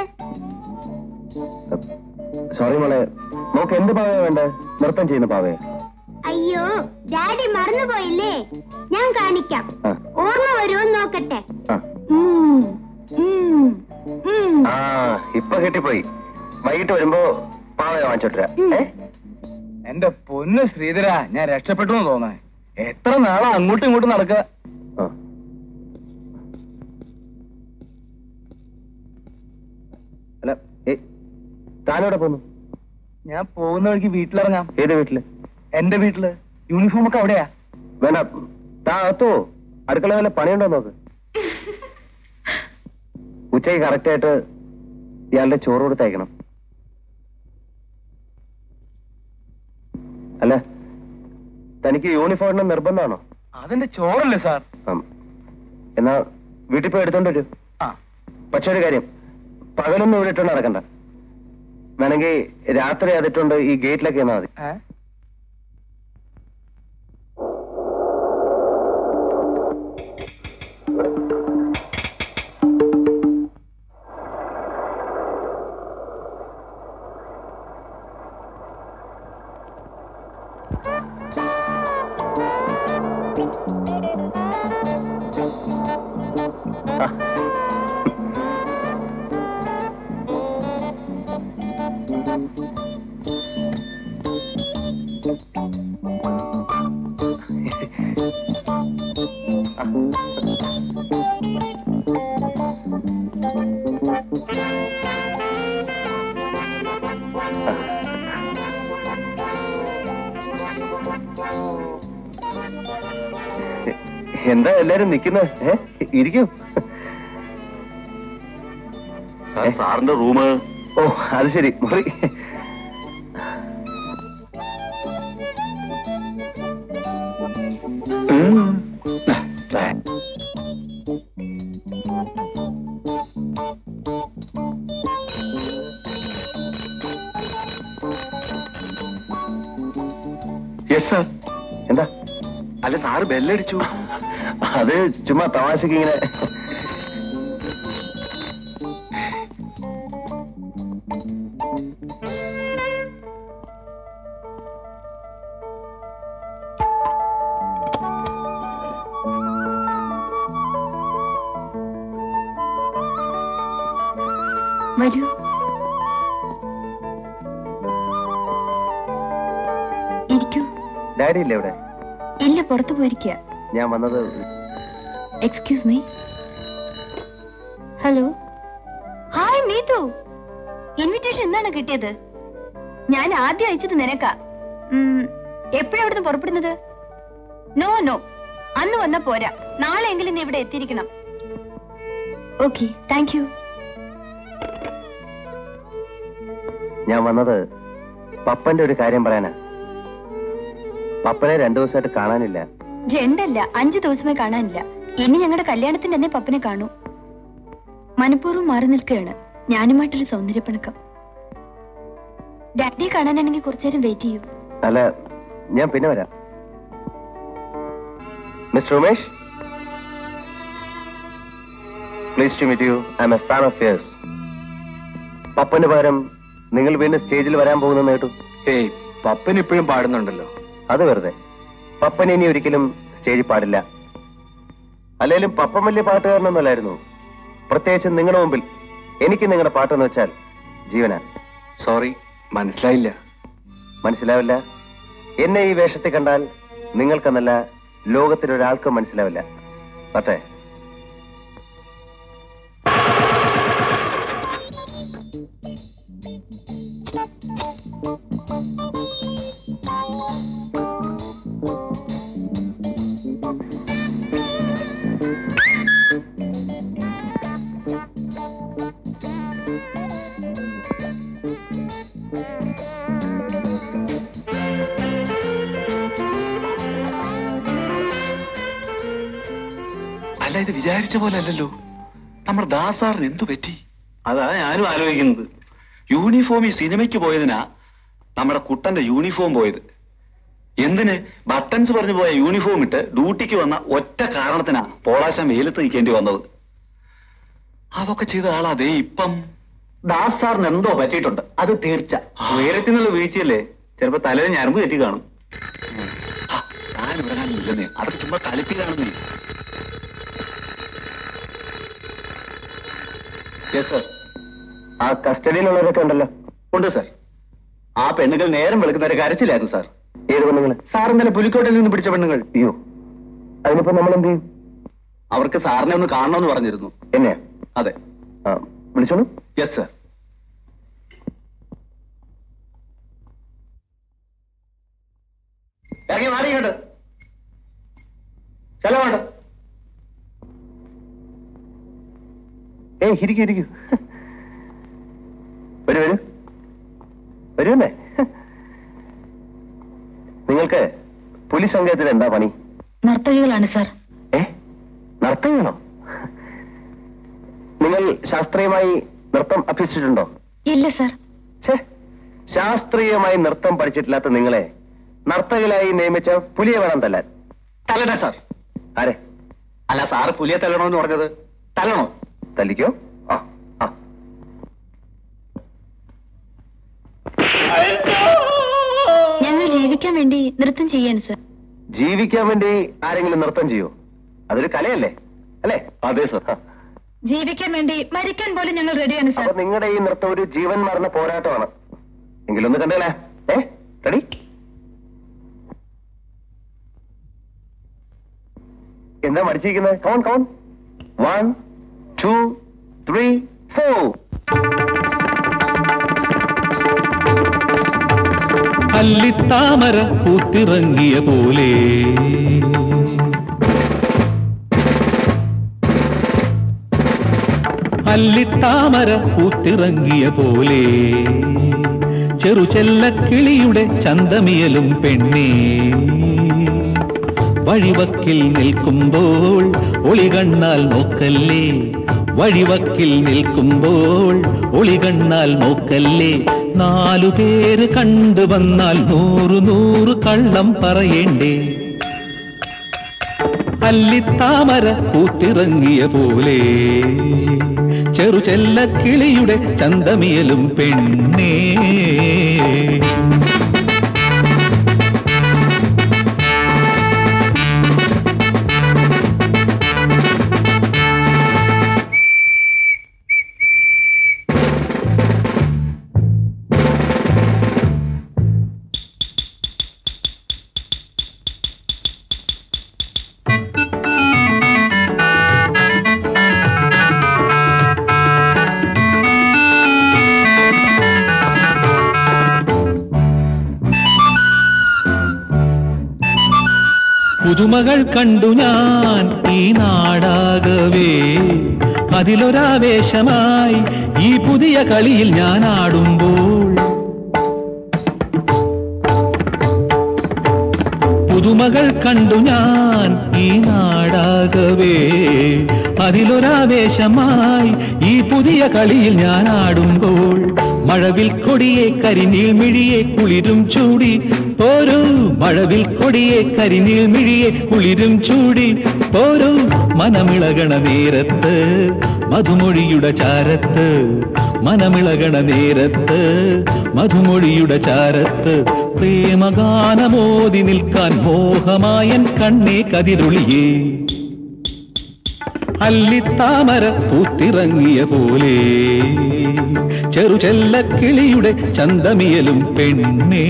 സോറി മോളെ നോക്ക് എന്ത് പാവയാ വേണ്ടേ നൃത്തം ചെയ്യുന്ന പാവയാ അയ്യോ ഡാഡി മറന്നുപോയില്ലേ ഞാൻ കാണിക്കാം ആ. ഓർമ്മ വരുമോ നോക്കട്ടെ ആ. ഉം, ഉം, ഉം. ആ ഇപ്പൊ കിട്ടിപ്പോയി വൈകിട്ട് വരുമ്പോ പാവയെ വാങ്ങിച്ചോട്ടരാ ഏ എന്റെ പൊന്ന് ശ്രീധര ഞാൻ രക്ഷപ്പെട്ടു എന്ന് തോന്നാ എത്ര നാളാ അങ്ങോട്ടും ഇങ്ങോട്ടും നടക്കുക ആ. അല്ല ഏ താനെവിടെ പോന്നു ഞാൻ പോകുന്ന വഴിക്ക് വീട്ടിലിറങ്ങാം ഏത് വീട്ടില് എന്റെ വീട്ടില് യൂണിഫോം ഒക്കെ അവിടെയാ വേണ്ട താ അത്തോ അടുക്കള വല്ല പണിയുണ്ടോ നോക്ക് ഉച്ചയ്ക്ക് കറക്റ്റ് ആയിട്ട് ഇയാളുടെ ചോറ് കൊടുത്തയക്കണം അല്ല തനിക്ക് യൂണിഫോം ഇടണം നിർബന്ധമാണോ അതെന്റെ ചോറല്ലേ സാർ ഉം. എന്നാ വീട്ടിൽ പോയി എടുത്തോണ്ട് വരൂ ആ. പക്ഷെ ഒരു കാര്യം പകലൊന്നും ഇവിടെ ഇട്ടോണ്ട് നടക്കണ്ട വേണമെങ്കിൽ രാത്രി അതിട്ടുണ്ട് ഈ ഗേറ്റിലൊക്കെ എന്നാ മതി ഏ? എന്താ എല്ലാരും നിക്കുന്നത് ഏ ഇരിക്കൂ സാറിന്റെ റൂമ് ഓ അത് ശരി മുറി യെസ് സാർ എന്താ അല്ല സാറ് ബെല്ലടിച്ചു അത് ചുമ്മാ തമാശക്ക് ഇങ്ങനെ വരൂ ഇരിക്കൂ ഡാഡി ഇല്ലേ ഇവിടെ ഇല്ല പുറത്തു പോയിരിക്കുക ഞാൻ വന്നത് excuse me hello hi Meethu invitation എന്നാണ് കിട്ടിയത് ഞാൻ ആദ്യം അയച്ചത് നിനക്കാ എപ്പോഴാ ഇവിടുന്ന് പുറപ്പെടുന്നത് നോ നോ അന്ന് വന്ന പോരാ നാളെ എങ്കിലും നീ ഇവിടെ എത്തിയിരിക്കണം ഓക്കെ താങ്ക് യു ഞാൻ വന്നത് പപ്പന്റെ ഒരു കാര്യം പറയാനാ പപ്പനെ രണ്ടു ദിവസമായിട്ട് കാണാനില്ല രണ്ടല്ല അഞ്ചു ദിവസമേ കാണാനില്ല ഇനി ഞങ്ങളുടെ കല്യാണത്തിന്റെ അന്നേ പപ്പനെ കാണൂ മനഃപൂർവ്വം മാറി നിൽക്കുകയാണ് ഞാനുമായിട്ടൊരു സൗന്ദര്യപ്പിണക്കം ഡാഡിയെ കാണാനാണെങ്കിൽ കുറച്ചേരം വെയിറ്റ് ചെയ്യൂ അല്ല ഞാൻ പിന്നെ വരാം Mr Umesh please to meet you I'm a fan of yours പപ്പന് പകരം നിങ്ങൾ വീണ്ടും സ്റ്റേജിൽ വരാൻ പോകുന്നെന്ന് കേട്ടു ഏയ് പപ്പൻ ഇപ്പോഴും പാടുന്നുണ്ടല്ലോ അത് വെറുതെ പപ്പൻ ഇനി ഒരിക്കലും സ്റ്റേജിൽ പാടില്ല അല്ലെങ്കിലും പപ്പൻ വലിയ പാട്ടുകാരനൊന്നുമല്ലായിരുന്നു പ്രത്യേകിച്ച് നിങ്ങളുടെ മുമ്പിൽ എനിക്ക് നിങ്ങളുടെ പാട്ടെന്ന് വെച്ചാൽ ജീവനാ സോറി മനസ്സിലായില്ല മനസ്സിലാവില്ല എന്നെ ഈ വേഷത്തിൽ കണ്ടാൽ നിങ്ങൾക്കെന്നല്ല ലോകത്തിലൊരാൾക്കും മനസ്സിലാവില്ല പറ്റേ അല്ല ഇത് വിചാരിച്ച പോലെ അല്ലല്ലോ നമ്മുടെ ദാസാറിന് എന്തു പറ്റി അതാ ഞാനും ആലോചിക്കുന്നത് യൂണിഫോം ഈ സിനിമയ്ക്ക് പോയതിനാ നമ്മുടെ കുട്ടന്റെ യൂണിഫോം പോയത് എന്തിന് ബട്ടൺസ് പറഞ്ഞു പോയ യൂണിഫോം ഇട്ട് ഡ്യൂട്ടിക്ക് വന്ന ഒറ്റ കാരണത്തിനാ പോളാശം വെയിലത്ത് നിൽക്കേണ്ടി വന്നത് അതൊക്കെ ചെയ്ത ആളാ ദേ ഇപ്പം ദാസ് സാറിന് എന്തോ പറ്റിയിട്ടുണ്ട് അത് തീർച്ച ഉയരത്തിനുള്ള വീഴ്ചയല്ലേ ചിലപ്പോ തലയിൽ ഞരമ്പ് തെറ്റി കാണും ഞാൻ ഇവിടെ ഇല്ലെന്നേ അതൊക്കെ ചുമ്മാ കളിപ്പിലാണെന്നേ യെസ് സർ ആ കസ്റ്റഡിയിലുള്ളവരൊക്കെ ഉണ്ടല്ലോ ഉണ്ട് സാർ ആ പെണ്ണുങ്ങൾ നേരം വെളുക്കുന്നവരെ കരച്ചിലായിരുന്നു സാർ ഏത് പെണ്ണുങ്ങൾ സാർ ഇന്നലെ പുലിക്കോട്ടിൽ നിന്ന് പിടിച്ച പെണ്ണുങ്ങൾ അയ്യോ അതിനിപ്പോ നമ്മൾ എന്ത് ചെയ്യും അവർക്ക് സാറിനെ ഒന്ന് കാണണമെന്ന് പറഞ്ഞിരുന്നു എന്നെ അതെ ആ വിളിച്ചോളൂ യെസ് സാർ ഇറങ്ങി മാറിയുണ്ട് ചെലവുണ്ട് ഏയ് ഇരിക്കൂ ഇരിക്കൂ വരൂ വരൂ വരൂന്നേ നിങ്ങൾക്ക് പോലീസ് സംഘത്തിൽ എന്താ പണി നർത്തകികളാണ് സാർ ഏ നർത്തകയാണോ നിങ്ങൾ ശാസ്ത്രീയമായി നൃത്തം അഭ്യസിച്ചിട്ടുണ്ടോ ഇല്ല സാർ ഛേ ശാസ്ത്രീയമായി നൃത്തം പഠിച്ചിട്ടില്ലാത്ത നിങ്ങളെ നർത്തകരായി നിയമിച്ച പുലിയെ വേണം തല്ലാൻ തല്ലട്ടെ സാർ ആരെ അല്ല സാറ് പുലിയെ തല്ലണമെന്ന് പറഞ്ഞത് തല്ലണോ തല്ലിക്കോ ആ ആ ഞങ്ങൾ ജീവിക്കാൻ വേണ്ടി നൃത്തം ചെയ്യാണ് സാർ ജീവിക്കാൻ വേണ്ടി ആരെങ്കിലും നൃത്തം ചെയ്യോ അതൊരു കലയല്ലേ അല്ലേ അതെ സർ ജീവിക്കാൻ വേണ്ടി മരിക്കാൻ പോലും ഞങ്ങൾ റെഡിയാണ് സാർ അപ്പൊ നിങ്ങളുടെ ഈ നൃത്തം ഒരു ജീവൻ മരണ പോരാട്ടമാണ് എങ്കിലൊന്ന് കണ്ടേലേ ഏ റെഡി എന്താ മടിച്ചിരിക്കുന്നത് കൗൺ കൗൺ വൺ ടു ത്രീ ഫോർ അല്ലിത്താമര പൂത്തിറങ്ങിയ പോലെ അല്ലിത്താമര പൂത്തിറങ്ങിയ പോലെ ചെറുചെല്ലക്കിളിയുടെ ചന്തമിയലും പെണ്ണേ വഴിവക്കിൽ നിൽക്കുമ്പോൾ ഒളികണ്ണാൽ നോക്കല്ലേ വഴിവക്കിൽ നിൽക്കുമ്പോൾ ഒളികണ്ണാൽ നോക്കല്ലേ നാലു പേര് കണ്ടു വന്നാൽ നൂറു നൂറ് കള്ളം പറയേണ്ടേ അല്ലിത്താമര പൂത്തിറങ്ങിയ പോലെ ചെറുചെല്ലക്കിളിയുടെ ചന്തമിയലും പെണ്ണേ പുതുമകൾ കണ്ടു ഞാൻ ഈ നാടാകവേ അതിലൊരാവേശമായി ഈ പുതിയ കളിയിൽ ഞാൻ ആടുമ്പോൾ പുതുമകൾ കണ്ടു ഞാൻ ഈ നാടാകവേ അതിലൊരാവേശമായി ഈ പുതിയ കളിയിൽ ഞാൻ ആടുമ്പോൾ മഴവിൽ കൊടിയെ കരിനീൾ മിഴിയെ കുളിരും ചൂടി പോരൂ മഴവിൽ കൊടിയെ കരിനീൾ മിഴിയെ കുളിരും ചൂടി പോരൂ മനമിളകണ നേരത്ത് മധുമൊഴിയുടെ ചാരത്ത് മനമിളകണ നേരത്ത് മധുമൊഴിയുടെ ചാരത്ത് പ്രേമഗാനമോതി നിൽക്കാൻ മോഹമായൻ കണ്ണേ കതിരൊളിയേ അല്ലിത്താമര പൂത്തിറങ്ങിയ പോലെ ചെറുചെല്ലക്കിളിയുടെ ചന്തമിയലും പെണ്ണേ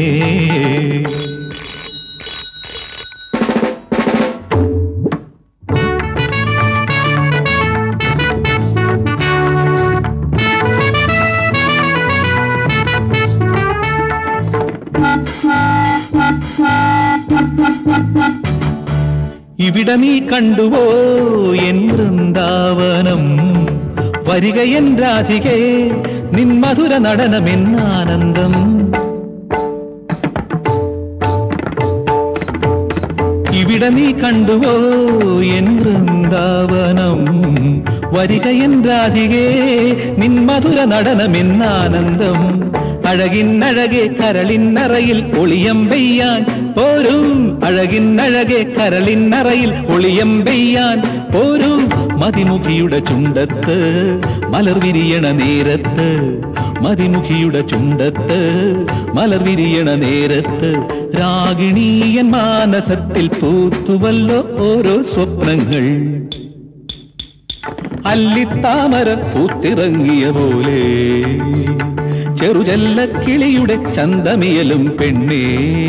ഇവിടെ നീ കണ്ടുവോ എൻ വൃന്ദാവനം വരികയൻ രാധികേ നിൻ മധുര നടനമെന്നാനന്ദം ഇവിടെ നീ കണ്ടുവോ എൻ വൃന്ദാവനം വരികയൻ രാധികേ നിൻ മധുര നടനമെന്നാനന്ദം അഴകിന്നഴകെ കരളിന്നറയിൽ ഒളിയം പെയ്യാൻ പോരൂ അഴകിന്നഴകെ കരളിന്നറയിൽ ഒളിയം പെയ്യാൻ പോരൂ മതിമുഖിയുടെ ചുണ്ടത്ത് മലർ വിരിയണ നേരത്ത് മതിമുഖിയുടെ ചുണ്ടത്ത് മലർ വിരിയണ നേരത്ത് രാഗിണീയൻ മാനസത്തിൽ പൂത്തുവല്ലോ ഓരോ സ്വപ്നങ്ങൾ അല്ലിത്താമര പൂത്തിറങ്ങിയ പോലെ ചെറുചെല്ലക്കിളിയുടെ ചന്തമിയലും പെണ്ണേ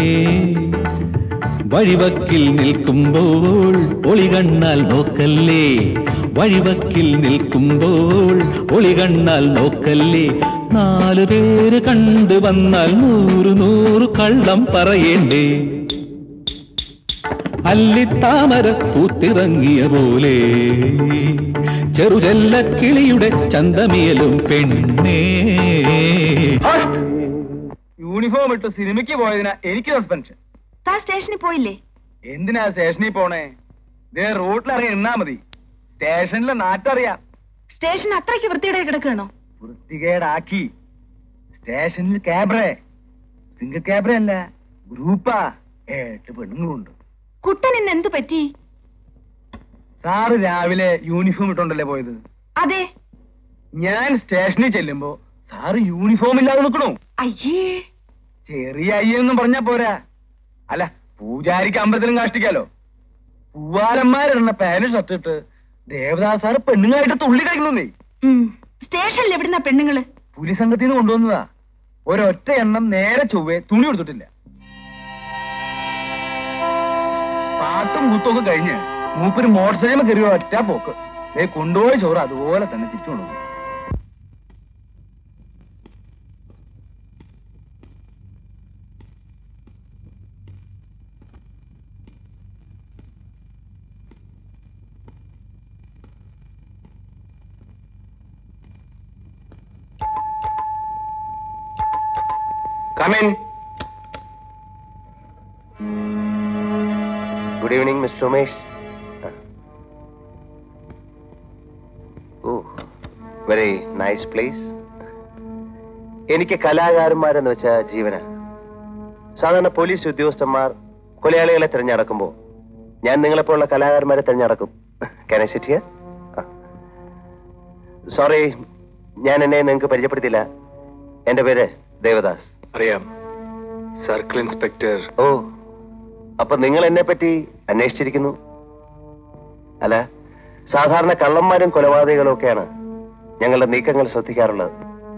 വഴിവക്കിൽ നിൽക്കുമ്പോൾ ഒളികണ്ണാൽ നോക്കല്ലേ വഴിവക്കിൽ നിൽക്കുമ്പോൾ ഒളികണ്ണാൽ നോക്കല്ലേ നാലു പേര് കണ്ടു വന്നാൽ നൂറ് നൂറ് കള്ളം പറയേണ്ടേ അല്ലിത്താമര പൂത്തിറങ്ങിയ പോലെ ചെറുചെല്ലക്കിളിയുടെ ചന്തമിയലും പെണ്ണേ യൂണിഫോം ഇട്ട് സിനിമയ്ക്ക് പോയതിനാ എനിക്ക് സസ്പെൻഷൻ താൻ സ്റ്റേഷനിൽ പോയില്ലേ എന്തിനാ സ്റ്റേഷനിൽ പോണേ ദേ റോട്ടിലിറങ്ങി നിന്നാ മതി സ്റ്റേഷനിലെ നാട്ടറിയാം സ്റ്റേഷൻ അത്രയ്ക്ക് വൃത്തിയുടെ കിടക്കുകയാണോ വൃത്തികേടാക്കി സ്റ്റേഷനിൽ ക്യാബ്രേ സിംഗിൾ ക്യാബ്രേ അല്ല ഗ്രൂപ്പാ ഏട്ട് പെണ്ണുങ്ങളുണ്ട് കുട്ടൻ ഇന്ന് എന്ത് പറ്റി സാറ് രാവിലെ യൂണിഫോം ഇട്ടോണ്ടല്ലേ പോയത് അതെ ഞാൻ സ്റ്റേഷനിൽ ചെല്ലുമ്പോ സാറ് യൂണിഫോം ഇല്ലാതെ നിൽക്കണോ അയ്യേ ചെറിയ അയ്യൊന്നും പറഞ്ഞാ പോരാ അല്ല പൂജാരിക്ക് അമ്പലത്തിലും കാഷ്ടിക്കാലോ പൂവാലന്മാരിടുന്ന പാന്റ് ഷർട്ട് ഇട്ട് ദേവദാസ് സാറ് പെണ്ണുങ്ങളായിട്ട് തുള്ളി കഴിക്കണമെന്നേ ഉം. സ്റ്റേഷനിൽ എവിടുന്ന പെണ്ണുങ്ങള് പുലി സംഘത്തിൽ നിന്ന് കൊണ്ടുവന്നതാ ഒരൊറ്റ എണ്ണം നേരെ ചൊവ്വേ തുണി കൊടുത്തിട്ടില്ല പാട്ടും കൂത്തൊക്കെ കഴിഞ്ഞ് മൂപ്പര് മോട്ടോർ സൈക്കിൾ കയറി ഒറ്റ പോക്ക് ദേ കൊണ്ടുപോയ ചോറ് അതുപോലെ തന്നെ തിരിച്ചു കൊണ്ടുപോയി Come in. Good evening, Mr. Umesh. Oh, very nice place. എനിക്ക് കലാകാരന്മാരെന്ന് വെച്ച ജീവന സാധാരണ പോലീസ് ഉദ്യോഗസ്ഥന്മാർ കൊലയാളികളെ തിരഞ്ഞെടുക്കുമ്പോൾ ഞാൻ നിങ്ങളെപ്പോലുള്ള കലാകാരന്മാരെ തിരഞ്ഞെടുക്കും Can I sit here? Sorry ഞാൻ എന്നെ നിങ്ങൾക്ക് പരിചയപ്പെടുത്തില്ല എന്റെ പേര് ദേവദാസ് അറിയാം സർക്കിൾ ഇൻസ്പെക്ടർ ഓ അപ്പൊ നിങ്ങൾ എന്നെ പറ്റി അന്വേഷിച്ചിരിക്കുന്നു അല്ല സാധാരണ കള്ളന്മാരും കൊലപാതകങ്ങളും ഒക്കെയാണ് ഞങ്ങളുടെ നീക്കങ്ങൾ ശ്രദ്ധിക്കാറുള്ളത്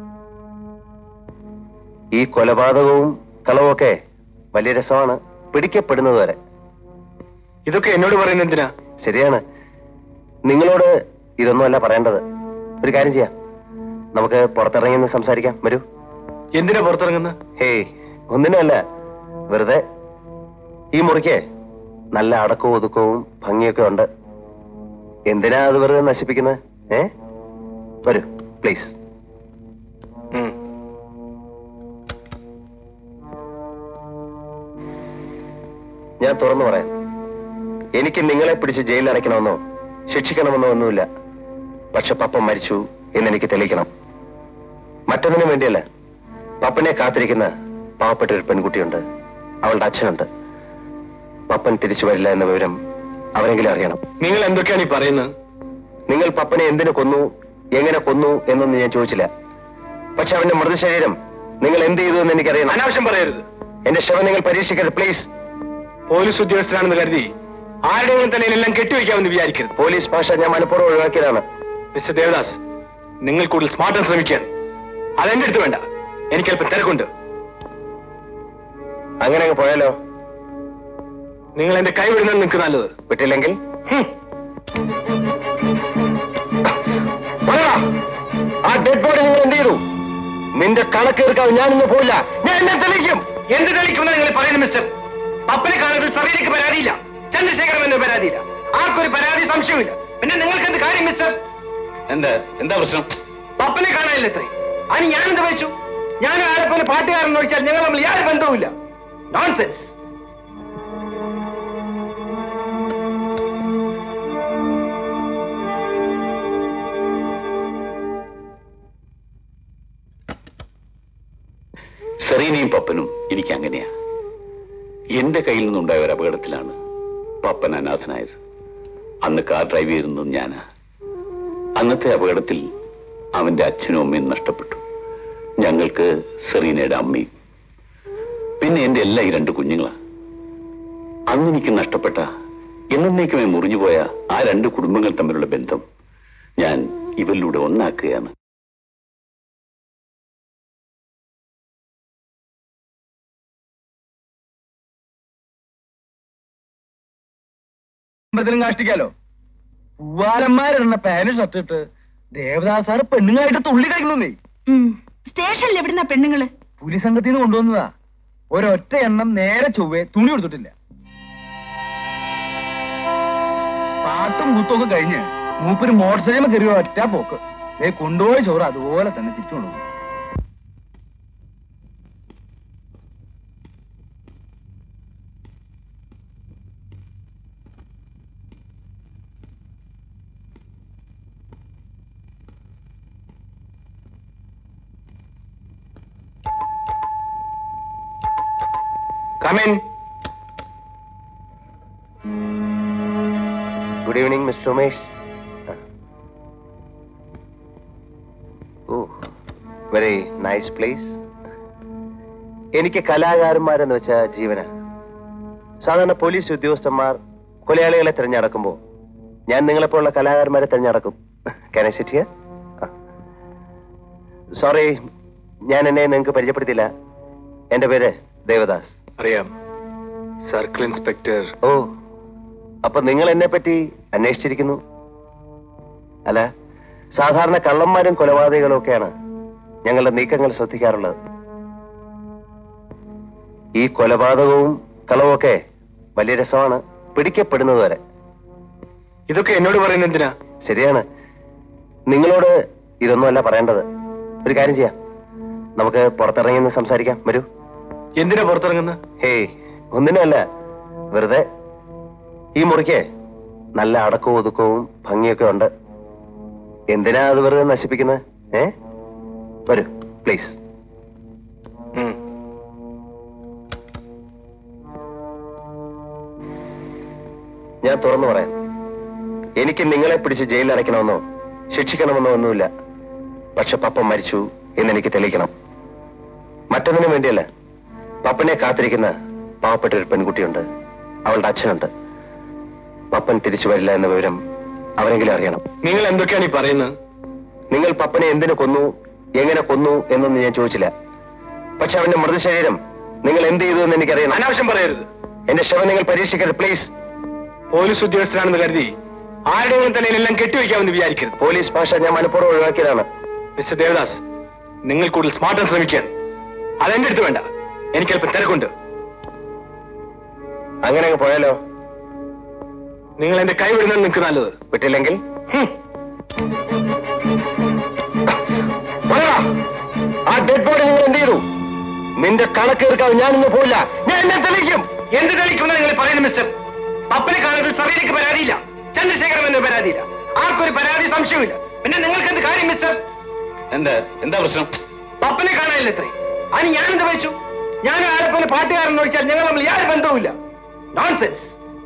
ഈ കൊലപാതകവും കളവും ഒക്കെ വലിയ രസമാണ് പിടിക്കപ്പെടുന്നത് വരെ ഇതൊക്കെ എന്നോട് പറയുന്നത് എന്തിനാ ശരിയാണ് നിങ്ങളോട് ഇതൊന്നുമല്ല പറയേണ്ടത് ഒരു കാര്യം ചെയ്യാം നമുക്ക് പുറത്തിറങ്ങി നിന്ന് സംസാരിക്കാം വരൂ എന്തിനാ പുറത്തിറങ്ങുന്നത് ഹേയ് ഒന്നിനുമല്ല വെറുതെ ഈ മുറിക്ക് നല്ല അടക്കവും ഒതുക്കവും ഭംഗിയൊക്കെ ഉണ്ട് എന്തിനാ അത് വെറുതെ നശിപ്പിക്കുന്നത് ഏ വരൂ പ്ലീസ് ഞാൻ തുറന്നു പറയാം എനിക്ക് നിങ്ങളെ പിടിച്ച് ജയിലിൽ അടയ്ക്കണമെന്നോ ശിക്ഷിക്കണമെന്നോ ഒന്നുമില്ല പക്ഷെ പപ്പ മരിച്ചു എന്നെനിക്ക് തെളിയിക്കണം മറ്റൊന്നിനും വേണ്ടിയല്ല പപ്പനെ കാത്തിരിക്കുന്ന പാവപ്പെട്ട ഒരു പെൺകുട്ടിയുണ്ട് അവളുടെ അച്ഛനുണ്ട് പപ്പൻ തിരിച്ചു വരില്ല എന്ന വിവരം അവരെങ്കിലും അറിയണം നിങ്ങൾ എന്തൊക്കെയാണ് ഈ പറയുന്നത് നിങ്ങൾ പപ്പനെ എന്തിനു കൊന്നു എങ്ങനെ കൊന്നു എന്നൊന്നും ഞാൻ ചോദിച്ചില്ല പക്ഷെ അവന്റെ മൃതശരീരം നിങ്ങൾ എന്ത് ചെയ്തു എന്ന് എനിക്കറിയണം അനാവശ്യം പറയരുത് എന്റെ ശവം നിങ്ങൾ പരീക്ഷിക്കരുത് പ്ലീസ് പോലീസ് ഉദ്യോഗസ്ഥരാണെന്ന് കരുതി ആരുടെയും തലയിലെല്ലാം കെട്ടിവെക്കാമെന്ന് വിചാരിക്കരുത് പോലീസ് ഭാഷ ഞാൻ മനഃപൂർവ്വം ഒഴിവാക്കിയതാണ് മിസ്റ്റർ ദേവദാസ് നിങ്ങൾ കൂടുതൽ സ്മാർട്ടാൻ ശ്രമിക്കാൻ അതെന്റെ അടുത്ത് വേണ്ട എനിക്ക് അല്പം തിരക്കുണ്ട് അങ്ങനെ അങ്ങ് പോയാലോ നിങ്ങൾ എന്റെ കൈ വിടുന്നത് നിങ്ങൾക്ക് നല്ലത് വിട്ടില്ലെങ്കിൽ ഹും. പറയടാ. ആ ഡെഡ് ബോഡി നിങ്ങൾ എന്ത് ചെയ്തു നിന്റെ കണക്ക് തീർക്കാതെ ഞാനിന്ന് പോയില്ല ഞാൻ എന്നെ തെളിയിക്കും എന്ത് തെളിയിക്കുമെന്ന് നിങ്ങൾ പറയുന്നു മിസ്റ്റർ പപ്പനെ കാണുന്നത് സഭയിലേക്ക് പരാതിയില്ല ചന്ദ്രശേഖരൻ എന്ന പരാതിയില്ല ആർക്കൊരു പരാതി സംശയമില്ല പിന്നെ നിങ്ങൾക്ക് എന്ത് കാര്യം മിസ്റ്റർ എന്താ എന്താ പ്രശ്നം പപ്പനെ കാണാനില്ല ഇത്രേ അതിന് ഞാൻ എന്ത് വെച്ചു ഞാൻ ആളെ പോലെ പാട്ടുകാരൻ ചോദിച്ചാൽ ഞങ്ങൾ തമ്മിൽ യാതൊരു ബന്ധവുമില്ല നോൺസെൻസ് സെറീനയും പപ്പനും എനിക്ക് അങ്ങനെയാ എന്റെ കയ്യിൽ നിന്നുണ്ടായ ഒരു അപകടത്തിലാണ് പപ്പൻ അനാഥനായത് അന്ന് കാർ ഡ്രൈവ് ചെയ്തിരുന്നത് ഞാനാ അന്നത്തെ അപകടത്തിൽ അവന്റെ അച്ഛനും അമ്മയും നഷ്ടപ്പെട്ടു ഞങ്ങൾക്ക് സെറീനയുടെ അമ്മയും പിന്നെ എന്റെ എല്ലാ ഈ രണ്ട് കുഞ്ഞുങ്ങളാ അന്ന് എനിക്ക് നഷ്ടപ്പെട്ട എന്നേക്കുമേ മുറിഞ്ഞുപോയ ആ രണ്ട് കുടുംബങ്ങൾ തമ്മിലുള്ള ബന്ധം ഞാൻ ഇവരിലൂടെ ഒന്നാക്കുകയാണ് അമ്പലത്തിലും കാഷ്ടിക്കാലോ പൂവാലന്മാരിടുന്ന പാന്റ് ഷർട്ടിട്ട് ദേവദാസ് സാറ് പെണ്ണുങ്ങളായിട്ട് തുള്ളി കഴിക്കണമെന്നേ സ്റ്റേഷനിൽ എവിടുന്ന പെണ്ണുങ്ങള് പുലി സംഘത്തിൽ നിന്ന് കൊണ്ടുവന്നതാ ഒരൊറ്റ എണ്ണം നേരെ ചൊവ്വേ തുണി കൊടുത്തിട്ടില്ല പാട്ടും കുത്തൊക്കെ കഴിഞ്ഞ് മൂപ്പര് മോട്ടോർ സൈക്കിൾ കയറി ഒറ്റ പോക്ക് ദേ കൊണ്ടുപോയ ചോറ് അതുപോലെ തന്നെ തിരിച്ചു കൊണ്ടുപോകും come on good evening Mr Umesh oh very nice place എനിക്ക് കലാകാരന്മാരെന്ന് വെച്ച ജീവന സാധാരണ പോലീസ് ഉദ്യോഗസ്ഥന്മാർ കൊലയാളികളെ തിരഞ്ഞെടുക്കുമ്പോൾ ഞാൻ നിങ്ങളെപ്പോലുള്ള കലാകാരന്മാരെ തിരഞ്ഞെടുക്കും കനസിറ്റിയ സോറി ഞാൻ എന്നെ നിങ്ങൾക്ക് പരിചയപ്പെടുത്തില്ല എന്റെ പേര് ദേവദാസ് അറിയാം സർക്കിൾ ഇൻസ്പെക്ടർ ഓ അപ്പൊ നിങ്ങൾ എന്നെ പറ്റി അന്വേഷിച്ചിരിക്കുന്നു അല്ല സാധാരണ കള്ളന്മാരും കൊലപാതകങ്ങളും ഒക്കെയാണ് ഞങ്ങളുടെ നീക്കങ്ങൾ ശ്രദ്ധിക്കാറുള്ളത് ഈ കൊലപാതകവും കളവും ഒക്കെ വലിയ രസമാണ് പിടിക്കപ്പെടുന്നത് വരെ ഇതൊക്കെ എന്നോട് പറയുന്നത് എന്തിനാ ശരിയാണ് നിങ്ങളോട് ഇതൊന്നുമല്ല പറയേണ്ടത് ഒരു കാര്യം ചെയ്യാം നമുക്ക് പുറത്തിറങ്ങി നിന്ന് സംസാരിക്കാം വരൂ എന്തിനാ പുറത്തിറങ്ങുന്നത് ഹേയ് ഒന്നിനുമല്ല വെറുതെ ഈ മുറിക്ക് നല്ല അടക്കവും ഒതുക്കവും ഭംഗിയൊക്കെ ഉണ്ട് എന്തിനാ അത് വെറുതെ നശിപ്പിക്കുന്നത് ഏ വരൂ പ്ലീസ് ഞാൻ തുറന്നു പറയാം എനിക്ക് നിങ്ങളെ പിടിച്ച് ജയിലിൽ അടയ്ക്കണമെന്നോ ശിക്ഷിക്കണമെന്നോ ഒന്നുമില്ല പക്ഷെ പപ്പ മരിച്ചു എന്നെനിക്ക് തെളിയിക്കണം മറ്റൊന്നിനും വേണ്ടിയല്ല പപ്പനെ കാത്തിരിക്കുന്ന പാവപ്പെട്ട ഒരു പെൺകുട്ടിയുണ്ട് അവളുടെ അച്ഛനുണ്ട് പപ്പൻ തിരിച്ചു വരില്ല എന്ന വിവരം അവരെങ്കിലും അറിയണം നിങ്ങൾ എന്തൊക്കെയാണ് ഈ പറയുന്നത് നിങ്ങൾ പപ്പനെ എന്തിനു കൊന്നു എങ്ങനെ കൊന്നു എന്നൊന്നും ഞാൻ ചോദിച്ചില്ല പക്ഷെ അവന്റെ മൃതശരീരം നിങ്ങൾ എന്ത് ചെയ്തു എന്ന് എനിക്കറിയണം അനാവശ്യം പറയരുത് എന്റെ ശവം നിങ്ങൾ പരീക്ഷിക്കരുത് പ്ലീസ് പോലീസ് ഉദ്യോഗസ്ഥരാണെന്ന് കരുതി ആരുടെയും തലയിലെല്ലാം കെട്ടിവെക്കാമെന്ന് വിചാരിക്കരുത് പോലീസ് ഭാഷ ഞാൻ മനഃപൂർവ്വം ഒഴിവാക്കിയതാണ് മിസ്റ്റർ ദേവദാസ് നിങ്ങൾ കൂടുതൽ സ്മാർട്ടാൻ ശ്രമിക്കാൻ അതെന്റെ അടുത്ത് വേണ്ട എനിക്ക് അല്പം തിരക്കുണ്ട് അങ്ങനെ അങ്ങ് പോയാലോ നിങ്ങൾ എന്റെ കൈ വിടുന്ന നിൽക്ക് നല്ലത് വിട്ടില്ലെങ്കിൽ പറയടാ, ആ ഡെഡ് ബോഡി നിങ്ങൾ എന്ത് ചെയ്തു നിന്റെ കണക്ക് തീർക്കാതെ ഞാനിന്ന് പോയില്ല ഞാൻ എന്നെ തെളിയിക്കും എന്ത് തെളിക്കുമെന്ന് നിങ്ങൾ പറയുന്നു മിസ്റ്റർ പപ്പനെ കാണുന്നത് സറീനയ്ക്ക് പരാതിയില്ല ചന്ദ്രശേഖരൻ എന്ന പരാതിയില്ല ആർക്കൊരു പരാതി സംശയമില്ല പിന്നെ നിങ്ങൾക്ക് എന്ത് കാര്യം മിസ്റ്റർ എന്താ എന്താ പ്രശ്നം പപ്പനെ കാണാനില്ല ഇത്രേ അതിന് ഞാൻ എന്ത് വെച്ചു ഞാൻ ആളെ പോലെ പാട്ടുകാരൻ ചോദിച്ചാൽ ഞങ്ങൾ തമ്മിൽ യാതൊരു ബന്ധവുമില്ല നോൺസെൻസ്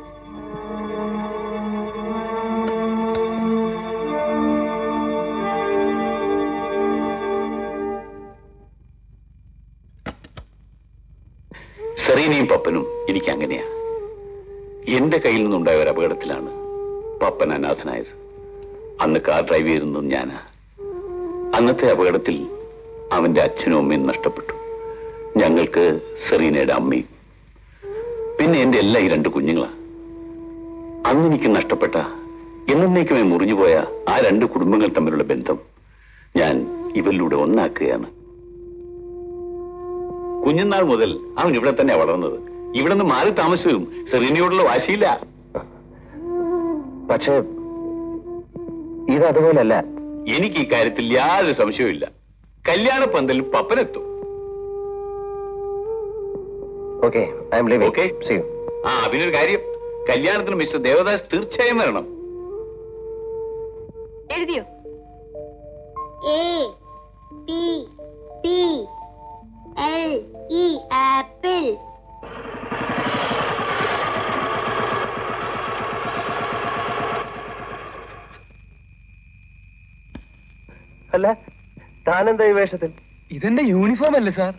സെറീനയും പപ്പനും എനിക്ക് അങ്ങനെയാ എന്റെ കയ്യിൽ നിന്നുണ്ടായ ഒരു അപകടത്തിലാണ് പപ്പൻ അനാഥനായത് അന്ന് കാർ ഡ്രൈവ് ചെയ്തിരുന്നതും ഞാനാ അന്നത്തെ അപകടത്തിൽ അവന്റെ അച്ഛനും അമ്മയും നഷ്ടപ്പെട്ടു ഞങ്ങൾക്ക് സെറീനയുടെ അമ്മയും പിന്നെ എന്റെ എല്ലാ ഈ രണ്ട് കുഞ്ഞുങ്ങളാ അന്ന് എനിക്ക് നഷ്ടപ്പെട്ട എന്നേക്കുമേ മുറിഞ്ഞുപോയ ആ രണ്ട് കുടുംബങ്ങൾ തമ്മിലുള്ള ബന്ധം ഞാൻ ഇവരിലൂടെ ഒന്നാക്കുകയാണ് കുഞ്ഞുനാൾ മുതൽ അവൻ ഇവിടെ തന്നെ വളർന്നത് ഇവിടെ നിന്ന് മാറി താമസിച്ചതും സെറീനയോടുള്ള വാശിയില്ല പക്ഷേ ഇത് അതുപോലല്ല എനിക്ക് ഈ കാര്യത്തിൽ യാതൊരു സംശയവുമില്ല കല്യാണ പന്തലിൽ പപ്പനെത്തും okay I'm living okay see ആ പിന്നൊരു കാര്യം കല്യാണത്തിന് മിസ്റ്റർ ദേവദാസ് തീർച്ചയായും വരണം എഴുതിയോ A B B L E apple അല്ല താനെന്താ ഈ വേഷത്തിൽ ഇതെന്റെ യൂണിഫോം അല്ലേ സാർ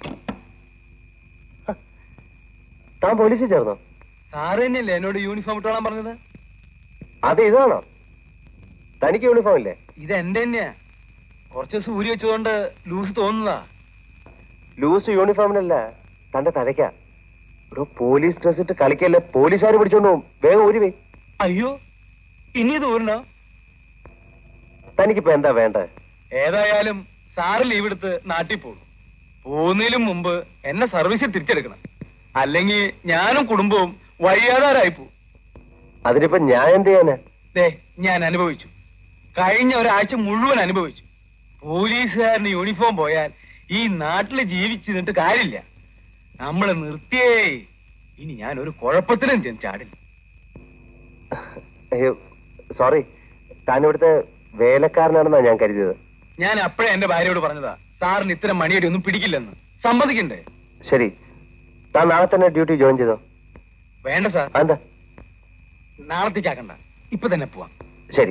താൻ പോലീസിൽ ചേർന്നോ സാറ് തന്നെയല്ലേ എന്നോട് യൂണിഫോം ഇട്ടോളാൻ പറഞ്ഞത് അത് ഇതാണോ തനിക്ക് യൂണിഫോം ഇല്ലേ ഇത് എന്റെ തന്നെയാ കുറച്ച് ദിവസം ഊരി വെച്ചതുകൊണ്ട് ലൂസ് തോന്നുന്നതാ ലൂസ് യൂണിഫോമിനല്ല തന്റെ തലയ്ക്കാ ഒരു പോലീസ് ഡ്രസ് ഇട്ട് കളിക്കല്ലേ പോലീസുകാർ പിടിച്ചോണ്ട് പോകും വേഗം ഊരി വേ അയ്യോ ഇനി ഇത് ഊരണോ തനിക്കിപ്പോ എന്താ വേണ്ടത് ഏതായാലും സാറ് ലീവ് എടുത്ത് നാട്ടിൽ പോകും പോകുന്നതിലും മുമ്പ് എന്നെ സർവീസിൽ തിരിച്ചെടുക്കണം അല്ലെങ്കിൽ ഞാനും കുടുംബവും വഴിയാതാരായി പോകും അതിനിപ്പോ ഞാൻ എന്ത് ചെയ്യാനാ ദേ ഞാൻ അനുഭവിച്ചു കഴിഞ്ഞ ഒരാഴ്ച മുഴുവൻ അനുഭവിച്ചു പോലീസുകാരന് യൂണിഫോം പോയാൽ ഈ നാട്ടിൽ ജീവിച്ചിരുന്നിട്ട് കാര്യമില്ല നമ്മളെ നിർത്തിയേ ഇനി ഞാൻ ഒരു കുഴപ്പത്തിലും ചെന്ന് ചാടില്ല അയ്യോ സോറി താൻ ഇവിടുത്തെ വേലക്കാരനാണെന്നാ ഞാൻ കരുതിയത് ഞാൻ അപ്പോഴേ എന്റെ ഭാര്യയോട് പറഞ്ഞതാ സാറിന് ഇത്തരം മണിയടി ഒന്നും പിടിക്കില്ലെന്ന് സമ്മതിക്കണ്ടേ ശരി താൻ നാളെ തന്നെ ഡ്യൂട്ടി ജോയിൻ ചെയ്തോ വേണ്ട സാർ എന്താ നാളത്തേക്കാക്കണ്ട ഇപ്പൊ തന്നെ പോവാം ശരി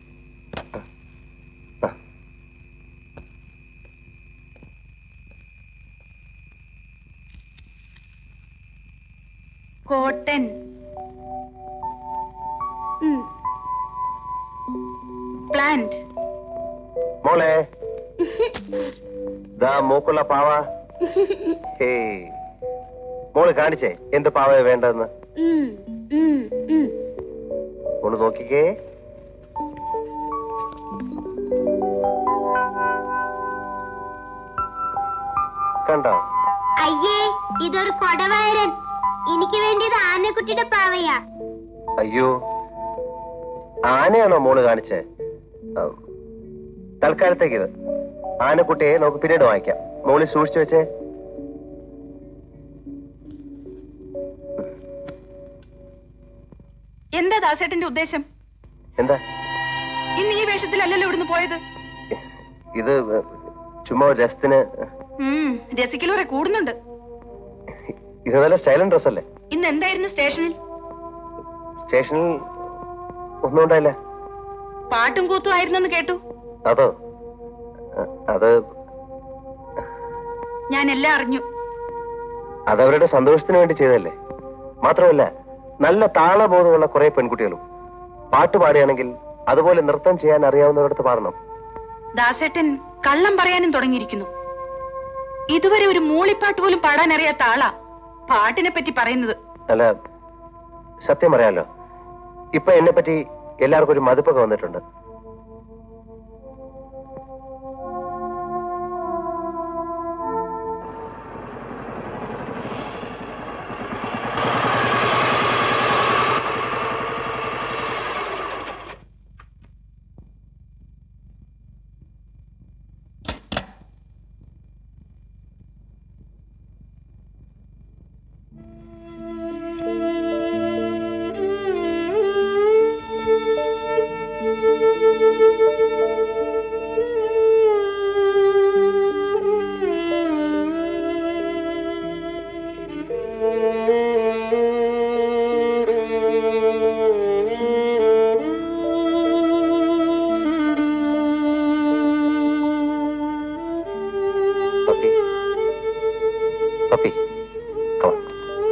കോട്ടൻ പ്ലാന്റ് മോളെ ദാ മൂക്കുള്ള പാവ ഹേയ് മോള് കാണിച്ചേ എന്ത് പാവ വേണ്ടതെന്ന് മോള് നോക്കിക്കേ കണ്ടോ അയ്യേ ഇതൊരു കൊടവയരൻ എനിക്ക് വേണ്ടിയത് ആനക്കുട്ടിയുടെ പാവയാ അയ്യോ ആനയാണോ മോള് കാണിച്ചേ ആ, തൽക്കാലത്തേക്ക് ഇത് ആനക്കുട്ടിയെ നമുക്ക് പിന്നീട് വാങ്ങിക്കാം മോള് സൂക്ഷിച്ചു വെച്ചേ എന്താ ദാസേട്ടന്റെ ഉദ്ദേശം എന്താ ഇന്ന് ഈ വേഷത്തിലല്ലല്ലോ ഇവിടുന്ന് പോയത് ഇത് ചുമ്മാ ഒരു രസത്തിന് ഉം, രസിക്കലൂറെ കൂടുന്നുണ്ട് ഇത് നല്ല സ്റ്റൈലൻ ഡ്രസ് അല്ലേ ഇന്ന് എന്തായിരുന്നു സ്റ്റേഷനിൽ സ്റ്റേഷനിൽ ഒന്നും ഉണ്ടായില്ല പാട്ടും കൂത്തും ആയിരുന്നെന്ന് കേട്ടു അതോ ആ, അത് ഞാൻ എല്ലാം അറിഞ്ഞു അതവരുടെ സന്തോഷത്തിന് വേണ്ടി ചെയ്തതല്ലേ മാത്രമല്ല നല്ല താളബോധമുള്ള കുറെ പെൺകുട്ടികളും പാട്ട് പാടുകയാണെങ്കിൽ അതുപോലെ നൃത്തം ചെയ്യാൻ അറിയാവുന്നവരടുത്ത് പാടണം ദാസേട്ടൻ കള്ളം പറയാനും തുടങ്ങിയിരിക്കുന്നു ഇതുവരെ ഒരു മൂളിപ്പാട്ട് പോലും പാടാൻ അറിയാത്ത ആളാ പാട്ടിനെ പറ്റി പറയുന്നത് അല്ല സത്യം പറയാലോ ഇപ്പൊ എന്നെ പറ്റി എല്ലാവർക്കും ഒരു മതിപ്പൊക്കെ വന്നിട്ടുണ്ട് പപ്പി പപ്പി come on.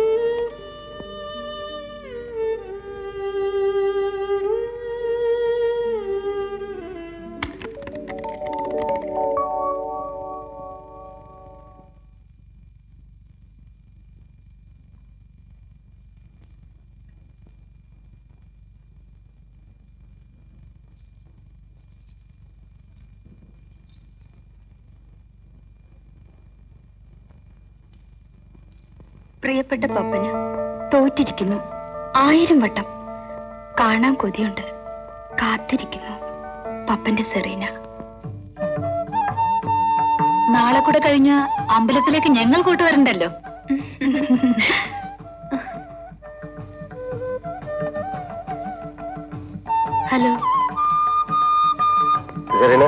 പ്രിയപ്പെട്ട പപ്പന് തോറ്റിരിക്കുന്നു ആയിരം വട്ടം കാണാൻ കൊതിയുണ്ട് കാത്തിരിക്കുന്നു പപ്പന്റെ സെറീന നാളെ കൂടെ കഴിഞ്ഞ അമ്പലത്തിലേക്ക് ഞങ്ങൾ കൂട്ടുവരണ്ടല്ലോ ഹലോ സെറീന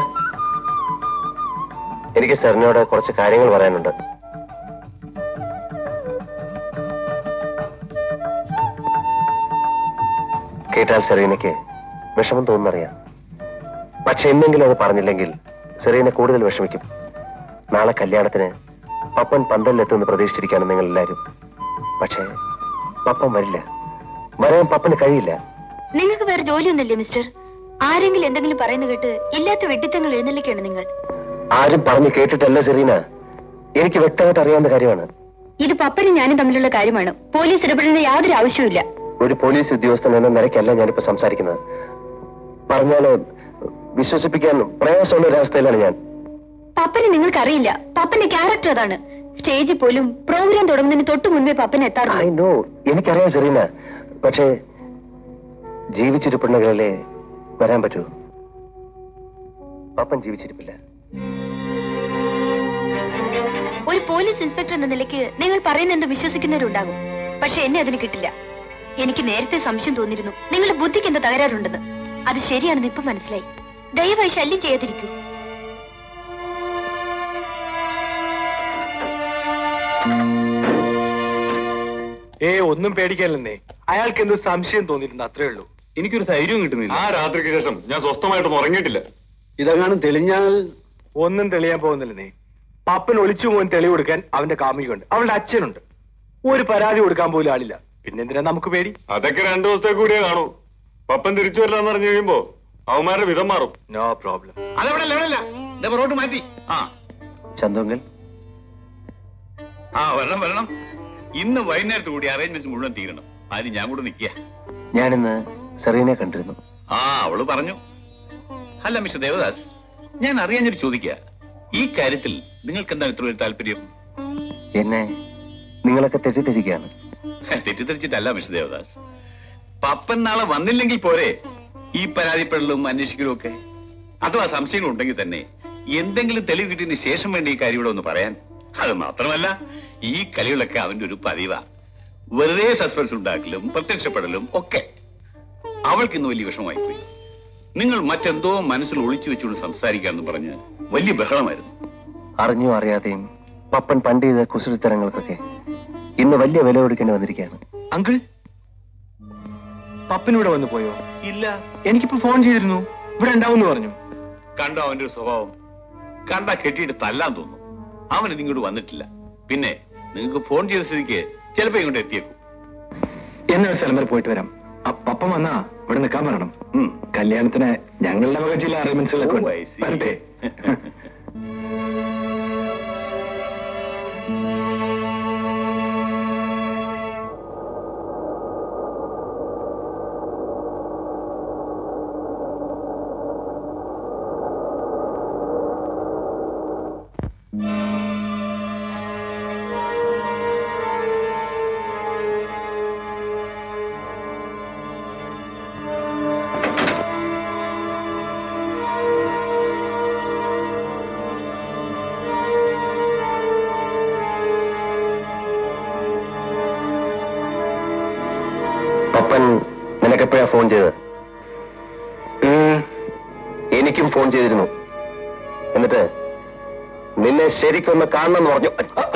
എനിക്ക് സെറിനോട് കുറച്ച് കാര്യങ്ങൾ പറയാനുണ്ട് കേട്ടാൽ സെറീനയ്ക്ക് വിഷമം തോന്നുന്നറിയാം പക്ഷെ എന്നെങ്കിലും അത് പറഞ്ഞില്ലെങ്കിൽ സെറീന കൂടുതൽ വിഷമിക്കും നാളെ കല്യാണത്തിന് പപ്പൻ പന്തലിലെത്തുമെന്ന് പ്രതീക്ഷിച്ചിരിക്കാണ് നിങ്ങൾ എല്ലാവരും പക്ഷേ പപ്പൻ വരില്ല വരാൻ പപ്പന് കഴിയില്ല നിങ്ങൾക്ക് വേറെ ജോലിയൊന്നുമില്ലേ മിസ്റ്റർ ആരെങ്കിലും എന്തെങ്കിലും പറയുന്ന കേട്ട് ഇല്ലാത്ത വെട്ടിത്തങ്ങൾ എഴുന്നള്ളിക്കാണ് നിങ്ങൾ ആരും പറഞ്ഞു കേട്ടിട്ടല്ല സെറീന എനിക്ക് വ്യക്തമായിട്ട് അറിയാവുന്ന കാര്യമാണ് ഇത് പപ്പനും ഞാനും തമ്മിലുള്ള കാര്യമാണ് പോലീസ് ഇടപെടേണ്ട യാതൊരു ആവശ്യവുമില്ല ഒരു പോലീസ് ഉദ്യോഗസ്ഥൻ എന്ന നിലയ്ക്കല്ല ഞാനിപ്പോ സംസാരിക്കുന്നത് പറഞ്ഞാല് വിശ്വസിപ്പിക്കാൻ പ്രയാസമുള്ള ഒരവസ്ഥയിലാണ് ഞാൻ പപ്പനെ നിങ്ങൾക്കറിയില്ല പപ്പന്റെ ക്യാരക്ടർ അതാണ് സ്റ്റേജിൽ പോലും പ്രോഗ്രാം തുടങ്ങുന്നതിന് തൊട്ടു മുൻപേ പപ്പൻ ഐ എത്താറുണ്ട് നോ എനിക്കറിയാം സെറീന പക്ഷേ ജീവിച്ചിരിപ്പുണ്ടെങ്കിലല്ലേ വരാൻ പറ്റൂ പപ്പൻ ജീവിച്ചിരിപ്പില്ല ഒരു പോലീസ് ഇൻസ്പെക്ടർ എന്ന നിലയ്ക്ക് നിങ്ങൾ പറയുന്ന എന്ത് വിശ്വസിക്കുന്നവരുണ്ടാകും പക്ഷെ എന്നെ അതിന് കിട്ടില്ല എനിക്ക് നേരത്തെ സംശയം തോന്നിയിരുന്നു നിങ്ങളുടെ ബുദ്ധിക്ക് എന്താ തകരാറുണ്ടെന്ന് അത് ശരിയാണെന്ന് ഇപ്പൊ മനസ്സിലായി ദയവായി ശല്യം ചെയ്യാതിരിക്കൂ ഏ ഒന്നും പേടിക്കാനില്ലെന്നേ അയാൾക്ക് എന്തോ സംശയം തോന്നിയിട്ടുണ്ട് അത്രേ ഉള്ളൂ എനിക്കൊരു ധൈര്യവും കിട്ടുന്നില്ല ആ രാത്രിക്ക് ശേഷം ഞാൻ സ്വസ്ഥമായിട്ടൊന്നും ഉറങ്ങിയിട്ടില്ല ഇതെങ്ങാനും തെളിഞ്ഞാൽ ഒന്നും തെളിയാൻ പോകുന്നില്ലെന്നേ പപ്പൻ ഒളിച്ചു പോകാൻ തെളിവ് കൊടുക്കാൻ അവന്റെ കാമുകയുണ്ട് അവളുടെ അച്ഛനുണ്ട് ഒരു പരാതി കൊടുക്കാൻ പോലും ആളില്ല പിന്നെന്തിനാ നമുക്ക് പേടി അതൊക്കെ രണ്ടു ദിവസത്തെ കൂടിയേ കാണൂ പപ്പൻ തിരിച്ചു വരില്ലാന്ന് പറഞ്ഞു കഴിയുമ്പോ അവന്മാരുടെ വിധം മാറും നോ പ്രോബ്ലം അതവിടെ ലെവലല്ല റോഡ് മാറ്റി ആ ചന്തുങ്കൽ ആ വരണം വരണം ഇന്ന് വൈകുന്നേരത്ത് കൂടി അറേഞ്ച്മെന്റ്സ് മുഴുവൻ തീരണം അതിന് ഞാൻ കൂടെ നിൽക്കുക ഞാനിന്ന് സെറീനെ കണ്ടിരുന്നു ആ അവള് പറഞ്ഞു അല്ല മിസ്റ്റർ ദേവദാസ് ഞാൻ അറിയാഞ്ഞൊരു ചോദിക്കുക ഈ കാര്യത്തിൽ നിങ്ങൾക്ക് എന്താണ് ഇത്ര ഒരു താല്പര്യം എന്നെ നിങ്ങളൊക്കെ തെറ്റിദ്ധരിക്കുകയാണ് തെറ്റിദ്ധരിച്ചിട്ടല്ല മിസ്റ്റർ ദേവദാസ് പപ്പൻ നാളെ വന്നില്ലെങ്കിൽ പോരെ ഈ പരാതിപ്പെടലും അന്വേഷിക്കലും ഒക്കെ അഥവാ സംശയങ്ങൾ ഉണ്ടെങ്കിൽ തന്നെ എന്തെങ്കിലും തെളിവ് കിട്ടിയതിന് ശേഷം വേണ്ട ഈ കാര്യം ഇവിടെ ഒന്ന് പറയാൻ അത് മാത്രമല്ല ഈ കളികളൊക്കെ അവന്റെ ഒരു പതിവാ വെറുതെ സസ്പെൻസ് ഉണ്ടാക്കലും പ്രത്യക്ഷപ്പെടലും ഒക്കെ അവൾക്ക് ഇന്ന് വലിയ വിഷമമായി പോയി നിങ്ങൾ മറ്റെന്തോ മനസ്സിൽ ഒളിച്ചു വെച്ചുകൊണ്ട് സംസാരിക്കാന്ന് പറഞ്ഞ് വലിയ ബഹളമായിരുന്നു അറിഞ്ഞോ അറിയാതെയും പപ്പൻ പണ്ട് ചെയ്ത കുസൃത്തരങ്ങൾക്കൊക്കെ ഇന്ന് വലിയ വില കൊടുക്കേണ്ടി വന്നിരിക്കുകയാണ് അങ്കിൾ പപ്പനിവിടെ വന്നു പോയോ ഇല്ല എനിക്കിപ്പോ ഫോൺ ചെയ്തിരുന്നു ഇവിടെ ഉണ്ടാവും പറഞ്ഞു കണ്ടോ അവന്റെ ഒരു സ്വഭാവം കണ്ട കെട്ടിയിട്ട് തല്ലാൻ തോന്നും അവൻ ഇതിങ്ങോട്ട് വന്നിട്ടില്ല പിന്നെ നിങ്ങൾക്ക് ഫോൺ ചെയ്ത സ്ഥിതിക്ക് ചിലപ്പോ ഇങ്ങോട്ട് എത്തിയേക്കും എന്നെ ഒരു സ്ഥലം വരെ പോയിട്ട് വരാം അ- പപ്പൻ വന്നാ ഇവിടെ നിൽക്കാൻ പറയണം കല്യാണത്തിന് ഞങ്ങളുടെ വക ചില അറേഞ്ച്മെന്റ്സുകളൊക്കെ ഉണ്ട്. വരട്ടെ പപ്പൻ നിനക്കെപ്പോഴാ ഫോൺ ചെയ്തത് ഉം, എനിക്കും ഫോൺ ചെയ്തിരുന്നു എന്നിട്ട് നിന്നെ ശരിക്കൊന്ന് കാണണമെന്ന് പറഞ്ഞു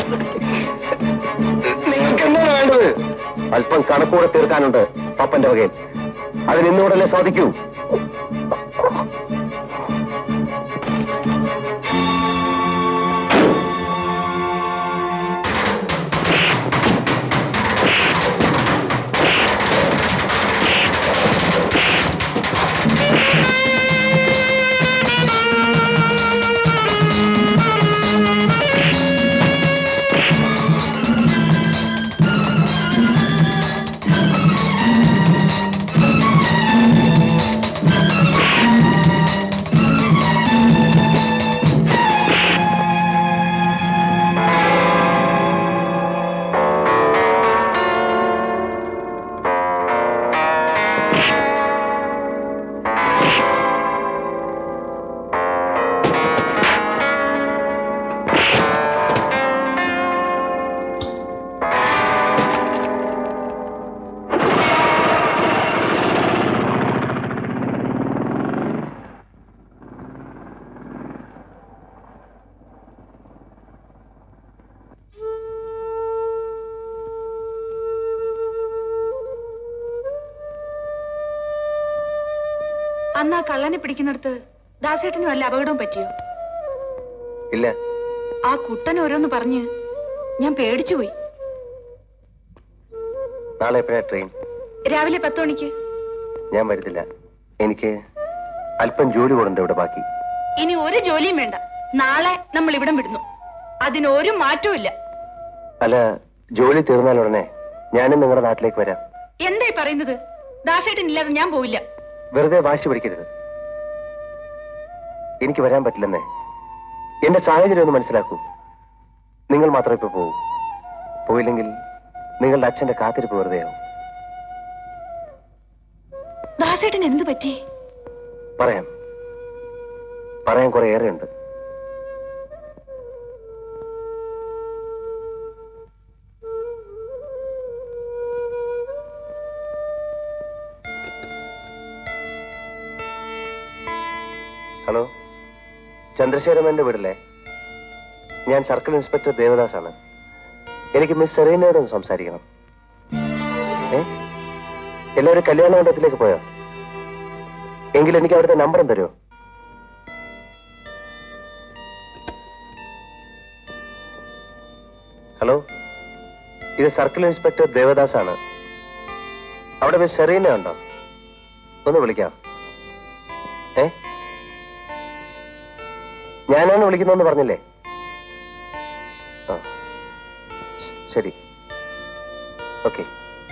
നിങ്ങൾക്ക് എന്താണ് വേണ്ടത് അല്പം കണക്കൂടെ തീർക്കാനുണ്ട് പപ്പന്റെ വകയിൽ അതിന് ഇന്നുകൂടല്ലേ സാധിക്കൂ അന്ന് ആ കള്ളനെ പിടിക്കുന്നിടത്ത് ദാസേട്ടന് വല്ല അപകടവും പറ്റിയോ ഇല്ല ആ കുട്ടൻ ഓരോന്ന് പറഞ്ഞ് ഞാൻ പേടിച്ചുപോയി നാളെ എപ്പോഴാ ട്രെയിൻ രാവിലെ പത്ത് മണിക്ക് ഞാൻ വരുന്നില്ല എനിക്ക് അല്പം ജോലി കൂടുണ്ട് ഇവിടെ ബാക്കി ഇനി ഒരു ജോലിയും വേണ്ട നാളെ നമ്മൾ ഇവിടം വിടുന്നു അതിനൊരു മാറ്റവും ഇല്ല അല്ല ജോലി തീർന്നാൽ ഉടനെ ഞാനും നിങ്ങളുടെ നാട്ടിലേക്ക് വരാം എന്തായി പറയുന്നത് ദാസേട്ടൻ ഇല്ലാതെ ഞാൻ പോവില്ല വെറുതെ വാശി പിടിക്കരുത് എനിക്ക് വരാൻ പറ്റില്ലെന്നേ എന്റെ സാഹചര്യം ഒന്ന് മനസ്സിലാക്കൂ നിങ്ങൾ മാത്രം ഇപ്പൊ പോകൂ പോയില്ലെങ്കിൽ നിങ്ങളുടെ അച്ഛന്റെ കാത്തിരിപ്പ് വെറുതെയാവും ദാസേട്ടൻ എന്തു പറ്റി പറയാം പറയാൻ കുറെ ഏറെയുണ്ട് ഹലോ ചന്ദ്രശേഖരൻ വീടല്ലേ ഞാൻ സർക്കിൾ ഇൻസ്പെക്ടർ ദേവദാസ് ആണ് എനിക്ക് മിസ് സെറീനയോട് ഒന്ന് സംസാരിക്കണം ഏ എല്ലാവരും കല്യാണ മണ്ഡപത്തിലേക്ക് പോയോ എങ്കിൽ എനിക്ക് അവിടുത്തെ നമ്പറും തരുമോ ഹലോ ഇത് സർക്കിൾ ഇൻസ്പെക്ടർ ദേവദാസ് ആണ് അവിടെ മിസ് സെറീന ഉണ്ടോ ഒന്ന് വിളിക്കാം ഏ ഞാനാണ് വിളിക്കുന്നതെന്ന് പറഞ്ഞില്ലേ ആ ശരി ഓക്കെ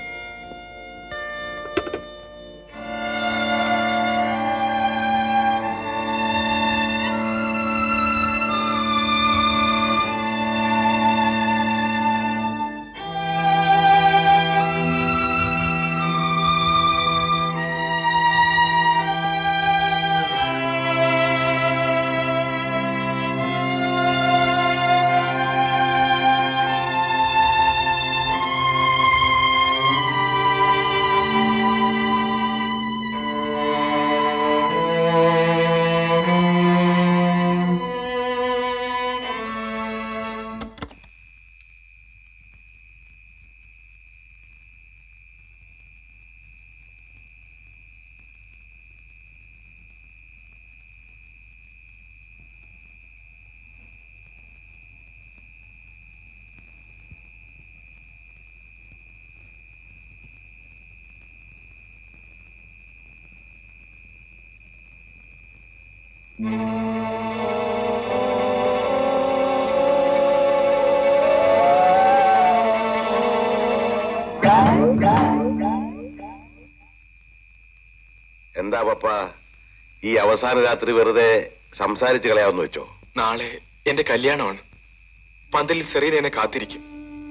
എന്താ പപ്പ ഈ അവസാന രാത്രി വെറുതെ സംസാരിച്ച് കളയാമെന്ന് വെച്ചോ നാളെ എന്റെ കല്യാണമാണ് പന്തലിൽ സെറീന എന്നെ കാത്തിരിക്കും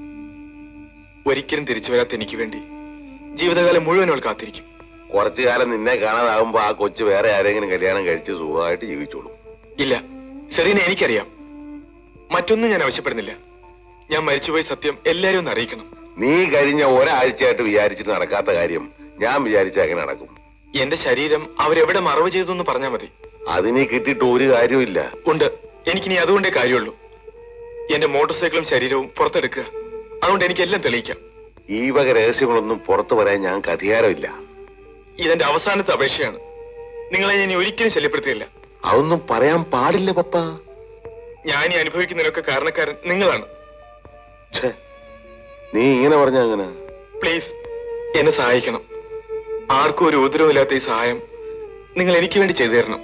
ഒരിക്കലും തിരിച്ചു വരാത്ത എനിക്ക് വേണ്ടി ജീവിതകാലം മുഴുവൻ അവൾ കാത്തിരിക്കും കുറച്ചു കാലം നിന്നെ കാണാതാകുമ്പോ ആ കൊച്ചു വേറെ ആരെങ്കിലും കല്യാണം കഴിച്ച് സുഖമായിട്ട് ജീവിച്ചോളും ഇല്ല സെറീന എനിക്കറിയാം മറ്റൊന്നും ഞാൻ ആവശ്യപ്പെടുന്നില്ല ഞാൻ മരിച്ചുപോയ സത്യം എല്ലാരും ഒന്ന് അറിയിക്കണം നീ കഴിഞ്ഞ ഒരാഴ്ചയായിട്ട് വിചാരിച്ചിട്ട് നടക്കാത്ത കാര്യം ഞാൻ വിചാരിച്ച എങ്ങനെ നടക്കും എന്റെ ശരീരം അവരെവിടെ മറവ് ചെയ്തു എന്ന് പറഞ്ഞാൽ മതി അതിനെ കിട്ടിയിട്ട് ഒരു കാര്യമില്ല ഉണ്ട് എനിക്കിനി അതുകൊണ്ടേ കാര്യമുള്ളൂ എന്റെ മോട്ടോർ സൈക്കിളും ശരീരവും പുറത്തെടുക്കുക അതുകൊണ്ട് എനിക്കെല്ലാം തെളിയിക്കാം ഈ വക രഹസ്യങ്ങളൊന്നും പുറത്തു പറയാൻ ഞങ്ങൾക്ക് അധികാരമില്ല ഇതെന്റെ അവസാനത്തെ അപേക്ഷയാണ് നിങ്ങളെ ഞാൻ ഇനി ഒരിക്കലും ശല്യപ്പെടുത്തിയില്ല അതൊന്നും പറയാൻ പാടില്ല പപ്പ ഞാൻ ഈ അനുഭവിക്കുന്നതിനൊക്കെ കാരണക്കാരൻ നിങ്ങളാണ് ഛേ, നീ ഇങ്ങനെ പറഞ്ഞ അങ്ങനെ പ്ലീസ് എന്നെ സഹായിക്കണം ആർക്കും ഒരു ഉപദ്രവമില്ലാത്ത ഈ സഹായം നിങ്ങൾ എനിക്ക് വേണ്ടി ചെയ്തു തരണം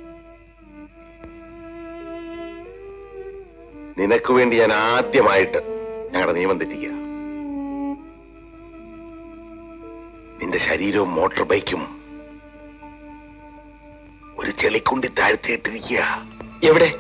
നിനക്ക് വേണ്ടി ഞാൻ ആദ്യമായിട്ട് ഞങ്ങളുടെ നിയമം തെറ്റിക്കുക നിന്റെ ശരീരവും മോട്ടോർ ബൈക്കും ഒരു ചെളിക്കുണ്ടി താഴ്ത്തിയിട്ടിരിക്കുക എവിടെ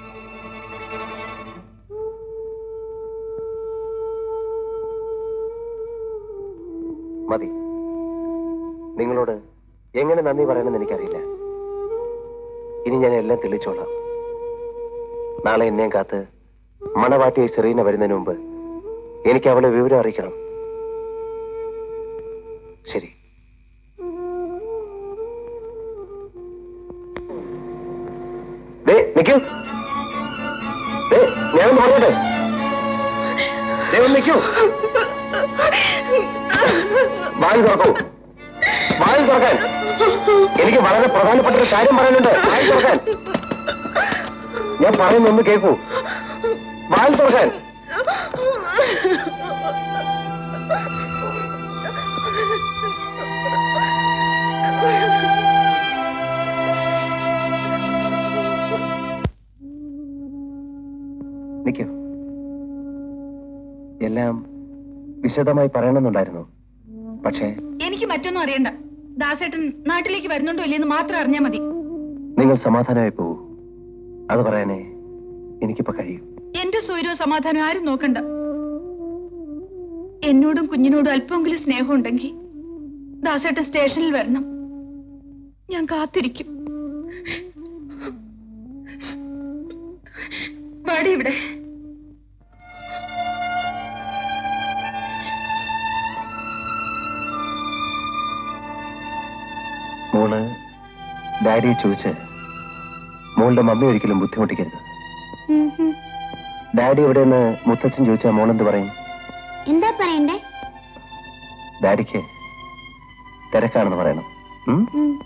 മതി നിങ്ങളോട് എങ്ങനെ നന്ദി പറയണമെന്ന് എനിക്കറിയില്ല ഇനി ഞാൻ എല്ലാം തെളിച്ചോളാം നാളെ എന്നെയും കാത്ത് മണവാറ്റിയ സെറീന വരുന്നതിന് മുമ്പ് എനിക്ക് അവളെ വിവരം അറിയിക്കണം ശരി ദേ, നിക്കൂ ദേ, ഞാനൊന്ന് പറഞ്ഞോട്ടെ ദേ, ഒന്ന് നിക്കൂ വായിൽ തുറക്കൂ വായിൽ തുറക്കാൻ എനിക്ക് വളരെ പ്രധാനപ്പെട്ട ഒരു കാര്യം പറയാനുണ്ട് വായിൽ തുറക്കാൻ ഞാൻ പറയുന്നൊന്ന് കേൾക്കൂ വായിൽ തുറക്കാൻ നിൽക്കൂ എല്ലാം വിശദമായി പറയണമെന്നുണ്ടായിരുന്നു പക്ഷേ എനിക്ക് മറ്റൊന്നും അറിയണ്ട ദാസേട്ടൻ നാട്ടിലേക്ക് വരുന്നുണ്ടോ ഇല്ലെന്ന് മാത്രം അറിഞ്ഞാ മതി നിങ്ങൾ സമാധാനമായി പോകൂ അത് പറയാനേ എനിക്കിപ്പോ കഴിയും എന്റെ സ്വൈരവും സമാധാനം ആരും നോക്കണ്ട എന്നോടും കുഞ്ഞിനോടും അല്പമെങ്കിലും സ്നേഹമുണ്ടെങ്കിൽ ദാസേട്ടൻ സ്റ്റേഷനിൽ വരണം ഞാൻ കാത്തിരിക്കും വാടി ഇവിടെ മോള് ഡാഡിയെ ചോദിച്ച് മോളുടെ മമ്മി ഒരിക്കലും ബുദ്ധിമുട്ടിക്കരുത് ഡാഡി എവിടെയെന്ന് മുത്തച്ഛൻ ചോദിച്ചാൽ മോളെന്ത് പറയും എന്താ പറയണ്ടേ ഡാഡിക്ക് തിരക്കാണെന്ന് പറയണം ഉം?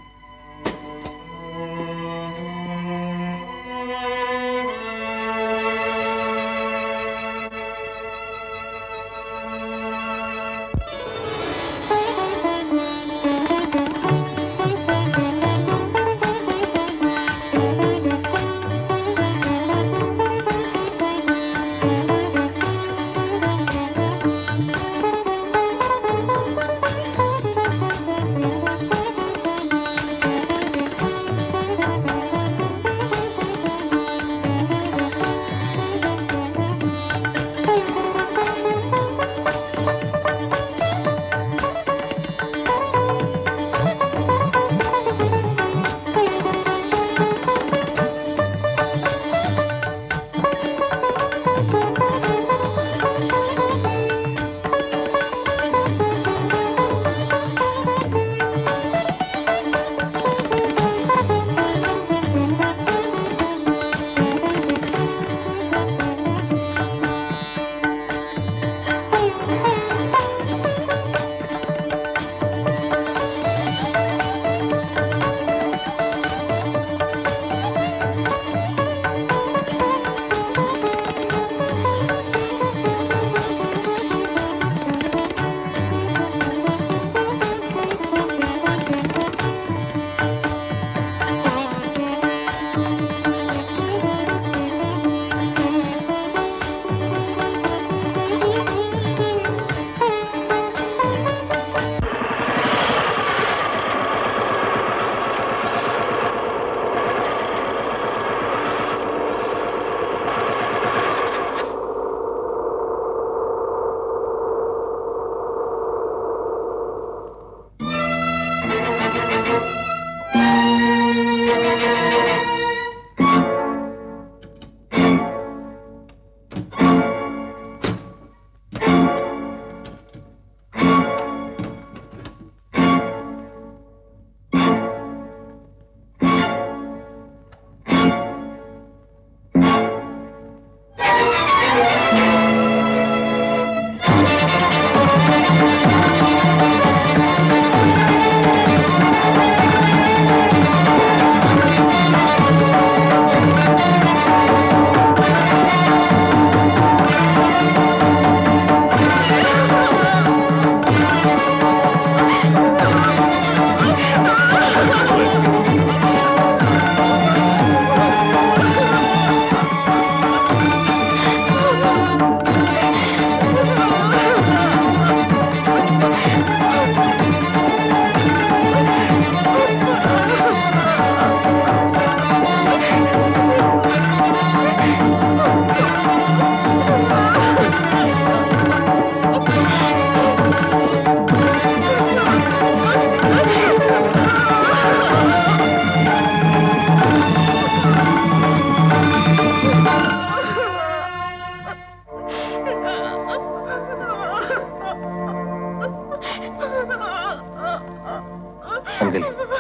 അങ്കിൾ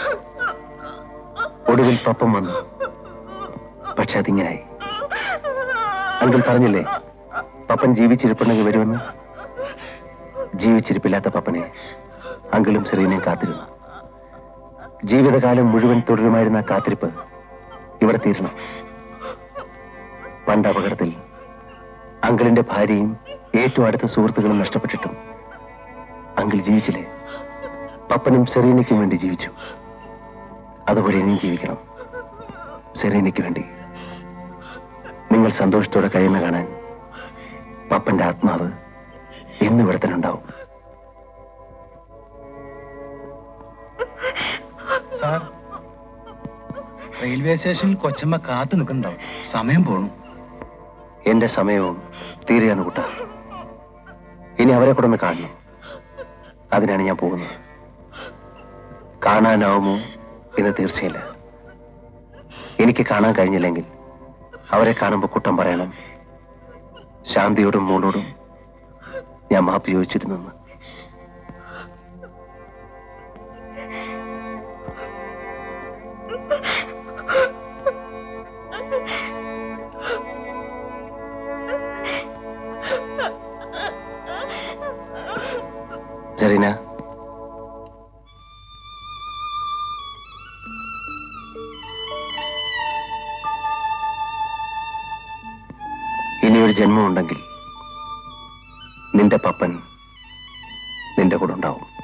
ഒടുവിൽ പപ്പം വന്നു പക്ഷെ അതിങ്ങനായി അങ്കിൾ പറഞ്ഞില്ലേ പപ്പൻ ജീവിച്ചിരിപ്പുണ്ടെങ്കിൽ വരുമെന്ന് ജീവിച്ചിരിപ്പില്ലാത്ത പപ്പനെ അങ്കിളും സെറീനയും കാത്തിരുന്നു ജീവിതകാലം മുഴുവൻ തുടരുമായിരുന്ന ആ കാത്തിരിപ്പ് ഇവിടെ തീരണം പണ്ട് അപകടത്തിൽ അങ്കിളിന്റെ ഭാര്യയും ഏറ്റവും അടുത്ത സുഹൃത്തുക്കളും നഷ്ടപ്പെട്ടിട്ടും അങ്കിൾ ജീവിച്ചില്ലേ പപ്പനും സെറീനയ്ക്കും വേണ്ടി ജീവിച്ചു അതുപോലെ ഇനിയും ജീവിക്കണം സെറീനയ്ക്ക് വേണ്ടി നിങ്ങൾ സന്തോഷത്തോടെ കഴിയുന്ന കാണാൻ പപ്പന്റെ ആത്മാവ് ഇന്ന് ഇവിടെ തന്നെ ഉണ്ടാവും സാർ റെയിൽവേ സ്റ്റേഷനിൽ കൊച്ചമ്മ കാത്തു നിൽക്കുന്നുണ്ടാവും സമയം പോണു എന്റെ സമയവും തീരെയാണ് കുട്ട ഇനി അവരെ കൂടെ ഒന്ന് കാണണം അതിനാണ് ഞാൻ പോകുന്നത് കാണാനാവുമോ എന്ന് തീർച്ചയില്ല എനിക്ക് കാണാൻ കഴിഞ്ഞില്ലെങ്കിൽ അവരെ കാണുമ്പോൾ കുട്ടം പറയണം ശാന്തിയോടും മോളോടും ഞാൻ മാപ്പ് ചോദിച്ചിരുന്നു സെറീന ഇനിയൊരു ജന്മമുണ്ടെങ്കിൽ നിന്റെ പപ്പൻ നിന്റെ കൂടെ ഉണ്ടാവും